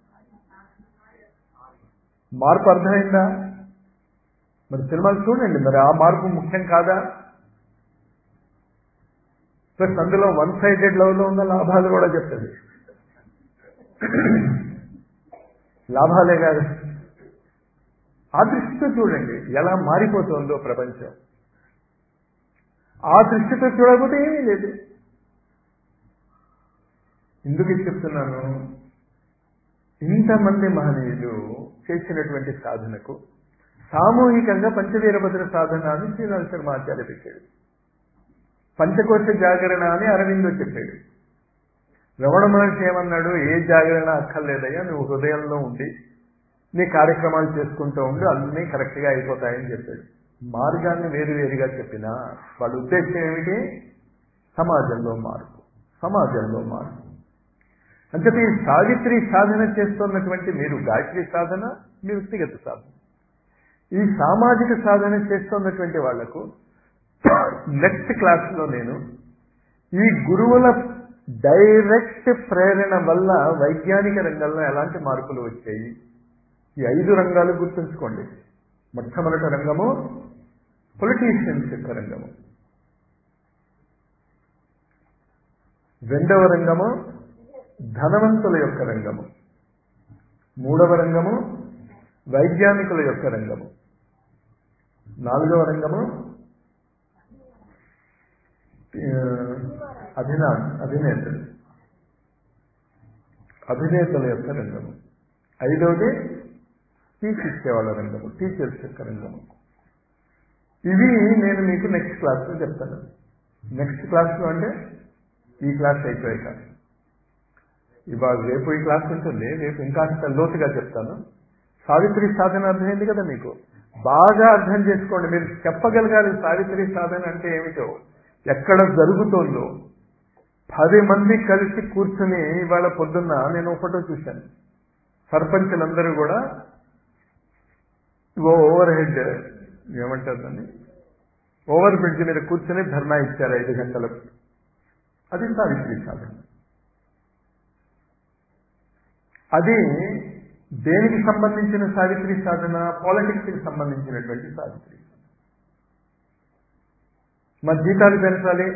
మార్పు అర్థమైందా మరి సినిమాలు చూడండి మరి ఆ మార్పు ముఖ్యం కాదా ప్లస్ అందులో వన్ సైడెడ్ లవ్ లో ఉన్న లాభాలు కూడా చెప్తుంది లాభాలే కాదు ఆ దృష్టితో చూడండి ఎలా మారిపోతుందో ప్రపంచం ఆ దృష్టితో చూడకపోతే ఏమీ లేదు ఎందుకు ఇది చెప్తున్నాను ఇంతమంది మహనీయులు చేసినటువంటి సాధనకు సామూహికంగా పంచవీరభద్ర సాధన అని శ్రీరామ శర్మ ఆచార్య పెట్టాడు పంచకోశ జాగరణ అని అరవిందో చెప్పాడు రమణ మహర్షి ఏమన్నాడు ఏ జాగరణ అక్కర్లేదయ్యా నువ్వు హృదయంలో ఉండి నీ కార్యక్రమాలు చేసుకుంటూ ఉండి అన్నీ కరెక్ట్గా అయిపోతాయని చెప్పాడు మార్గాన్ని వేరువేరుగా చెప్పినా వాళ్ళ ఉద్దేశం ఏమిటి సమాజంలో మార్పు సమాజంలో మార్పు అంటే ఈ సావిత్రి సాధన చేస్తున్నటువంటి మీరు గాయత్రి సాధన మీ వ్యక్తిగత సాధన ఈ సామాజిక సాధన చేస్తున్నటువంటి వాళ్లకు నెక్స్ట్ క్లాస్లో నేను ఈ గురువుల డైరెక్ట్ ప్రేరణ వల్ల వైజ్ఞానిక రంగంలో ఎలాంటి మార్పులు వచ్చాయి ఈ ఐదు రంగాలు గుర్తుంచుకోండి మొట్టమొదటి రంగము పొలిటీషియన్స్ యొక్క రంగము రెండవ రంగము ధనవంతుల యొక్క రంగము మూడవ రంగము వైజ్ఞానికుల యొక్క రంగము నాలుగవ రంగము అభినా అభినేతలు అభినేతల యొక్క రంగము ఐదవది స్పీచ్ ఇచ్చేవాళ్ళ రంగము టీచర్స్ యొక్క రంగము ఇవి నేను మీకు నెక్స్ట్ క్లాస్లో చెప్తాను నెక్స్ట్ క్లాస్లో అంటే ఈ క్లాస్ అయిపోయాక ఇవాళ రేపు ఈ క్లాస్ ఉంటుంది రేపు ఇంకా లోతుగా చెప్తాను సావిత్రి సాధన అర్థమైంది కదా మీకు బాగా అర్థం చేసుకోండి మీరు చెప్పగలగాలి సావిత్రి సాధన అంటే ఏమిటో ఎక్కడ జరుగుతోందో పది మంది కలిసి కూర్చుని ఇవాళ పొద్దున్న నేను ఫోటో చూశాను సర్పంచులందరూ కూడా ఓ ఓవర్ హెడ్ ఏమంటారు దాన్ని ఓవర్ బ్రిడ్జ్ మీద కూర్చొని ధర్నా ఇచ్చారు ఐదు గంటలకు అది సావిత్రి సాధన అది దేనికి సంబంధించిన సావిత్రి సాధన పాలిటిక్స్కి సంబంధించినటువంటి సావిత్రి మా జీతాలు పెంచాలి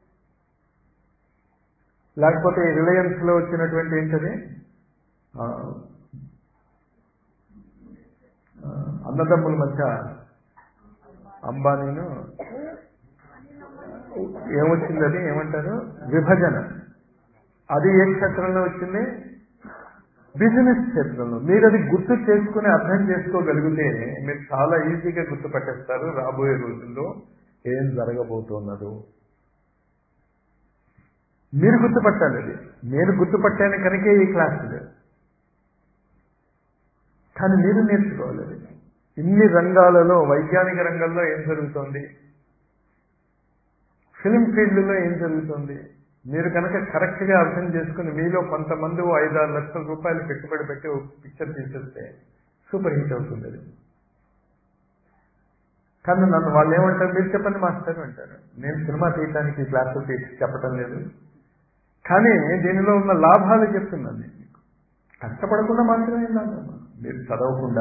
లేకపోతే రిలయన్స్ లో వచ్చినటువంటి ఏంటది అన్నదమ్ముల మధ్య అంబానీను ఏమొచ్చింది అది ఏమంటారు విభజన అది ఏ క్షేత్రంలో వచ్చింది బిజినెస్ క్షేత్రంలో మీరు అది గుర్తు చేసుకుని అర్థం చేసుకోగలిగితే మీరు చాలా ఈజీగా గుర్తుపట్టేస్తారు రాబోయే రోజుల్లో ఏం జరగబోతున్నదో మీరు గుర్తుపట్టాలి అది నేను గుర్తుపట్టాను కనుకే ఈ క్లాసులు కానీ మీరు నేర్చుకోవాలి అది ఇన్ని రంగాలలో వైజ్ఞానిక రంగంలో ఏం జరుగుతోంది ఫిలిం ఫీల్డ్లో ఏం జరుగుతోంది మీరు కనుక కరెక్ట్గా అర్థం చేసుకుని మీలో కొంతమంది ఓ ఐదారు లక్షల రూపాయలు పెట్టుబడి పెట్టి ఓ పిక్చర్ తీసేస్తే సూపర్ హిట్ అవుతుంది అది కానీ నన్ను వాళ్ళు ఏమంటారు మీరు చెప్పండి మాస్టర్ అంటారు నేను సినిమా తీయటానికి క్లాసులు తీసి చెప్పటం లేదు కానీ దీనిలో ఉన్న లాభాలు చెప్తున్నాను నేను మీకు కష్టపడకుండా మాత్రమే కాదమ్మా మీరు చదవకుండా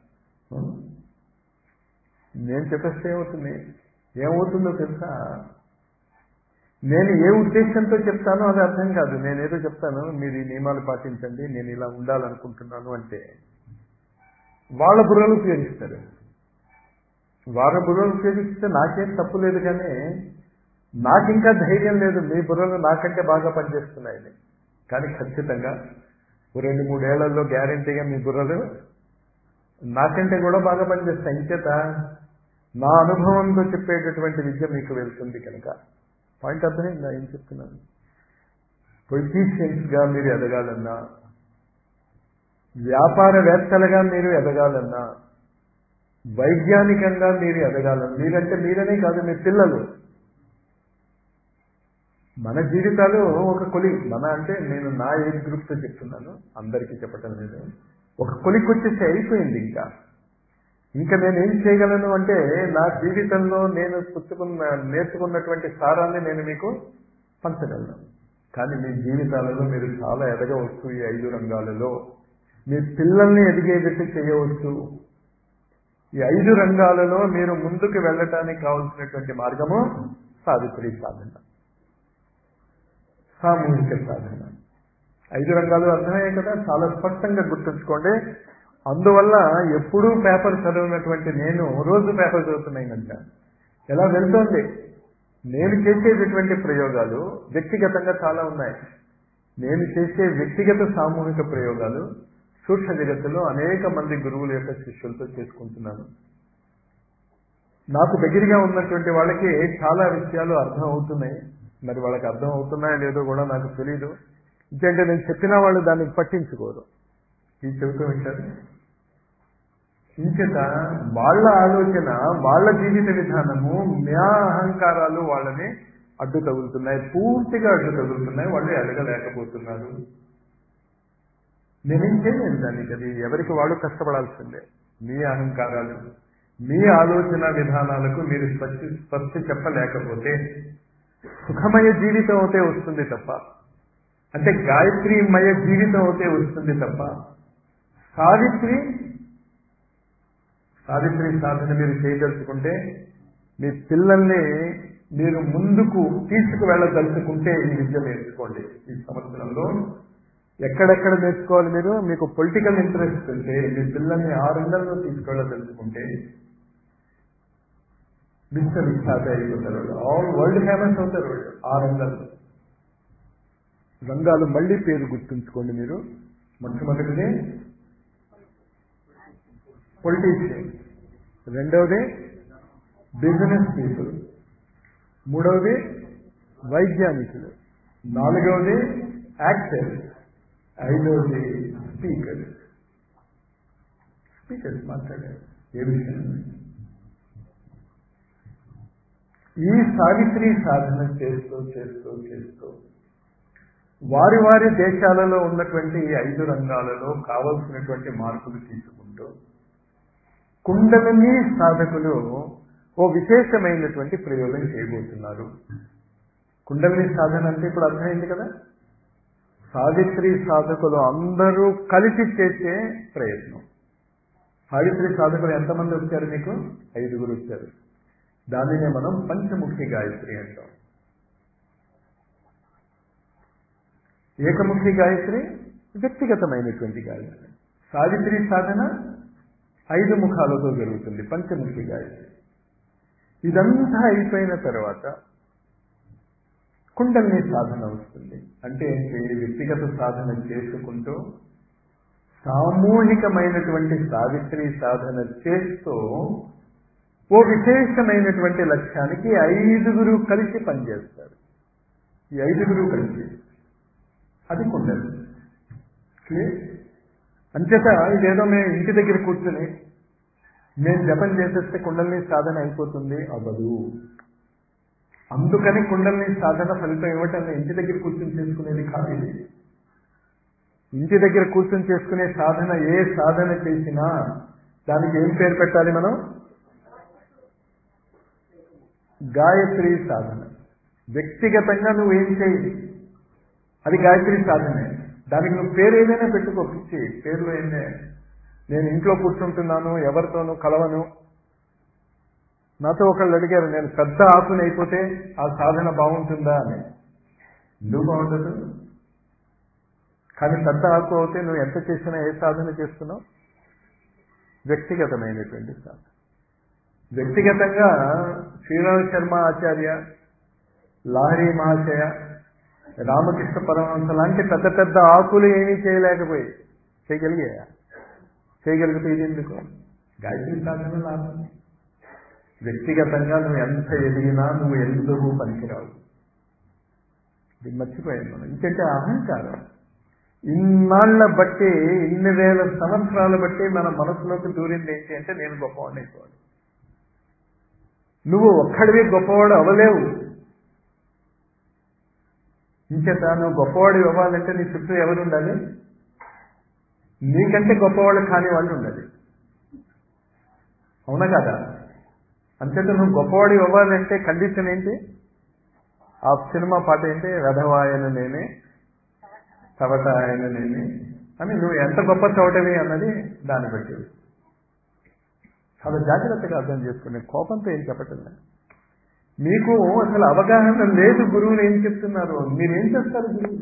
నేను చెప్పేస్తే ఏమవుతుంది ఏమవుతుందో తెలుసా నేను ఏ ఉద్దేశంతో చెప్తానో అది అర్థం కాదు నేనేదో చెప్తాను మీరు ఈ నియమాలు పాటించండి నేను ఇలా ఉండాలనుకుంటున్నాను అంటే వాళ్ళ బుర్రలు ఉపయోగిస్తారు వాళ్ళ బుర్రలు ఉపయోగిస్తే నాకేం తప్పు లేదు కానీ నాకింకా ధైర్యం లేదు మీ బుర్రలు నాకంటే బాగా పనిచేస్తున్నాయని కానీ ఖచ్చితంగా రెండు మూడేళ్లలో గ్యారంటీగా మీ బుర్రలు నాకంటే కూడా బాగా పనిచేస్తాయి ఇంచేత నా అనుభవంతో చెప్పేటటువంటి విద్య మీకు వెళ్తుంది కనుక పాయింట్ అర్థమైందా ఏం చెప్తున్నాను పొలిటీషియన్స్గా మీరు ఎదగాలన్నా వ్యాపారవేత్తలుగా మీరు ఎదగాలన్నా వైజ్ఞానికంగా మీరు ఎదగాలన్నా మీరంటే మీరనే కాదు మీ పిల్లలు మన జీవితాలు ఒక కొలి మన అంటే నేను నా ఏజ్ గ్రూప్తో చెప్తున్నాను అందరికీ చెప్పటం లేదు ఒక కొలికి వచ్చేసి అయిపోయింది ఇంకా ఇంకా నేను ఏం చేయగలను అంటే నా జీవితంలో నేను పుచ్చుకున్న నేర్చుకున్నటువంటి సారాన్ని నేను మీకు పంచగలను కానీ మీ జీవితాలలో మీరు చాలా ఎదగవచ్చు ఈ ఐదు రంగాలలో మీ పిల్లల్ని ఎదిగేటట్టు చేయవచ్చు ఈ ఐదు రంగాలలో మీరు ముందుకు వెళ్ళటానికి కావలసినటువంటి మార్గము సావిత్రి సాధన సామూహిక సాధన ఐదు రంగాలు అర్థమయ్యాయి కదా చాలా స్పష్టంగా గుర్తుంచుకోండి అందువల్ల ఎప్పుడూ పేపర్ చదివినటువంటి నేను రోజు పేపర్ చదువుతున్నాయినంట ఎలా వెళ్తోంది నేను చేసేటటువంటి ప్రయోగాలు వ్యక్తిగతంగా చాలా ఉన్నాయి నేను చేసే వ్యక్తిగత సామూహిక ప్రయోగాలు సూక్ష్మ జగత్తులో అనేక మంది గురువుల యొక్క శిష్యులతో చేసుకుంటున్నాను నాకు దగ్గరగా ఉన్నటువంటి వాళ్ళకి చాలా విషయాలు అర్థం అవుతున్నాయి మరి వాళ్ళకి అర్థం అవుతున్నాయో లేదో కూడా నాకు తెలియదు ఎందుకంటే నేను చెప్పినా వాళ్ళు దాన్ని పట్టించుకోరు ఇది చెబుతూ ఉంటారు ఇంచేత వాళ్ళ ఆలోచన వాళ్ళ జీవిత విధానము మ్యా అహంకారాలు వాళ్ళని అడ్డు తగులుతున్నాయి పూర్తిగా అడ్డు తగులుతున్నాయి వాళ్ళు ఎదగలేకపోతున్నారు నేనేం చేయలేను దానికి అది ఎవరికి వాళ్ళు కష్టపడాల్సిందే మీ అహంకారాలు మీ ఆలోచన విధానాలకు మీరు స్పష్టి స్పష్టి చెప్పలేకపోతే సుఖమయ జీవితం అవుతే వస్తుంది తప్ప అంటే గాయత్రీమయ జీవితం అవుతే వస్తుంది తప్ప సావిత్రి సావిత్రి సాధన మీరు చేయదలుచుకుంటే మీ పిల్లల్ని మీరు ముందుకు తీసుకువెళ్ళదలుచుకుంటే ఈ విద్య నేర్చుకోండి ఈ సంవత్సరంలో ఎక్కడెక్కడ నేర్చుకోవాలి మీరు మీకు పొలిటికల్ ఇంట్రెస్ట్ ఉంటే మీ పిల్లల్ని ఆ రంగంలో తీసుకెళ్ళదలుచుకుంటే విశ్వవిఖ్యాత అయిపోతారు ఆల్ వరల్డ్ ఫేమస్ అవుతారు వాళ్ళు ఆ రంగంలో రంగాలు మళ్ళీ పేరు గుర్తుంచుకోండి మీరు మొట్టమొదటిది పొలిటీషియన్ రెండవది బిజినెస్ పీపుల్ మూడవది వైజ్ఞానికులు నాలుగవది యాక్టర్ ఐదవది స్పీకర్ స్పీకర్స్ మాట్లాడారు ఏ విషయం ఈ సావిత్రి సాధన చేస్తూ చేస్తూ చేస్తూ వారి వారి దేశాలలో ఉన్నటువంటి ఈ ఐదు రంగాలలో కావలసినటువంటి మార్పులు తీసుకుంటూ కుండలని సాధకులు ఓ విశేషమైనటువంటి ప్రయోగం చేయబోతున్నారు కుండలిని సాధన అంటే ఇప్పుడు అర్థమైంది కదా సావిత్రి సాధకులు అందరూ కలిసి చేసే ప్రయత్నం సావిత్రి సాధకులు ఎంతమంది వచ్చారు మీకు ఐదుగురు వచ్చారు దానినే మనం పంచముఖి గాయత్రి అంటాం ఏకముఖి గాయత్రి వ్యక్తిగతమైనటువంటి గాయత్రి సావిత్రి సాధన ఐదు ముఖాలతో జరుగుతుంది పంచముఖి గాయత్రి ఇదంతా అయిపోయిన తర్వాత కుండలిని సాధన వస్తుంది అంటే ఏంటి వ్యక్తిగత సాధన చేసుకుంటూ సామూహికమైనటువంటి సావిత్రి సాధన చేస్తూ ఓ విశేషమైనటువంటి లక్ష్యానికి ఐదుగురు కలిసి పనిచేస్తారు ఈ ఐదుగురు కలిసి అది కుండలి క్లియర్ అంచేత ఇదేదో మేము ఇంటి దగ్గర కూర్చుని మేము జపం చేసేస్తే కుండలిని సాధన అయిపోతుంది అవ్వదు అందుకని కుండలిని సాధన ఫలితం ఇవ్వటం ఇంటి దగ్గర కూర్చొని చేసుకునేది కాదు ఇది ఇంటి దగ్గర కూర్చొని చేసుకునే సాధన ఏ సాధన చేసినా దానికి ఏం పేరు పెట్టాలి మనం గాయత్రి సాధన వ్యక్తిగతంగా నువ్వు ఏం చేయి అది గాయత్రి సాధనే దానికి నువ్వు పేరు ఏదైనా పెట్టుకో పిచ్చి పేర్లు ఏందే నేను ఇంట్లో కూర్చుంటున్నాను ఎవరితోనూ కలవను నాతో ఒకళ్ళు అడిగారు నేను పెద్ద ఆకుని అయిపోతే ఆ సాధన బాగుంటుందా అని ఎందుకు బాగుండదు కానీ పెద్ద ఆకు అవుతే నువ్వు ఎంత చేసినా ఏ సాధన చేస్తున్నావు వ్యక్తిగతమైనటువంటి సాధన వ్యక్తిగతంగా శ్రీరామ శర్మ ఆచార్య లాహరి మహాశయ రామకృష్ణ పరమహంస లాంటి పెద్ద పెద్ద ఆకులు ఏమీ చేయలేకపోయి చేయగలిగాయా చేయగలిగితే ఇది ఎందుకు గాయత్రి సాధన లాభం వ్యక్తిగతంగా నువ్వు ఎంత ఎదిగినా నువ్వు ఎందుకు పనికిరావు ఇది మర్చిపోయాను మనం ఇంకంటే అహంకారం ఇన్నాళ్ల బట్టి ఇన్ని వేల సంవత్సరాల బట్టి మన మనసులోకి దూరింది ఏంటి అంటే నేను గొప్పవాడిని అయిపోవాలి నువ్వు ఒక్కడివి గొప్పవాడు అవ్వలేవు ఇంచేత నువ్వు గొప్పవాడు ఇవ్వాలంటే నీ చుట్టూ ఎవరు ఉండాలి నీకంటే గొప్పవాళ్ళు కాని వాళ్ళు ఉండాలి అవునా కదా అంతేత నువ్వు గొప్పవాడి అవ్వాలంటే కండిషన్ ఏంటి ఆ సినిమా పాట ఏంటి రథవాయన నేనే చవట ఆయన నేనే అని నువ్వు ఎంత గొప్ప చవటవి అన్నది దాన్ని బట్టి చాలా జాగ్రత్తగా అర్థం చేసుకునే కోపంతో ఏం చెప్పటం లేదు మీకు అసలు అవగాహన లేదు గురువులు ఏం చెప్తున్నారు మీరేం చేస్తారు గురువుని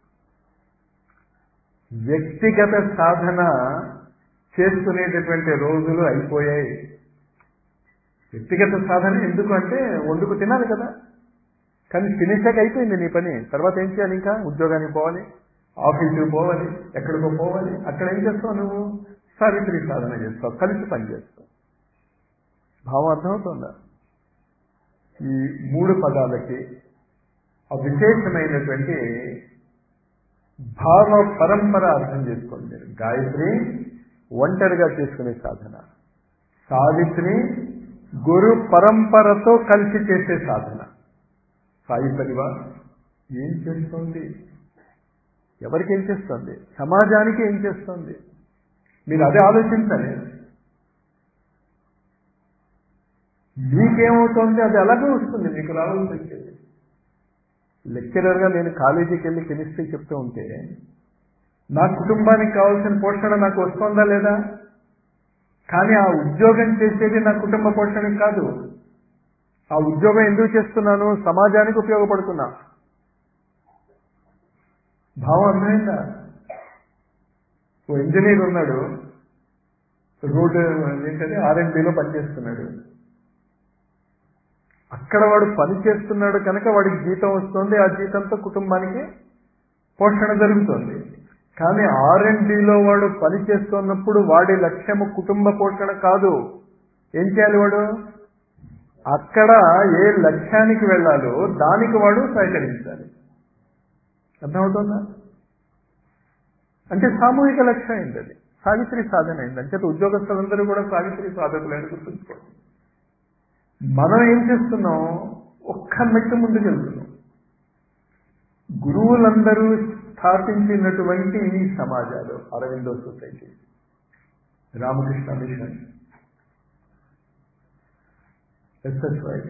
వ్యక్తిగత సాధన చేసుకునేటటువంటి రోజులు అయిపోయాయి వ్యక్తిగత సాధన ఎందుకు అంటే వండుకు తినాలి కదా కానీ తినేసాక అయిపోయింది నీ పని తర్వాత ఏం చేయాలి ఇంకా ఉద్యోగానికి పోవాలి ఆఫీసుకి పోవాలి ఎక్కడికో పోవాలి అక్కడ ఏం చేస్తావు నువ్వు సావిత్రి సాధన చేస్తావు కలిసి పని చేస్తావు భావం అర్థమవుతుందా ఈ మూడు పదాలకి ఆ విశేషమైనటువంటి భావ పరంపర అర్థం చేసుకోండి మీరు గాయత్రి ఒంటరిగా చేసుకునే సాధన సావిత్రి గురు పరంపరతో కలిసి చేసే సాధన సాయి పరివార్ ఏం చేస్తోంది ఎవరికి ఏం చేస్తుంది సమాజానికి ఏం చేస్తుంది మీరు అదే ఆలోచించాలి మీకేమవుతోంది అది అలాగే వస్తుంది మీకు రావాల్సి వచ్చేది లెక్చరర్గా నేను కాలేజీకి వెళ్ళి కెమిస్ట్రీ చెప్తూ ఉంటే నా కుటుంబానికి కావాల్సిన పోషణ నాకు వస్తుందా లేదా కానీ ఆ ఉద్యోగం చేసేది నా కుటుంబ పోషణకి కాదు ఆ ఉద్యోగం ఎందుకు చేస్తున్నాను సమాజానికి ఉపయోగపడుతున్నా భావం అర్థమైందా ఓ ఇంజనీర్ ఉన్నాడు రోడ్డు ఏంటంటే ఆర్ఎండ్బిలో పనిచేస్తున్నాడు అక్కడ వాడు పని చేస్తున్నాడు కనుక వాడికి జీతం వస్తుంది ఆ జీతంతో కుటుంబానికి పోషణ జరుగుతుంది కానీ ఆర్ అండ్ డిలో వాడు పని చేస్తున్నప్పుడు వాడి లక్ష్యము కుటుంబ పోషణ కాదు ఏం చేయాలి వాడు అక్కడ ఏ లక్ష్యానికి వెళ్ళాలో దానికి వాడు సహకరించాలి అర్థమవుతుందా అంటే సామూహిక లక్ష్యం అయింది అది సావిత్రి సాధన అయింది అంటే ఉద్యోగస్తులందరూ కూడా సావిత్రి సాధకులని గుర్తుంచుకోండి మనం ఏం చేస్తున్నాం ఒక్క మెట్టు ముందుకు వెళ్తున్నాం గురువులందరూ స్థాపించినటువంటి ఈ సమాజాలు Aurobindo society Ramakrishna mission S S Y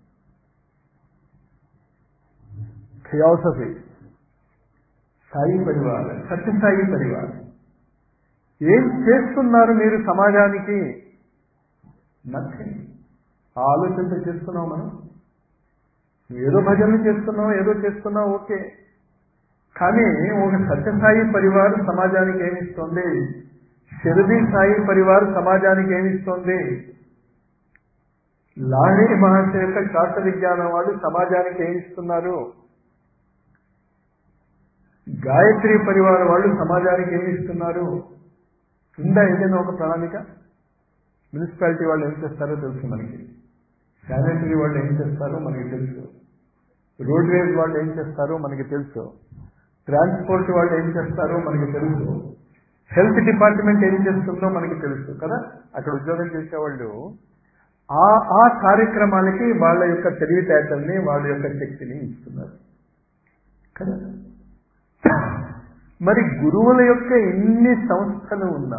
theosophy Sai Parivar Sathya Sai Parivar ఏం చేస్తున్నారు మీరు సమాజానికి నథింగ్ ఆ ఆలోచనతో చేస్తున్నావు మనం ఏదో భజనలు చేస్తున్నావు ఏదో చేస్తున్నావు ఓకే కానీ ఒక సత్యసాయి పరివారు సమాజానికి ఏమిస్తోంది షిరది సాయి పరివారు సమాజానికి ఏమిస్తోంది లాహి మహర్షి యొక్క శాస్త్ర విజ్ఞానం వాళ్ళు సమాజానికి ఏమిస్తున్నారు గాయత్రి పరివార వాళ్ళు సమాజానికి ఏమిస్తున్నారు ఉందా ఏదైనా ఒక ప్రణాళిక మున్సిపాలిటీ వాళ్ళు ఏం చేస్తారో తెలుసు మనకి శానిటరీ వాళ్ళు ఏం చేస్తారో మనకి తెలుసు రోడ్వేస్ వాళ్ళు ఏం చేస్తారో మనకి తెలుసు ట్రాన్స్పోర్ట్ వాళ్ళు ఏం చేస్తారో మనకి తెలుసు హెల్త్ డిపార్ట్మెంట్ ఏం చేస్తుందో మనకి తెలుసు కదా అక్కడ ఉద్యోగం చేసేవాళ్ళు ఆ ఆ కార్యక్రమాలకి వాళ్ళ యొక్క తెలివితేటల్ని వాళ్ళ యొక్క శక్తిని ఇస్తున్నారు కదా మరి గురువుల యొక్క ఎన్ని సంస్థలు ఉన్నా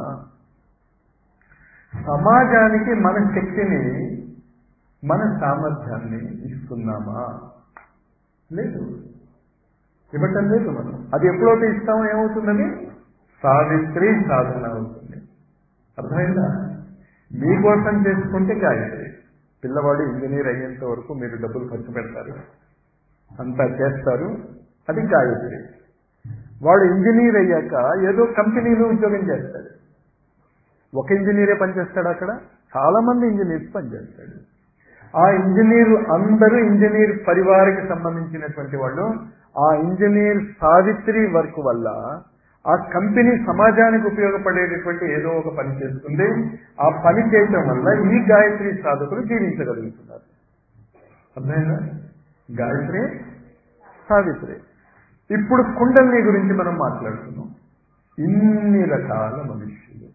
సమాజానికి మన శక్తిని మన సామర్థ్యాన్ని ఇస్తున్నామా లేదు ఇవ్వటం లేదు మనం అది ఎప్పుడైతే ఇస్తామో ఏమవుతుందని సావిత్రి సాధన అవుతుంది అర్థమైందా మీకోసం చేసుకుంటే గాయత్రి పిల్లవాడు ఇంజనీర్ అయ్యేంత వరకు మీరు డబ్బులు ఖర్చు పెడతారు అంతా చేస్తారు అది గాయత్రి వాడు ఇంజనీర్ అయ్యాక ఏదో కంపెనీలో ఉద్యోగం చేస్తాడు ఒక ఇంజనీరే పనిచేస్తాడు అక్కడ చాలా మంది ఇంజనీర్స్ పనిచేస్తాడు ఆ ఇంజనీర్ అందరూ ఇంజనీర్ పరివారికి సంబంధించినటువంటి వాళ్ళు ఆ ఇంజనీర్ సావిత్రి వర్క్ వల్ల ఆ కంపెనీ సమాజానికి ఉపయోగపడేటటువంటి ఏదో ఒక పని చేస్తుంది ఆ పని చేయటం వల్ల ఈ గాయత్రి సాధకులు జీవించగలుగుతున్నారు అర్థమైందా గాయత్రి సావిత్రి ఇప్పుడు కుండలిని గురించి మనం మాట్లాడుతున్నాం ఇన్ని రకాల మనుష్యులు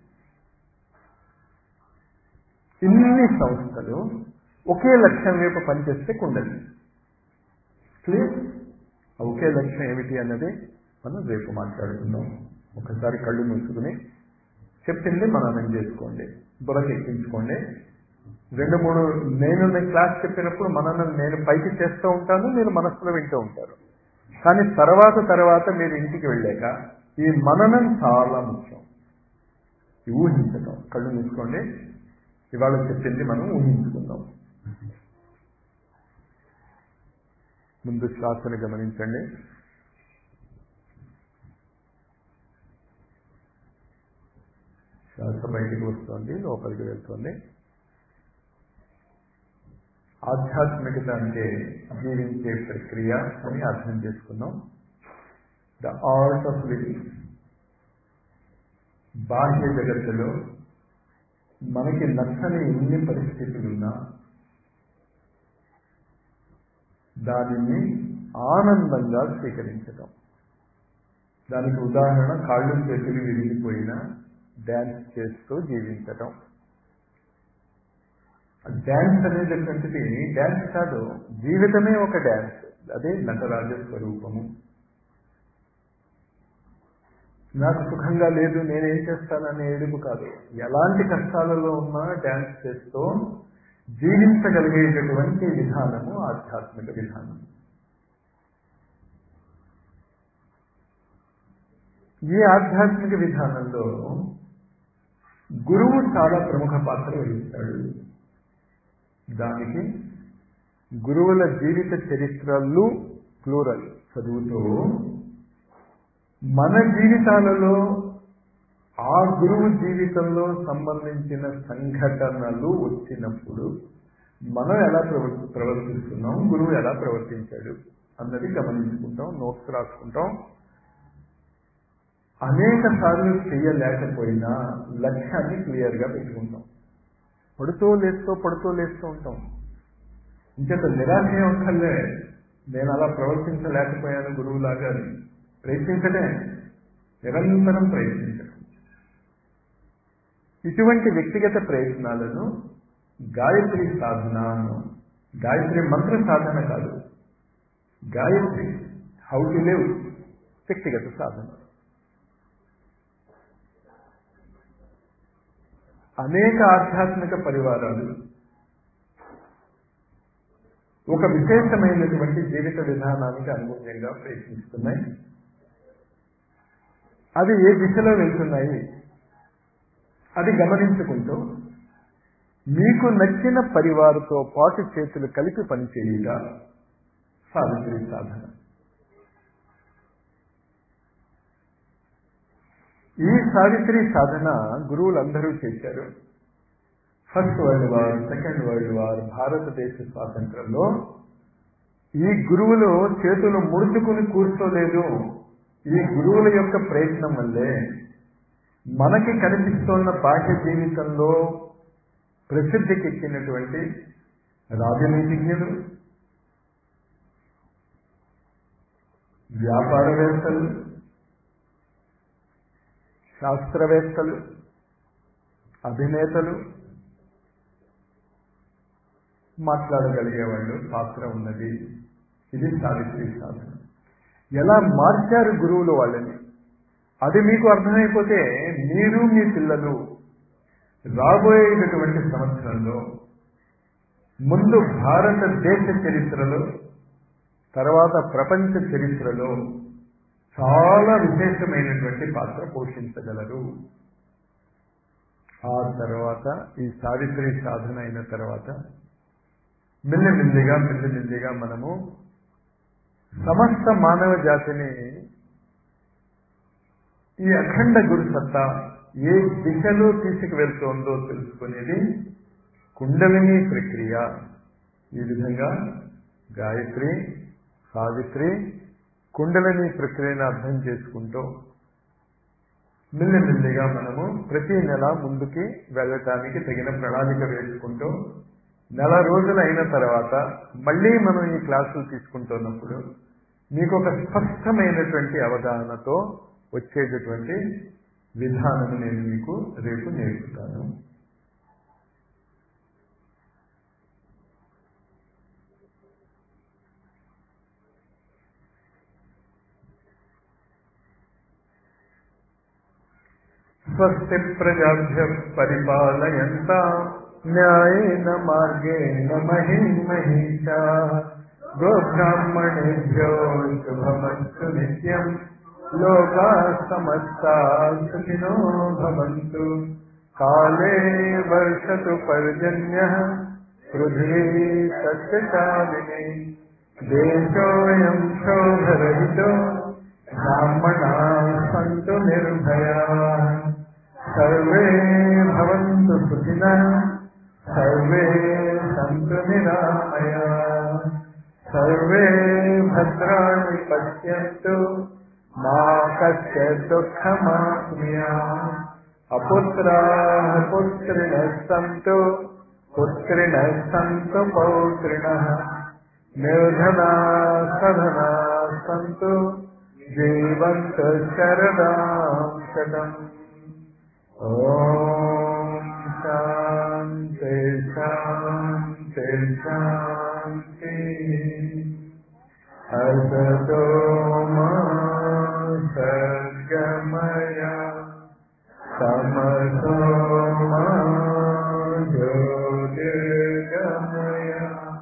ఇన్ని సంస్థలు ఒకే లక్ష్యం వైపు పనిచేస్తే కుండలిని క్లియర్ ఒకే లక్ష్యం ఏమిటి అన్నది మనం రేపు మాట్లాడుకుందాం ఒకసారి కళ్ళు మూసుకుని చెప్పింది మననం చేసుకోండి బుర్రకి ఎక్కించుకోండి రెండు మూడు నేను నేను క్లాస్ చెప్పినప్పుడు మనల్ని నేను పైకి చేస్తూ ఉంటాను మీరు మనస్సులో వింటూ ఉంటారు కానీ తర్వాత తర్వాత మీరు ఇంటికి వెళ్ళాక ఈ మననం చాలా ముఖ్యం ఈ ఊహించటం కళ్ళు మూసుకోండి ఇవాళ చెప్పింది మనం ఊహించుకుందాం ముందు శ్వాసను గమనించండి శ్వాస బయటికి వస్తుంది లోపలికి వెళ్తుంది ఆధ్యాత్మికత అంటే జీవించే ప్రక్రియ అని అర్థం చేసుకున్నాం ద ఆర్ట్ ఆఫ్ లివింగ్ బాహ్య జగత్తులో మనకి నచ్చని ఎన్ని పరిస్థితులున్నా దానిని ఆనందంగా స్వీకరించడం దానికి ఉదాహరణ కాళ్ళు చేతులు విరిగిపోయినా డ్యాన్స్ చేస్తూ జీవించటం డ్యాన్స్ అనేటటువంటిది డ్యాన్స్ కాదు జీవితమే ఒక డ్యాన్స్ అదే నటరాజ స్వరూపము నాకు సుఖంగా లేదు నేనేం చేస్తాననే ఏడుపు కాదు ఎలాంటి కష్టాలలో ఉన్నా డ్యాన్స్ చేస్తూ జీవించగలిగేటటువంటి విధానము ఆధ్యాత్మిక విధానం ఈ ఆధ్యాత్మిక విధానంలో గురువు చాలా ప్రముఖ పాత్ర వహిస్తాడు దానికి గురువుల జీవిత చరిత్రలు ప్లూరల్ చదువుతూ మన జీవితాలలో ఆ గురువు జీవితంలో సంబంధించిన సంఘటనలు వచ్చినప్పుడు మనం ఎలా ప్రవర్తి ప్రవర్తిస్తున్నాం గురువు ఎలా ప్రవర్తించాడు అన్నది గమనించుకుంటాం నోట్స్ రాసుకుంటాం అనేక సార్లు చేయలేకపోయినా లక్ష్యాన్ని క్లియర్గా పెట్టుకుంటాం పడుతూ లేస్తూ పడుతూ లేస్తూ ఉంటాం ఇంకేత నిరాశ ఒక్కలే నేను అలా ప్రవర్తించలేకపోయాను గురువులాగా అని ప్రయత్నించడే నిరంతరం ప్రయత్నించడం ఇటువంటి వ్యక్తిగత ప్రయత్నాలను గాయత్రి సాధనను గాయత్రి మంత్ర సాధన కాదు గాయత్రి హౌ టు లివ్ వ్యక్తిగత సాధన అనేక ఆధ్యాత్మిక పరివారాలు ఒక విశేషమైనటువంటి జీవిత విధానానికి అనుగుణ్యంగా ప్రయత్నిస్తున్నాయి అవి ఏ దిశలో వెళ్తున్నాయి అది గమనించుకుంటూ మీకు నచ్చిన పరివారుతో పాటు చేతులు కలిపి పనిచేయుట సావిత్రి సాధన ఈ సావిత్రి సాధన గురువులందరూ చేశారు first world war second world war భారతదేశ స్వాతంత్రంలో ఈ గురువులు చేతులు ముడుచుకుని కూర్చోలేదు ఈ గురువుల యొక్క ప్రయత్నం వల్లే మనకి కనిపిస్తున్న బాహ్య జీవితంలో ప్రసిద్ధికెక్కినటువంటి రాజనీతిజ్ఞులు వ్యాపారవేత్తలు శాస్త్రవేత్తలు అభినేతలు మాట్లాడగలిగేవాళ్ళు పాత్ర ఉన్నది ఇది సావిత్రి సాధన ఎలా మార్చారు గురువులు వాళ్ళని అది మీకు అర్థమైపోతే మీరు మీ పిల్లలు రాబోయేటటువంటి సంవత్సరంలో ముందు భారతదేశ చరిత్రలో తర్వాత ప్రపంచ చరిత్రలో చాలా విశేషమైనటువంటి పాత్ర పోషించగలరు ఆ తర్వాత ఈ సావిత్రి సాధన అయిన తర్వాత మెల్లిమెల్లిగా మెల్లిమెల్లిగా మనము సమస్త మానవ జాతిని ఈ అఖండ గురు సత్తా ఏ దిశలో తీసుకువెళ్తోందో తెలుసుకునేది కుండలిని ప్రక్రియ ఈ విధంగా గాయత్రి సావిత్రి కుండలిని ప్రక్రియను అర్థం చేసుకుంటూ మెల్లిమెల్లిగా మనము ప్రతి నెల ముందుకి వెళ్ళటానికి తగిన ప్రణాళిక వేసుకుంటూ నెల రోజులు అయిన తర్వాత మళ్ళీ మనం ఈ క్లాసులు తీసుకుంటున్నప్పుడు మీకు ఒక స్పష్టమైనటువంటి అవగాహనతో వచ్చేటటువంటి విధానం నేను మీకు రేపు నేర్పుతాను స్వస్తి ప్రజాభ్య పరిపాలయంతా న్యాయేన మార్గేణ మహిం మహిషా గోబ్రాహ్మణేభ్యో శుభమస్తు నిత్యం లోకా సమస్తా సుఖినో భవంతు కాలే వర్షతు పర్జన్య పృథ్వీ సత్యశాలిని దేశోయం శోభరహితో బ్రాహ్మణా సంతు నిర్భయా సర్వే భవంతు సుఖినః సర్వే సంతు నిరామయా సర్వే భద్రాణి పశ్యంతు మా కస్య దుఃఖమాప్నుయా అపుత్రాः పుత్రిణः సంతు పుత్రిణः సంతు పౌత్రిణः నిర్ధనా సధనా సంతు జీవంతు శరదాం శతం ఓం శాంతి శాంతి శాంతి అసతో మా సర్గమయ సమతో మా జ్యోతిర్గమయ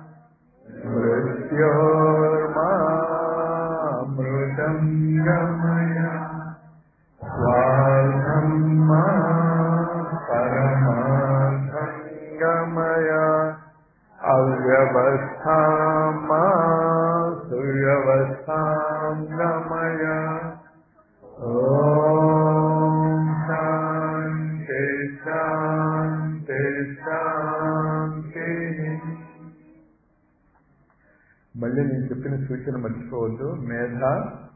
మృత్యోర్మామృతం గమయ స్వార్థం మా పరమార్థం గమయ అవ్యవస్థాం మా సువ్యవస్థాం గమయ ఓం శాంతి శాంతి శాంతి మళ్ళీ నేను చెప్పిన సూచన మర్చిపోవద్దు మేధ